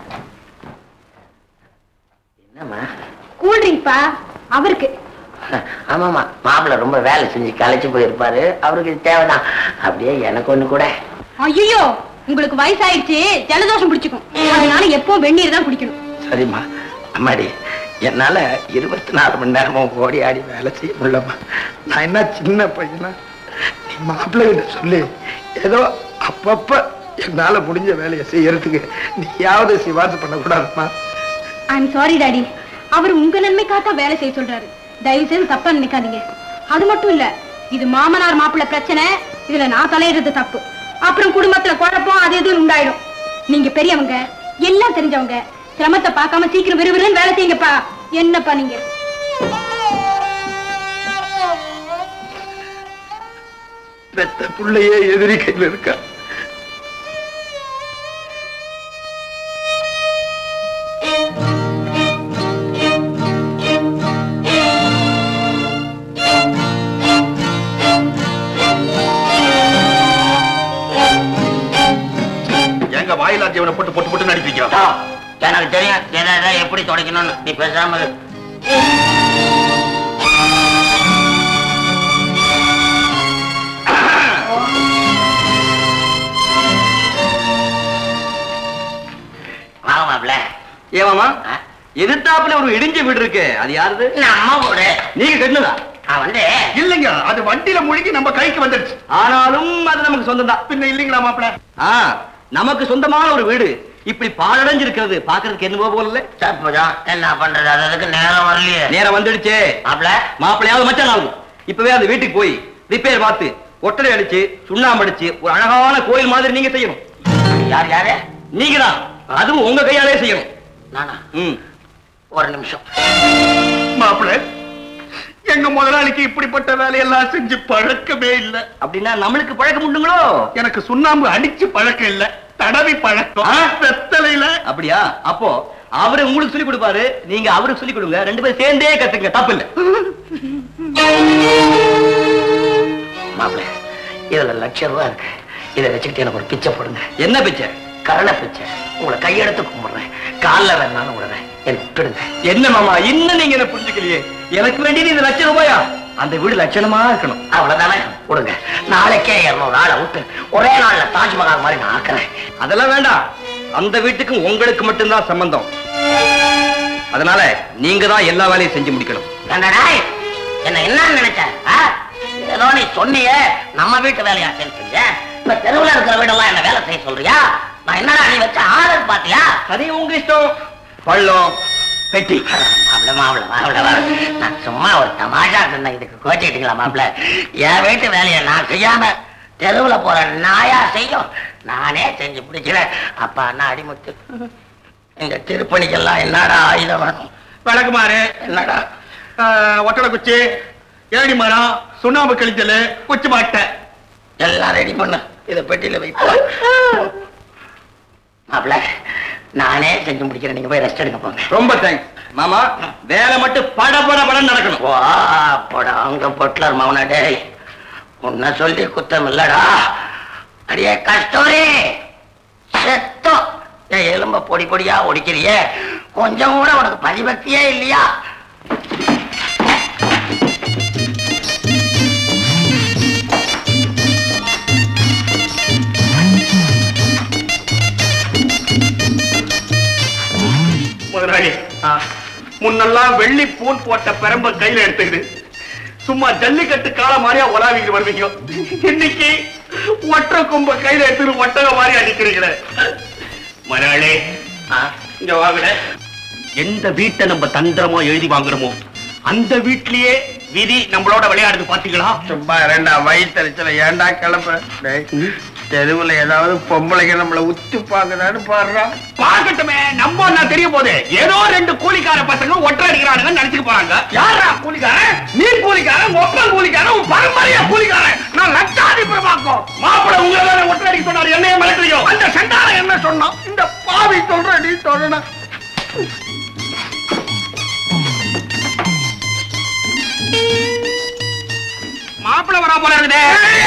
என்னம்மா கூல் ட்ரிங்க்பா அவருக்கு ஆமாமா மாப்பிள்ள ரொம்ப வேலை செஞ்சு களைச்சு போயிருப்பாரு அவருக்கு இது தேவைதான் அப்படியே எனக்கு ஒண்ணு கூட ஐயோ உங்களுக்கு வயசாயிடுச்சு ஜலதோஷம் பிடிச்சுக்கும் அதனால எப்பவும் வெந்நீர் தான் குடிக்கணும் சரிம்மா அம்மாடி என்னால இருபத்தி நாலு மணி நேரமும் ஓடி ஆடி வேலை செய்ய முடியலம்மா நான் என்ன சின்ன பையனா நீ மாப்பிள்ளை கிட்ட சொல்லு ஏதோ அப்பப்ப என்னால முடிஞ்ச வேலையை செய்யறதுக்கு நீயாவது சிபாரிசு பண்ணக்கூடாதும்மா ஐம் சாரி டாடி அவர் உங்க நன்மைக்காக வேலை செய்ய சொல்றாரு தயவு செய்து தப்பா நினைக்காதீங்க அது மட்டும் இல்ல இது மாமனார் மாப்பிள்ளை பிரச்சனை இதுல நான் தலையிடுறது தப்பு அப்புறம் குடும்பத்துல குழப்பம் அது எதுவும் உண்டாயிடும் நீங்க பெரியவங்க எல்லாம் தெரிஞ்சவங்க சிரமத்தை பார்க்காம சீக்கிரம் விறுவிறுன்னு வேலை செய்யுங்கப்பா என்னப்பா நீங்க பெத்த பிள்ளையே எதிரி கையில் இருக்கா எங்க வாயிலா ஜீவனை போட்டு போட்டு போட்டு நடிப்பீங்க எனக்கு தெரியும் எதை எதை எப்படி தொடக்கணும்னு நீ பேசாம இரு. வாங்க மாப்பிள்ள ஏமாமா எதிர்த்தாப்புல ஒரு இடிஞ்ச வீடு இருக்கு அது யாருது நம்ம வீடு நீங்க கட்டுனதா நான் வந்து இல்லைங்க அது வண்டியில முழுகி நம்ம கைக்கு வந்துடுச்சு ஆனாலும் அது நமக்கு சொந்தம் தான் பின்ன இல்லைங்களா மாப்பிள்ள ஆ நமக்கு சொந்தமான ஒரு வீடு இப்படி பாழடைஞ்சு இருக்கிறது பாக்குறதுக்கு என்னவோ போல தப்புதான் என்ன பண்றது அது அதுக்கு நேரம் வரலையே நேரம் வந்துடுச்சே மாப்பிள்ள மாப்பிள்ளையாவது மச்சான் ஆகும் இப்பவே அந்த வீட்டுக்கு போய் ரிப்பேர் பார்த்து ஒட்டடை அடிச்சு சுண்ணாம்பு அடிச்சு ஒரு அழகான கோயில் மாதிரி நீங்க செய்யணும் யார் யாரு நீங்க தான் அதுவும் உங்க கையாலே செய்யணும் நானா ம் ஒரு நிமிஷம் மாப்பிள்ள எங்க முதலாளிக்கு இப்படிப்பட்ட வேலையெல்லாம் செஞ்சு பழக்கமே இல்ல அப்படின்னா நம்மளுக்கு பழக்கம் உண்டுங்களோ எனக்கு சுண்ணாம்பு அடிச்சு பழக்கம் இல்ல தடவி பழக்கம் வெத்தலையில அப்படியா அப்போ அவரு உங்களுக்கு சொல்லி கொடுப்பாரு நீங்க அவருக்கு சொல்லி கொடுங்க ரெண்டு பேரும் சேர்ந்தே கத்துங்க தப்பு இல்ல மாப்பிள்ள இதுல லட்சம் ரூபா இருக்கு இதை வச்சுக்கிட்டு எனக்கு ஒரு பிச்சை போடுங்க என்ன பிச்சை கரண பிச்சை உங்களை கையெடுத்து கும்பிடுறேன் காலில் வேணாலும் விடுறேன் என்னை விட்டுடுங்க என்ன மாமா இன்னும் நீங்க என்ன புரிஞ்சுக்கலையே எனக்கு வேண்டியது இந்த லட்சம் ரூபாயா அந்த வீடு லட்சணமா இருக்கணும் அவ்வளவுதானே கொடுங்க நாளைக்கே இருநூறு ஆளை விட்டு ஒரே நாள்ல தாஜ்மஹால் மாதிரி நான் ஆக்குறேன் அதெல்லாம் வேண்டாம் அந்த வீட்டுக்கும் உங்களுக்கு மட்டும்தான் சம்பந்தம் அதனால நீங்க தான் எல்லா வேலையும் செஞ்சு முடிக்கணும் ஏண்டா டேய், என்ன என்ன நினைச்ச ஆ? ஏதோ நீ சொன்னியே நம்ம வீட்டு வேலையா செஞ்ச இப்ப தெருவுல இருக்கிற வீடெல்லாம் என்ன வேலை செய்ய சொல்றியா நான் என்னடா நீ வச்ச ஆர்டர் பாத்தியா அதே உங்க இஷ்டம் பள்ளம் பெட்டி மாப்பிள மாப்பிள மாப்பிள நான் சும்மா ஒரு தமாஷா சொன்னேன் இதுக்கு கோச்சிக்கிட்டீங்களா மாப்பிள என் வீட்டு வேலையை நான் செய்யாம தெருவுல போற நாயா செய்யும் நானே செஞ்சு பிடிக்கிறேன் அப்பா அண்ணா அடிமுத்து இந்த திருப்பணிக்கெல்லாம் என்னடா ஆயுதம் வேணும் விளக்குமாறு என்னடா ஒட்டடை குச்சி ஏடி மரம் சுண்ணாம்பு கழிச்சல் குச்சி மாட்டை எல்லாம் ரெடி பண்ண இத பெட்டியில வைப்போம் மாப்பிள நானே செஞ்சு முடிக்கிறேன் நீங்க போய் ரெஸ்ட் எடுக்க போங்க ரொம்ப தேங்க்ஸ் மாமா வேலை மட்டும் பட பட பட நடக்கணும் வா போடா அங்க பொட்லர் மவன டேய் உன்னை சொல்லி குத்தம் இல்லடா அடியே கஸ்தூரி செத்தம் என் எலும்ப பொடி பொடியா ஒடிக்கிறியே கொஞ்சம் கூட உனக்கு பதிபக்தியே இல்லையா முன்னெல்லாம் வெள்ளி பூன் போட்ட பெரம்ப கையில எடுத்துக்கிட்டு சும்மா ஜல்லிக்கட்டு கால மாதிரியா உலாவிட்டு வருவீங்க இன்னைக்கு ஒற்றை கொம்ப கையில எடுத்துட்டு ஒட்டக மாதிரி அடிக்கிறீங்களே மராளே இங்க வாங்கல எந்த வீட்டை நம்ம தந்திரமா எழுதி வாங்குறோமோ அந்த வீட்லயே விதி நம்மளோட விளையாடுது பாத்தீங்களா சும்மா ரெண்டா வயிற்றுல ஏன்டா கிளம்புற டேய், தெருவுல ஏதாவது பொம்பளைங்க நம்மள உத்து பாக்குறான்னு பாடுறான் பாக்கட்டுமே நம்ம என்ன தெரிய போகுது ஏதோ ரெண்டு கூலிக்கார பசங்க ஒற்றை அடிக்கிறானுங்க நினைச்சுக்க போறாங்க யாரா கூலிக்காரன் நீ கூலிக்காரன் ஒப்பன் கூலிக்காரன் உன் பரம்பரையா கூலிக்காரன் நான் லட்சாதிபரமாக்கும் மாப்பிள உங்களை தானே ஒற்றை அடிக்க சொன்னாரு என்னைய மிரட்டுறியோ அந்த செண்டாரம் என்ன சொன்னான் இந்த பாவி சொல்ற நீ சொல்லணும் மாப்பிள வரா போல இருக்குதே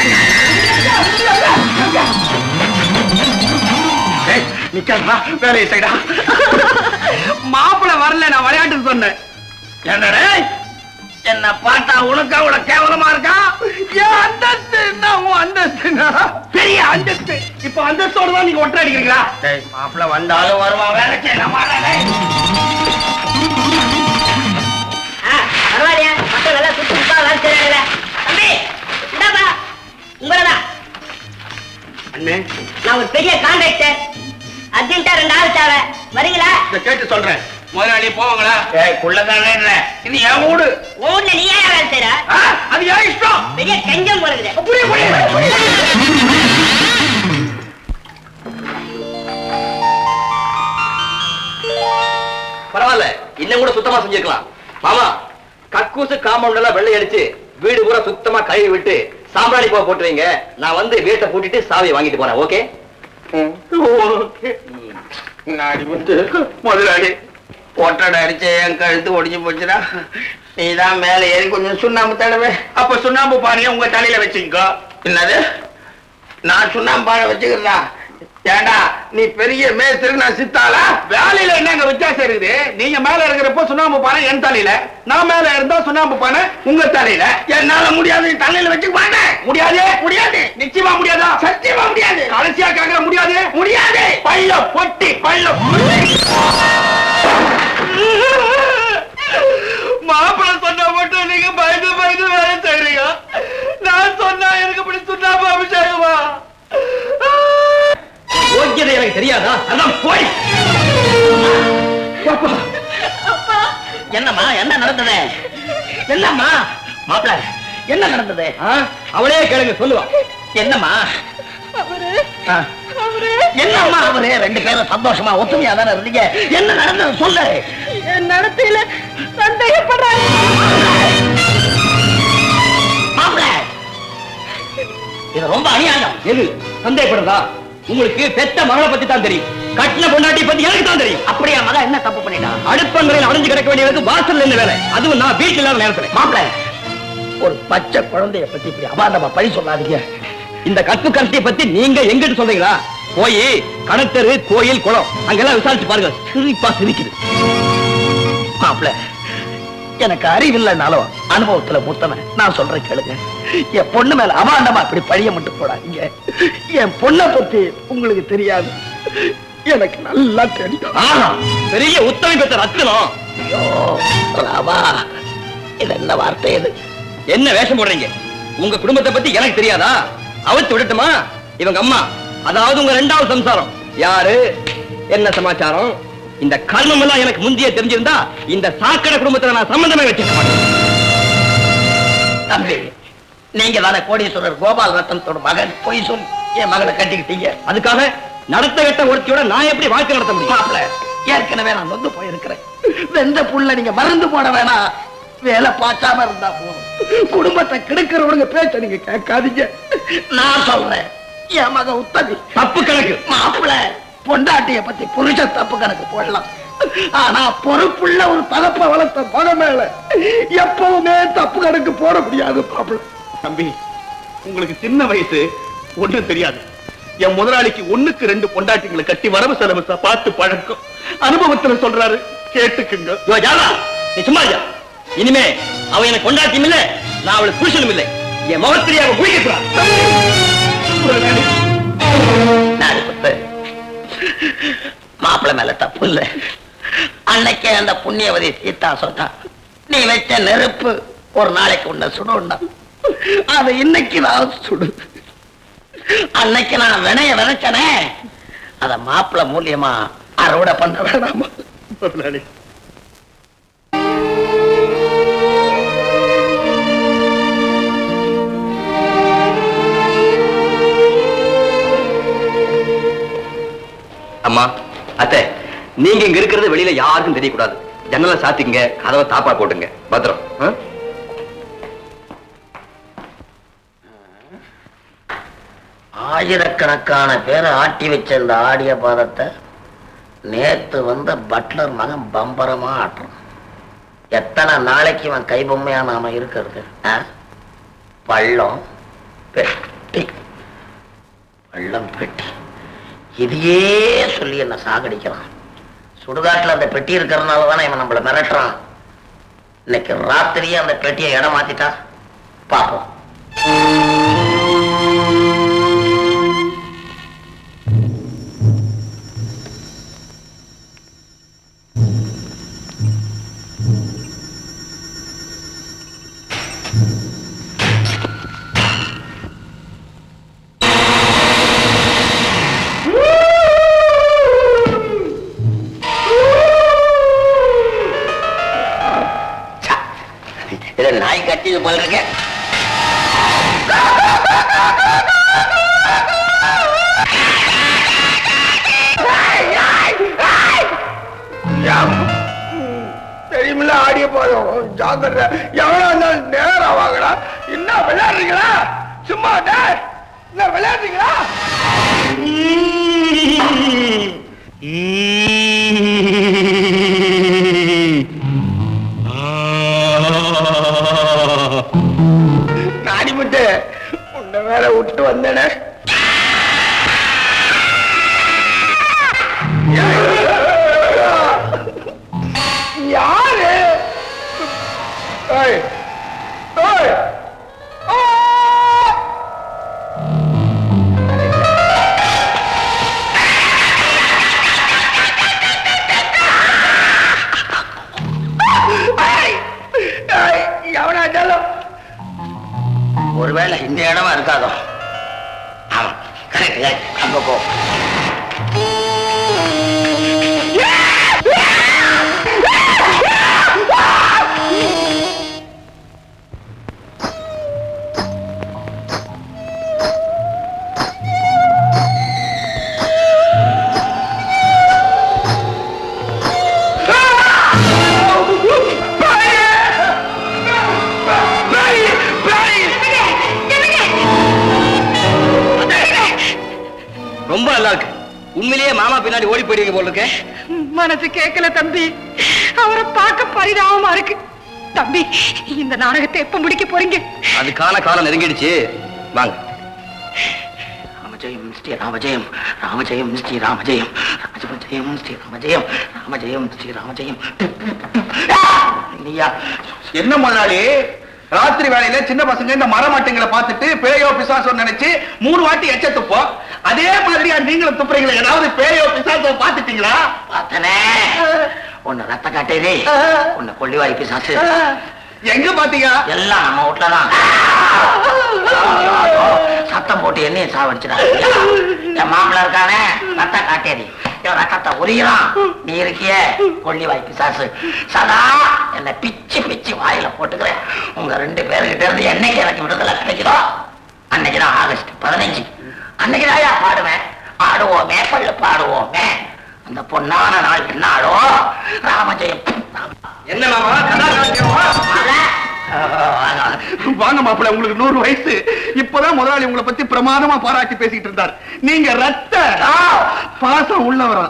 ஏய், நிக்காதடா வேலையை செய்டா மாப்பிள வரல நான் விளையாட்டு சொன்னேன் என்னடே என்ன பார்த்தா உனக்கு அவ்வளவு கேவலமா இருக்கா என் அந்தஸ்து என்ன உன் அந்தஸ்து பெரிய அந்தஸ்து இப்ப அந்தஸ்தோட தான் நீங்க ஒற்றை அடிக்கிறீங்களா மாப்பிள்ள வந்தாலும் வருவான் வேலை செய்யலாம் பரவாயில்லையா மக்கள் நல்லா சுத்தி சுத்தா வேலை செய்யறாங்கல்ல தம்பி இந்தாப்பா உங்களதான் அண்ணே நான் ஒரு பெரிய கான்ட்ராக்டர் அர்ஜென்ட்டா ரெண்டு ஆள் தேவை வரீங்களா இத கேட்டு சொல்றேன் முதலாளி போவாங்களா ஏய் குள்ளதானே இது என் வீடு ஊர்ல நீ ஏன் வேலை செய்யற ஆ, அது ஏன் இஷ்டம் பெரிய கஞ்சம் போடுது புரிய புரிய பரவாயில்ல இன்னும் கூட சுத்தமா செஞ்சிருக்கலாம் மாமா கக்கூசு காம்பவுண்ட் எல்லாம் வெள்ளை அடிச்சு வீடு பூரா சுத்தமா கழுவி விட்டு சாம்பிராணி போக போட்டுருவீங்க நான் வந்து வீட்டை பூட்டிட்டு சாவியை வாங்கிட்டு போறேன் ஓகே ஓகே நாடி வந்து முதலாளி ஒட்டடை அடிச்ச என் கழுத்து ஒடிஞ்சு போச்சுடா நீதான் மேல ஏறி கொஞ்சம் சுண்ணாம்பு தடவை அப்ப சுண்ணாம்பு பானையை உங்க தலையில வச்சுங்க என்னது நான் சுண்ணாம்பு பானை வச்சுக்கிறதா ஏண்டா நீ பெரிய மேஸ்திரி நான் சித்தாளா வேலையில என்னங்க வித்தியாசம் இருக்குது நீங்க மேல இருக்கிறப்போ சுண்ணாம்பு பானை என் தலையில நான் மேல இருந்தா சுண்ணாம்பு பானை உங்க தலையில என்னால முடியாது நீ தலையில வச்சுக்க மாட்டேன் முடியாது முடியாது நிச்சயமா முடியாதா சத்தியமா முடியாது கடைசியா கேட்கற முடியாது முடியாது பைய பொட்டி பைய பொட்டி மாப்பிள்ள சொன்னா மட்டும் நீங்க பயந்து பயந்து வேலை செய்றீங்க நான் சொன்னா எனக்கு இப்படி சுண்ணாம்பு அபிஷேகமா யோக்கியதை எனக்கு தெரியாதா அதான் போய் என்னம்மா என்ன நடந்தது என்னம்மா மாப்பிள என்ன நடந்தது அவளே கேளுங்க சொல்லுவா என்னம்மா அவரு ஆ. அவரு என்னம்மா அவரு ரெண்டு பேரும் சந்தோஷமா ஒத்துமையா தானே இருந்தீங்க என்ன நடந்தது சொல்லு என் நடத்தையில சந்தேகப்படுறாங்க மாப்பிள இது ரொம்ப அநியாயம் எது சந்தேகப்படுறதா உங்களுக்கு பெத்த மகளை பத்தி தான் தெரியும் கட்டின பொண்டாட்டி பத்தி எனக்கு தான் தெரியும் அப்படியா மகன் என்ன தப்பு பண்ணிட்டான் அடுப்பங்கரையில் அடைஞ்சு கிடக்க வேண்டியது வாசல்ல என்ன வேலை அதுவும் நான் வீட்டுல இல்லாத நேரத்துல மாப்பிள ஒரு பச்சை குழந்தைய பத்தி இப்படி அபாண்டமா பழி சொல்லாதீங்க இந்த கற்பு கருத்தையை பத்தி நீங்க எங்கிட்டு சொல்றீங்களா போய் கடத்தரு கோயில் குளம் அங்கெல்லாம் விசாரிச்சு பாருங்க சிரிப்பா சிரிக்குது மாப்பிள எனக்கு அறிவில்லைனாலும் அனுபவத்துல மூத்தவன் நான் சொல்றேன் கேளுங்க என் பொண்ணு மேல அபாண்டமா இப்படி பழிய மட்டும் போடாதீங்க என் பொண்ணை பத்தி உங்களுக்கு தெரியாது எனக்கு நல்லா தெரியும் ஆஹா பெரிய உத்தமி பெற்ற ரத்தினம் ஐயோ ராமா இது என்ன வார்த்தை இது என்ன வேஷம் போடுறீங்க உங்க குடும்பத்தை பத்தி எனக்கு தெரியாதா அவித்து விடட்டுமா இவங்க அம்மா அதாவது உங்க ரெண்டாவது சம்சாரம் யாரு என்ன சமாச்சாரம் இந்த கர்மம் எல்லாம் எனக்கு முந்தைய தெரிஞ்சிருந்தா இந்த சாக்கடை குடும்பத்துல நான் சம்பந்தமே வச்சிருக்க மாட்டேன் தம்பி நீங்க தானே கோடீஸ்வரர் கோபால் ரத்தனத்தோட மகன் பொய் சொல்லி என் மகனை கட்டிக்கிட்டீங்க அதுக்காக நடத்த கட்ட ஒருத்தியோட நான் எப்படி வாழ்க்கை நடத்த முடியும் மாப்பிள ஏற்கனவே நான் நொந்து போயிருக்கிறேன் வெந்த புள்ள நீங்க மறந்து போட வேணாம் வேலை பார்க்காம இருந்தா போதும் குடும்பத்தை கெடுக்கிறவனுங்க பேச்ச நீங்க கேட்காதீங்க நான் சொல்றேன் என் மகன் உத்தமி தப்பு கணக்கு மாப்பிள பொண்டாட்டிய பத்தி புருஷ தப்பு கணக்கு போடலாம் ஆனா பொறுப்புள்ள ஒரு தகப்ப வளர்த்த மகன் மேல எப்பவுமே தப்பு கணக்கு போட முடியாது மாப்பிள தம்பி உங்களுக்கு சின்ன வயசு ஒண்ணும் தெரியாது என் முதலாளிக்கு ஒண்ணுக்கு ரெண்டு பொண்டாட்டிங்களை கட்டி வரவு செலவு ச- பார்த்து பழக்கம் அனுபவத்துல சொல்றாரு கேட்டுக்குங்க யோ, ஜாதா, நீ சும்மா இருக்கியா? இனிமே அவ எனக்கு கொண்டாட்டியும் இல்ல நான் அவளுக்கு புருஷனும் இல்லை என் முகத்திலே அவ குளிக்கிறான் நாடு குத்து மாப்பிள மேல தப்பு இல்ல அன்னைக்கே அந்த புண்ணியவதி சீதா சொன்னா நீ வச்ச நெருப்பு ஒரு நாளைக்கு உன்னை சுடுண்டா அது இன்னைக்கு நான் சுடு அன்னைக்கு நான் வினைய விதைச்சனே அத மாப்பிள்ள மூலியமா அறுவடை பண்ண வேணாமா முதலாளி அம்மா அத்தை நீங்க இங்க இருக்கிறது வெளியில யாருக்கும் தெரியக்கூடாது ஜன்னலை சாத்திங்க கதவை தாப்பா போட்டுங்க பத்திரம் ஆ? ஆயிரக்கணக்கான பேரை ஆட்டி வச்ச இந்த ஆடிய பாதத்தை நேத்து வந்த பட்லர் மகன் பம்பரமா ஆட்டுறான் எத்தனை நாளைக்கு இவன் கைபொம்மையா நாம இருக்கிறது ஆ? பள்ளம் பெட்டி பள்ளம் பெட்டி இதையே சொல்லி என்ன சாகடிக்கிறான் சுடுகாட்டுல அந்த பெட்டி இருக்கிறதுனால தானே இவன் நம்மள மிரட்டுறான் இன்னைக்கு ராத்திரியே அந்த பெட்டியை இடம் மாத்திட்டா பாப்போம் இதை நாய் கட்டிது போல இருக்க தெரியுமில்ல ஆடிய போதும் ஜாக்கிரதை எவ்வளவு இருந்தாலும் நேரம் வாங்கடா என்ன விளையாடுறீங்களா சும்மா டேய், என்ன விளையாடுறீங்களா நாடிமுட்டு உன்னை வேற விட்டு வந்தேனே யாரு ஏய் ஏய் ஆ! ஏய், ஏய், எவனாச்சாலும் ஒருவேளை இந்த இடமா இருக்காதோ ஆமா கரெக்ட் கரெக்ட் அங்க போ ரொம்ப நல்லா இருக்கு உண்மையிலேயே மாமா பின்னாடி ஓடி போயிடுவீங்க போல இருக்கே மனசு கேட்கல தம்பி அவரை பார்க்க பரிதாபமா இருக்கு தம்பி இந்த நாடகத்தை எப்ப முடிக்க போறீங்க அதுக்கான காலம் நெருங்கிடுச்சு வாங்க ராமஜெயம் ஸ்ரீ ராமஜெயம் ராமஜெயம் ஸ்ரீ ராமஜெயம் ராமஜெயம் ஸ்ரீ ராமஜெயம் ராமஜெயம் ஸ்ரீ ராமஜெயம் நீயா என்ன முதலாளி ராத்திரி வேலையில சின்ன பசங்க இந்த மரமாட்டுங்களை பார்த்துட்டு பேயோ பிசாசோ நினைச்சு மூணு வாட்டி எச்ச துப்போம் அதே மாதிரியா நீங்களும் துப்புறீங்களா ஏதாவது பேயோ பிசாசோ பார்த்துட்டீங்களா பார்த்தனே உன்னை ரத்த காட்டேரி உன்னை கொள்ளிவாய் பிசாசு எங்க பாத்தீங்க எல்லாம் நம்ம வீட்டுலதான் சத்தம் போட்டு என்னையும் சாவடிச்சிடா என் மாப்பிள்ள இருக்கானே ரத்த காட்டேரி இவன் ரத்தத்தை உரிகிறான் நீ இருக்கியே கொள்ளிவாய் பிசாசு சதா என்னை பிச்சு பிச்சு வாயில போட்டுக்கிறேன் உங்க ரெண்டு பேருக்கிட்ட இருந்து என்னைக்கு எனக்கு விடுதலை கிடைக்குதோ அன்னைக்குதான் ஆகஸ்ட் பதினஞ்சு அன்னைக்குதான் பாடுவேன் ஆடுவோமே பள்ளு பாடுவோமே அந்த பொன்னான நாள் என்னாலோ ராமஜெயம் என்ன மாமா கதாநாயகமா வாங்க மாப்பிள்ள உங்களுக்கு நூறு வயசு இப்பதான் முதலாளி உங்களை பத்தி பிரமாதமா பாராட்டி பேசிட்டு இருந்தார் நீங்க ரத்த பாசம் உள்ளவரா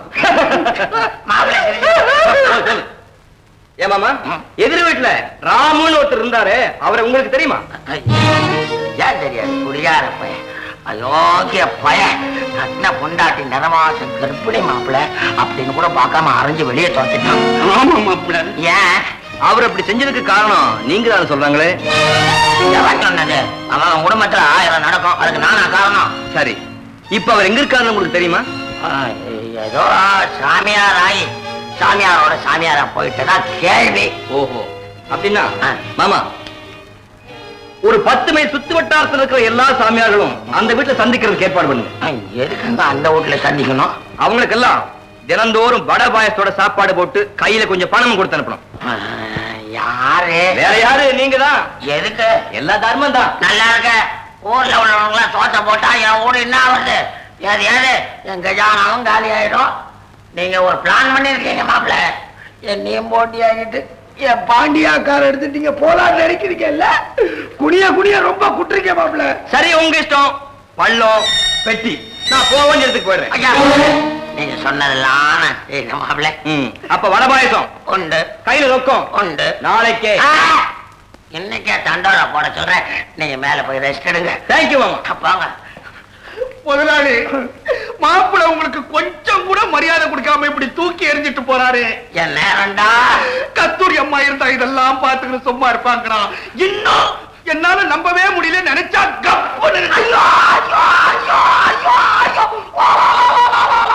ஏன் மாமா எதிர் வீட்டுல ராமுன்னு ஒருத்தர் இருந்தாரு அவரை உங்களுக்கு தெரியுமா ஏன் தெரியாது குடியார பையன் அயோக்கிய பையன் கட்டின பொண்டாட்டி நிறமாச கர்ப்பிணி மாப்பிள்ள அப்படின்னு கூட பார்க்காம அரைஞ்சு வெளியே தோத்துட்டான் ஆமா மாப்பிள்ள ஏன் அவர் அப்படி செஞ்சதுக்கு காரணம் நீங்க தான் சொல்றாங்களே எவன் சொன்னது அவன் அவன் குடும்பத்துல ஆயிரம் நடக்கும் அதுக்கு நானா காரணம் சரி இப்ப அவர் எங்க இருக்காருன்னு உங்களுக்கு தெரியுமா ஆ, ஏதோ சாமியார் ஆகி சாமியாரோட சாமியாரா போயிட்டதா கேள்வி ஓஹோ அப்படின்னா மாமா ஒரு பத்து மைல் சுத்து வட்டாரத்தில் இருக்கிற எல்லா சாமியார்களும் அந்த வீட்டுல சந்திக்கிறதுக்கு ஏற்பாடு பண்ணுங்க எதுக்குங்க அந்த வீட்டுல சந்திக்கணும் அவங்களுக்கெல்லாம் தினந்தோறும் வடை பாயசத்தோட சாப்பாடு போட்டு கையில கொஞ்சம் பணம் கொடுத்து அனுப்பணும் யாரு வேற யாரு நீங்க தான் எதுக்கு எல்லா தர்மம் தான் நல்லா இருக்க ஊர்ல உள்ளவங்க சோத்த போட்டா என் ஊரு என்ன ஆகுது ஏது ஏது என் கஜானாவும் காலி ஆயிடும் நீங்க ஒரு பிளான் பண்ணிருக்கீங்க மாப்பிள்ள என்னையும் போட்டி ஆகிட்டு என் பாண்டியாக்கார எடுத்துட்டீங்க போலான்னு நினைக்கிறீங்கல்ல குனிய குனிய ரொம்ப குட்டுறீங்க மாப்பிள்ள சரி உங்க இஷ்டம் பள்ளம் பெட்டி நான் போக வேண்டிய இடத்துக்கு போயிடுறேன் ஐயா, நீங்க சொன்னதெல்லாம் நான் செய்யணும் மாப்பிள்ள ம், அப்ப வடை பாயசம் உண்டு கையில ரொக்கம் உண்டு நாளைக்கே ஆ, இன்னைக்கே தண்டோரா போட சொல்றேன் நீங்க மேல போய் ரெஸ்ட் எடுங்க தேங்க்யூ மாமா போங்க முதலாளி மாப்பிள்ள உங்களுக்கு கொஞ்சம் கூட மரியாதை கொடுக்காம இப்படி தூக்கி எறிஞ்சிட்டு போறாரு என் நேரம்டா கத்தூரி அம்மா இருந்தா இதெல்லாம் பாத்துக்கிட்டு சும்மா இருப்பாங்கடா இன்னும் என்னால நம்பவே முடியல நினைச்சா கப்புன்னு இருக்கு. ஐயோ, ஐயோ, ஐயோ, ஐயோ, ஐயோ.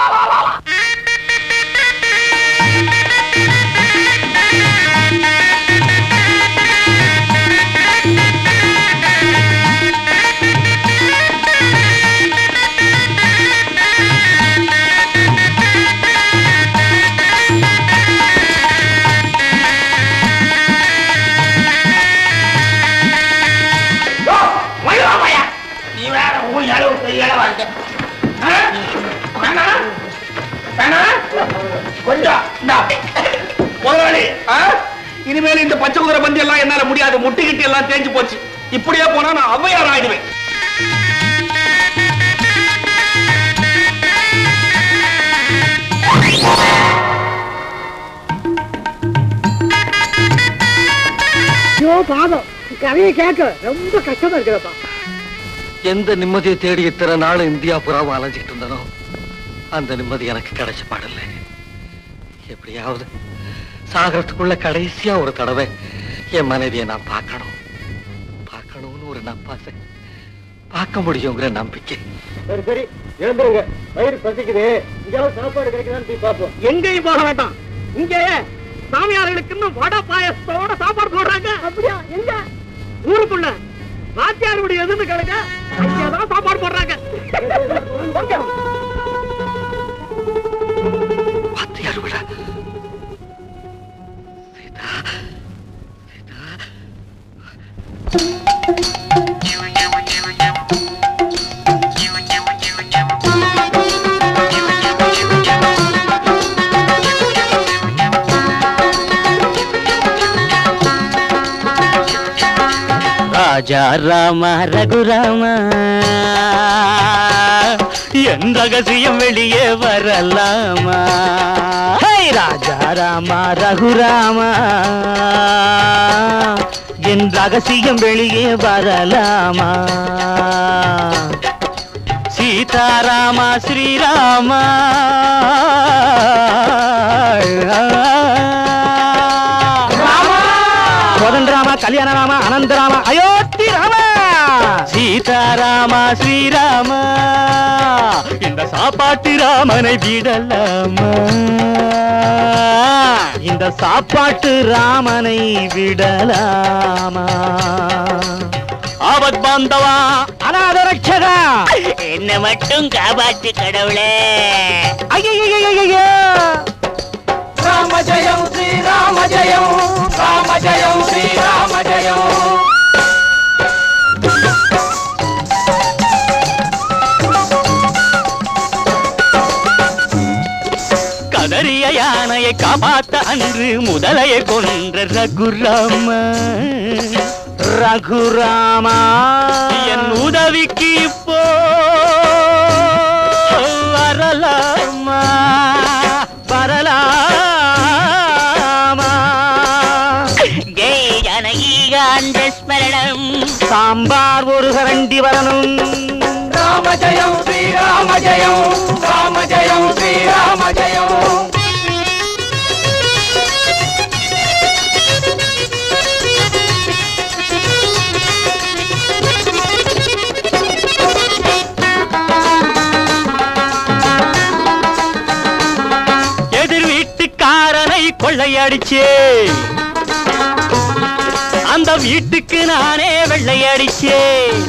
யோ, மயிலா பையா, நீ வேற உன் அளவு தெரியல வந்து கொஞ்சம் இந்தா. முதலாளி ஆ? இனிமேல் இந்த பச்சை குதிரை பந்தி எல்லாம் என்னால முடியாது முட்டிக்கிட்டு எல்லாம் தேஞ்சு போச்சு இப்படியே போனா நான் ஔவையார் ஆயிடுவேன் ஐயோ பாதம் கதையை கேட்க ரொம்ப கஷ்டமா இருக்குதப்பா எந்த நிம்மதியை தேடி இத்தனை நாள் இந்தியா புறாவும் அலைஞ்சிட்டு இருந்தனோ அந்த நிம்மதி எனக்கு கிடைச்ச பாடல எப்படியாவது சாகரத்துக்குள்ள கடைசியா ஒரு தடவை என் மனைவியை நான் பார்க்கணும் பார்க்கணும்னு ஒரு நப்பாசை பார்க்க முடியுங்கிற நம்பிக்கை சரி சரி எழுந்துருங்க வயிறு பசிக்குது இங்கெல்லாம் சாப்பாடு கிடைக்குதான்னு போய் பார்ப்போம் எங்கேயும் போக வேண்டாம் இங்க சாமியார்களுக்கு இன்னும் வடை பாயசத்தோட சாப்பாடு போடுறாங்க அப்படியா எங்க ஊருக்குள்ள வாத்தியாருடைய எதிர்ந்து கிடக்க அங்கேதான் சாப்பாடு போடுறாங்க வாத்தியார் விட ராஜா ராம ரகுராம என் ரகசியம் வெளியே வரலாமா ஹே, ராஜா ராம ரகுராமா என் ரகசியம் வெளியே வரலாமா சீதாராமா ஸ்ரீராமா கோதண்டராமா கல்யாணராமா அனந்தராமா அயோத்தி ராமா சீதாராமா ஸ்ரீராமா இந்த சாப்பாட்டு ராமனை விடலாமா இந்த சாப்பாட்டு ராமனை விடலாமா ஆபத் பாந்தவா அநாத ரட்சகா என்ன மட்டும் காப்பாற்று கடவுளே ஐயோ ராம ஜெயம் ஸ்ரீராம ஜெயம் ராம ஜெயம் ஸ்ரீராம ஜெயம் கதறிய யானையை காப்பாத்த அன்று முதலையை கொன்ற ரகுராம ரகுராமா என் உதவிக்கு இப்போ வரலாமா வரலாமா ஜெய் ஜனகி காந்த ஸ்மரணம் சாம்பார் ஒரு கரண்டி வரணும் ராம ஜெயம் ஸ்ரீராம ஜெயம் ராம ஜெயம் ஸ்ரீராம ஜெயம் எதிர் வீட்டுக்கார கொள்ளையடிச்சேன் அந்த வீட்டுக்கு நானே வெள்ளையடிச்சேன்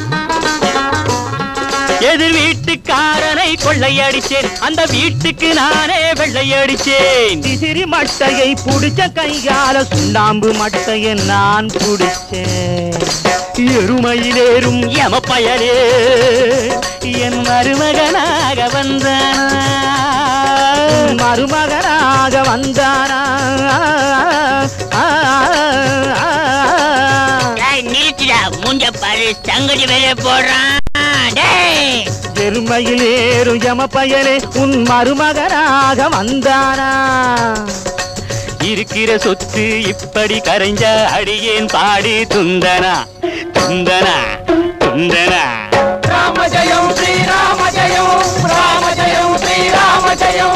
எதிர் வீட்டுக்காரனை கொள்ளையடிச்சேன் அந்த வீட்டுக்கு நானே வெள்ளையடிச்சேன் திசிறி மட்டையை புடிச்ச கையால சுண்ணாம்பு மட்டையை நான் புடிச்சேன் எருமையிலேறும் எம பயலே என் மருமகனாக வந்தானா மருமகனாக வந்தானா நீச்சுடா மூஞ்ச பாரு சங்கடி வேலைய போடுறான் டேய் பெருமையில் ஏறும் எம பயலே உன் மருமகனாக வந்தானா இருக்கிற சொத்து இப்படி கரைஞ்ச அடியேன் பாடி துந்தனா துந்தனா துந்தனா ராம ஜெயம் ஸ்ரீராம ஜெயம் ராம ஜெயம் ஸ்ரீராம ஜெயம்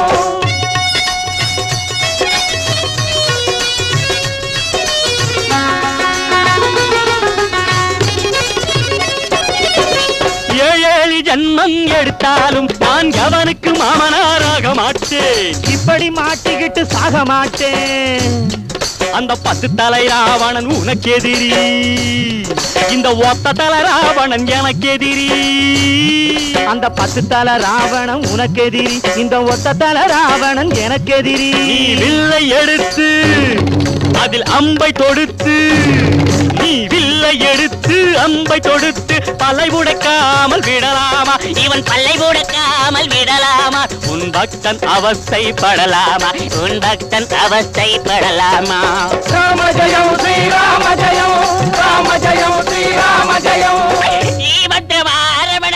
ஏழேழு ஜன்மம் எடுத்தாலும் நான் எவனுக்கு மாமனாராக மாட்டேன் இப்படி மாட்டிக்கிட்டு சாக மாட்டேன் அந்த பத்து தலை ராவணன் உனக்கு எதிரி இந்த ஒத்த தலை ராவணன் எனக்கு எதிரி அந்த பத்து தலை ராவணன் உனக்கு எதிரி இந்த ஒத்த தலை ராவணன் எனக்கு எதிரி நீ வில்லை எடுத்து அதில் அம்பை தொடுத்து நீ வில்லை எடுத்து அம்பை தொடுத்து பல்லை உடைக்காமல் விடலாமா இவன் பல்லை முடக்காமல் விடலாமா உன் பக்தன் அவஸ்தைப்படலாமா உன் பக்தன் அவஸ்தைப்படலாமா ராம ஜெயம் ஸ்ரீராம ஜெயம் ராம ஜெயம் ஸ்ரீராம ஜெயம் ஸ்ரீமத்த வாரமண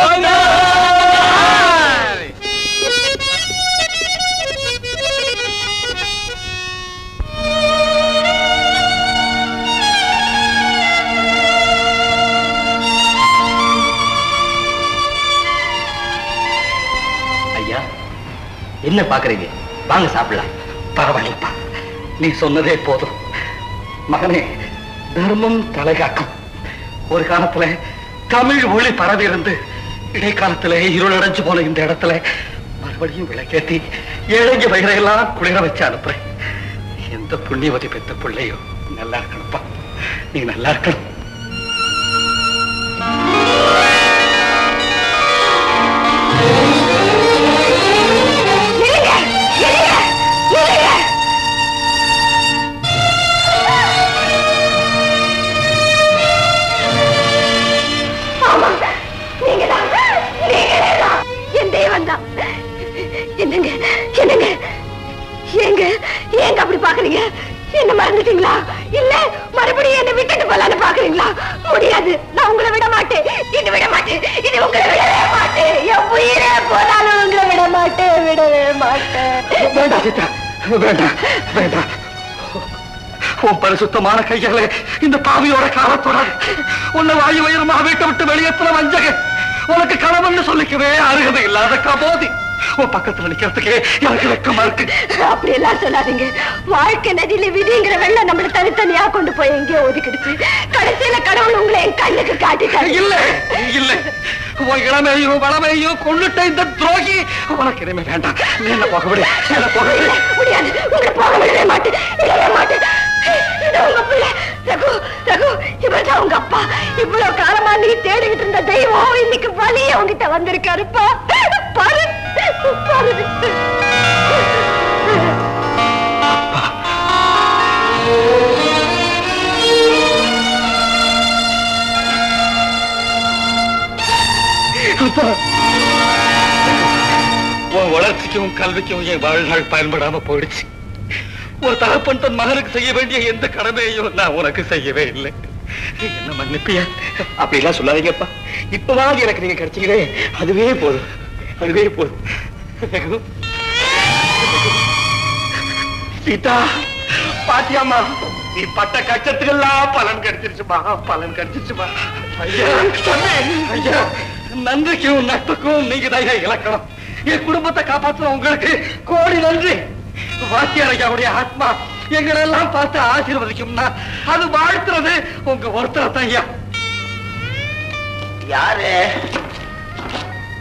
ஐயா என்ன பாக்குறீங்க வாங்க சாப்பிடலாம் பரவாயில்லப்பா நீ சொன்னதே போதும் மகனே தர்மம் தலைகாக்கும் ஒரு காலத்துல தமிழ் ஒளி பரவி இருந்து இடைக்காலத்துல இருளடைஞ்சு போன இந்த இடத்துல மறுபடியும் விளக்கேத்தி ஏழைங்க வயிறையெல்லாம் குளிர வச்சு அனுப்புறேன் எந்த புண்ணியவதி பெத்த பிள்ளையோ நல்லா இருக்கணும்ப்பா நீ நல்லா இருக்கணும் ஆமா நீங்கதான் நீங்களேதான் என் தெய்வம் தான் என்னங்க என்னங்க ஏங்க ஏங்க அப்படி பாக்குறீங்க என்ன மறந்துட்டீங்களா இல்ல மறுபடியும் என்ன விட்டுட்டு போலான்னு பாக்குறீங்களா முடியாது நான் உங்களை விட மாட்டேன் இது விட மாட்டேன் இது உங்களை விடவே மாட்டேன் என் உயிரே போனாலும் உங்களை விட மாட்டேன் விடவே மாட்டேன் வேண்டாம் சீதா வேண்டாம் வேண்டாம் உன் பரிசுத்தமான கையால இந்த பாவியோட காலத்தோடாது உன்னை வாயு வயிறுமா வீட்டை விட்டு வெளியேற்றின வஞ்சக உனக்கு கணவன் சொல்லிக்கவே அருகதை இல்லாத கபோதி உன் பக்கத்துல நிக்கிறதுக்கே எனக்கு வெக்கமா இருக்கு அப்படி எல்லாம் சொல்லாதீங்க வாழ்க்கை நதியில விதிங்கிற வெள்ளம் நம்மள தனித்தனியா கொண்டு போய் எங்கேயோ ஒதுக்கிடுச்சு கடைசியில கடவுள் உங்களை என் கண்ணுக்கு காட்டிட்டாரு இல்ல இல்ல உன் இளமையும் வளமையும் கொண்டுட்ட இந்த துரோகி உனக்கு இனிமே வேண்டாம் நீ என்ன போக விடு என்ன போக விடு முடியாது உங்களை போக விடவே மாட்டேன் விடவே மாட்டேன் இது உங்க பிள்ளை ரகு ரகு இவர்தான் உங்க அப்பா இவ்வளவு காலமா நீ தேடிக்கிட்டு இருந்த தெய்வம் இன்னைக்கு வழிய உங்ககிட்ட வந்திருக்காருப்பா பாரு பாரு அப்பா உன் வளர்ச்சிக்கும் கல்விக்கும் என் வாழ்நாள் பயன்படாம போயிடுச்சு ஒரு தகப்பன் தன் மகனுக்கு செய்ய வேண்டிய எந்த கடமையையும் நான் உனக்கு செய்யவே இல்லை என்ன மன்னிப்பியா அப்படி எல்லாம் சொல்லாதீங்கப்பா இப்பவாவது எனக்கு நீங்க கிடைச்சீங்களே அதுவே போதும் அதுவே போதும் ரகு. சீதா பாத்தியாமா நீ பட்ட கஷ்டத்துக்கெல்லாம் பலன் கிடைச்சிருச்சுமா பலன் கிடைச்சிருச்சுமா ஐயா தம்பி, ஐயா நன்றிக்கும் நட்புக்கும் நீங்க தான் இலக்கணம் என் குடும்பத்தை காப்பாற்றுற உங்களுக்கு கோடி நன்றி வாத்தியார் ஐயாவுடைய ஆத்மா எங்களெல்லாம் பார்த்து ஆசீர்வதிக்கும்னா அது வாழ்த்துறது உங்க ஒருத்தரை தான் ஐயா யாரு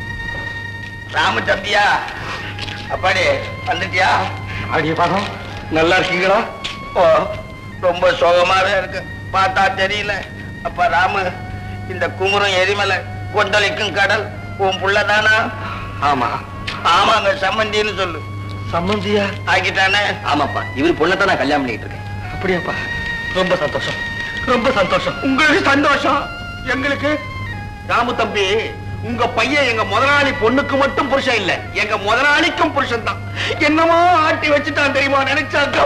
ராம தம்பியா அப்பாடி வந்துட்டியா ஆடிய பாதம் நல்லா இருக்கீங்களா ஓ ரொம்ப சோகமாவே இருக்கு பார்த்தா தெரியல அப்ப ராமு இந்த குமுறும் எரிமலை கொந்தளிக்கும் கடல் உன் புள்ளதானா ஆமா ஆமாங்க சம்மந்தின்னு சொல்லு சம்மந்தியா ஆக்கிட்டானே ஆமாப்பா இவர் பொண்ணத்தான் நான் கல்யாணம் பண்ணிட்டு இருக்கேன் அப்படியாப்பா ரொம்ப சந்தோஷம் ரொம்ப சந்தோஷம் உங்களுக்கு சந்தோஷம் எங்களுக்கு ராமு தம்பி உங்க பையன் எங்க முதலாளி பொண்ணுக்கு மட்டும் புருஷன் இல்ல எங்க முதலாளிக்கும் புருஷன் தான் என்னமோ ஆட்டி வச்சுட்டான் தெரியுமா நினைச்சா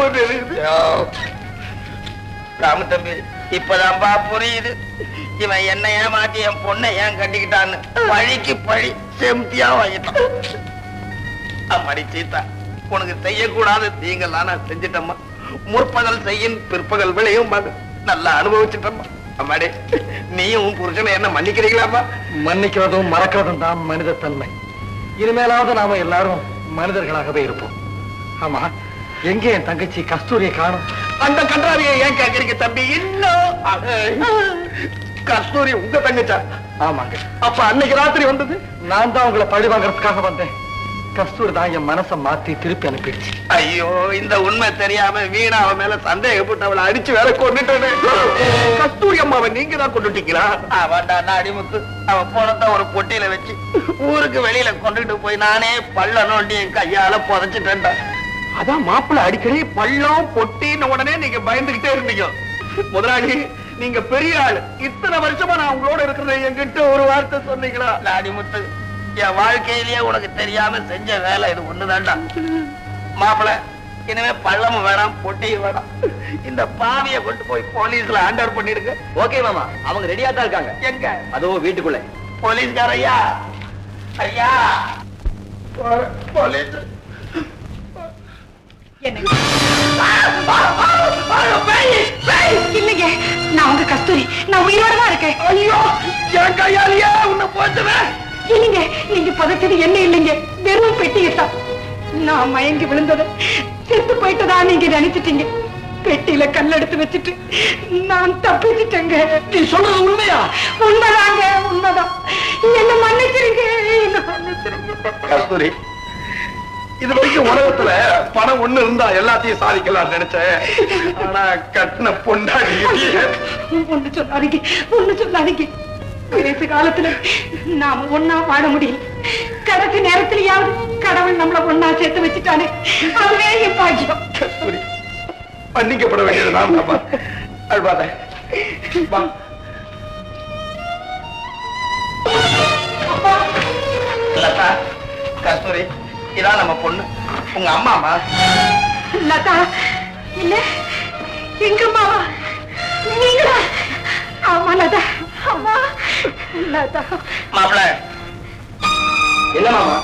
ராமு தம்பி இப்பதான்பா புரியுது இவன் என்ன ஏமாத்தி என் பொண்ணை ஏன் கட்டிக்கிட்டான்னு பழிக்கு பழி செம்தியா வாங்கிட்டான் அம்மாடி சீதா உனக்கு செய்யக்கூடாத தீங்கெல்லாம் நான் செஞ்சிட்டம்மா முற்பகல் செய்யும் பிற்பகல் விளையும் மது நல்லா அனுபவிச்சிட்டம்மா அம்மாடி நீயும் உன் புருஷனை என்ன மன்னிக்கிறீங்களாம்மா மன்னிக்கிறதும் மறக்கிறதும் தான் மனித தன்மை இனிமேலாவது நாம எல்லாரும் மனிதர்களாகவே இருப்போம் ஆமா எங்கே என் தங்கச்சி கஸ்தூரியை காணும் அந்த கன்றாவியை ஏன் கேட்கறீங்க தம்பி இன்னும் கஸ்தூரி உங்க தங்கச்சா ஆமாங்க அப்ப அன்னைக்கு ராத்திரி வந்தது நான் தான் உங்களை பழி வாங்குறதுக்காக வந்தேன் கஸ்தூரி தான் என் மனசை மாத்தி திருப்பி அனுப்பிடுச்சு ஐயோ இந்த உண்மை தெரியாம வீணா அவன் மேல சந்தேகப்பட்டு அவளை அடிச்சு வேற கொண்டுட்டேனே கஸ்தூரி அம்மாவை நீங்க தான் கொண்டுட்டீங்களா அவன்டா அடிமுத்து அவன் போனத ஒரு பொட்டியில வச்சு ஊருக்கு வெளியில கொண்டுட்டு போய் நானே பள்ள நோண்டி என் கையால புதைச்சிட்டேன்டா அதான் மாப்பிள்ள அடிக்கடி பள்ளம் பொட்டின்னு உடனே நீங்க பயந்துகிட்டே இருந்தீங்க முதலாளி நீங்க பெரிய ஆளு இத்தனை வருஷமா நான் உங்களோட இருக்கிறத என்கிட்ட ஒரு வார்த்தை சொன்னீங்களா அடிமுத்து என் வாழ்க்கையிலேயே உனக்கு தெரியாம செஞ்ச வேலை இது ஒண்ணுதான்டா மாப்பிள இனிமே பள்ளமும் வேணாம் பொட்டியும் வேணாம் இந்த பாவிய கொண்டு போய் போலீஸ்ல ஹேண்ட் பண்ணிடுங்க ஓகே மாமா அவங்க ரெடியா தான் இருக்காங்க எங்க அதோ வீட்டுக்குள்ள போலீஸ்கார ஐயா ஐயா போலீஸ் இல்லைங்க நான் உங்க கஸ்தூரி நான் உயிரோட தான் இருக்கேன் ஐயோ என் கையாலேயே உன்னை போச்சுவேன் இல்லைங்க நீங்க புதைச்சது என்ன இல்லைங்க வெறும் பெட்டியத்தான் நான் மயங்கி விழுந்தது செத்து போயிட்டதா நீங்க நினைச்சிட்டீங்க பெட்டியில கல்லெடுத்து வச்சுட்டு நான் தப்பிச்சிட்டேங்க நீ சொல்றது உண்மையா உண்மைதாங்க உண்மைதான் என்ன மன்னிச்சிருங்க என்ன மன்னிச்சிருங்க கஸ்தூரி இது வரைக்கும் உலகத்துல பணம் ஒண்ணு இருந்தா எல்லாத்தையும் சாதிக்கலாம் நினைச்சேன் ஆனா கட்டின பொண்டாடி ஒண்ணு சொல்லாதீங்க ஒண்ணு சொல்லாதீங்க பேசு காலத்துல நாம ஒன்னா வாழ முடியல கடைசி நேரத்திலேயாவது கடவுள் நம்மள ஒன்னா சேர்த்து வச்சுட்டானே அதுவே என் பாக்கியம் கஸ்தூரி மன்னிக்கப்பட வேண்டியது நாம் தான்ப்பா. அழுவாத வா லதா கஸ்தூரி இதான் நம்ம பொண்ணு உங்க அம்மாமா லதா இல்ல எங்க அம்மாவா நீங்களா ஆமா லதா அம்மா லதா மாப்பிள என்ன மாமா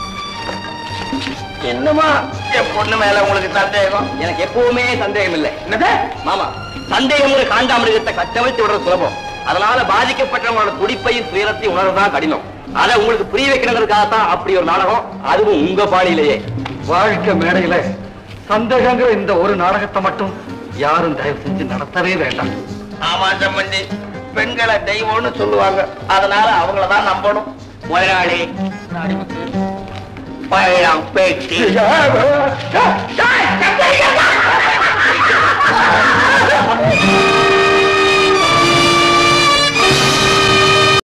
என்னமா என் பொண்ணு மேல உங்களுக்கு சந்தேகம் எனக்கு எப்பவுமே சந்தேகம் இல்லை என்னது மாமா சந்தேகம் ஒரு காண்டாமிருகத்தை கட்டமைத்து விடுறது சுலபம் அதனால பாதிக்கப்பட்டவங்களோட துடிப்பையும் துயரத்தையும் உணர்றதுதான் கடினம் அதை உங்களுக்கு புரிய வைக்கணுங்கிறதுக்காகத்தான் அப்படி ஒரு நாடகம் அதுவும் உங்க பாடியிலேயே வாழ்க்கை மேடையில சந்தேகங்கிற இந்த ஒரு நாடகத்தை மட்டும் யாரும் தயவு செஞ்சு நடத்தவே வேண்டாம் ஆமா சம்பந்தி பெண்களை தெய்வம்னு சொல்லுவாங்க அதனால அவங்கள தான் நம்பணும் முதலாளி பழம் பேச்சு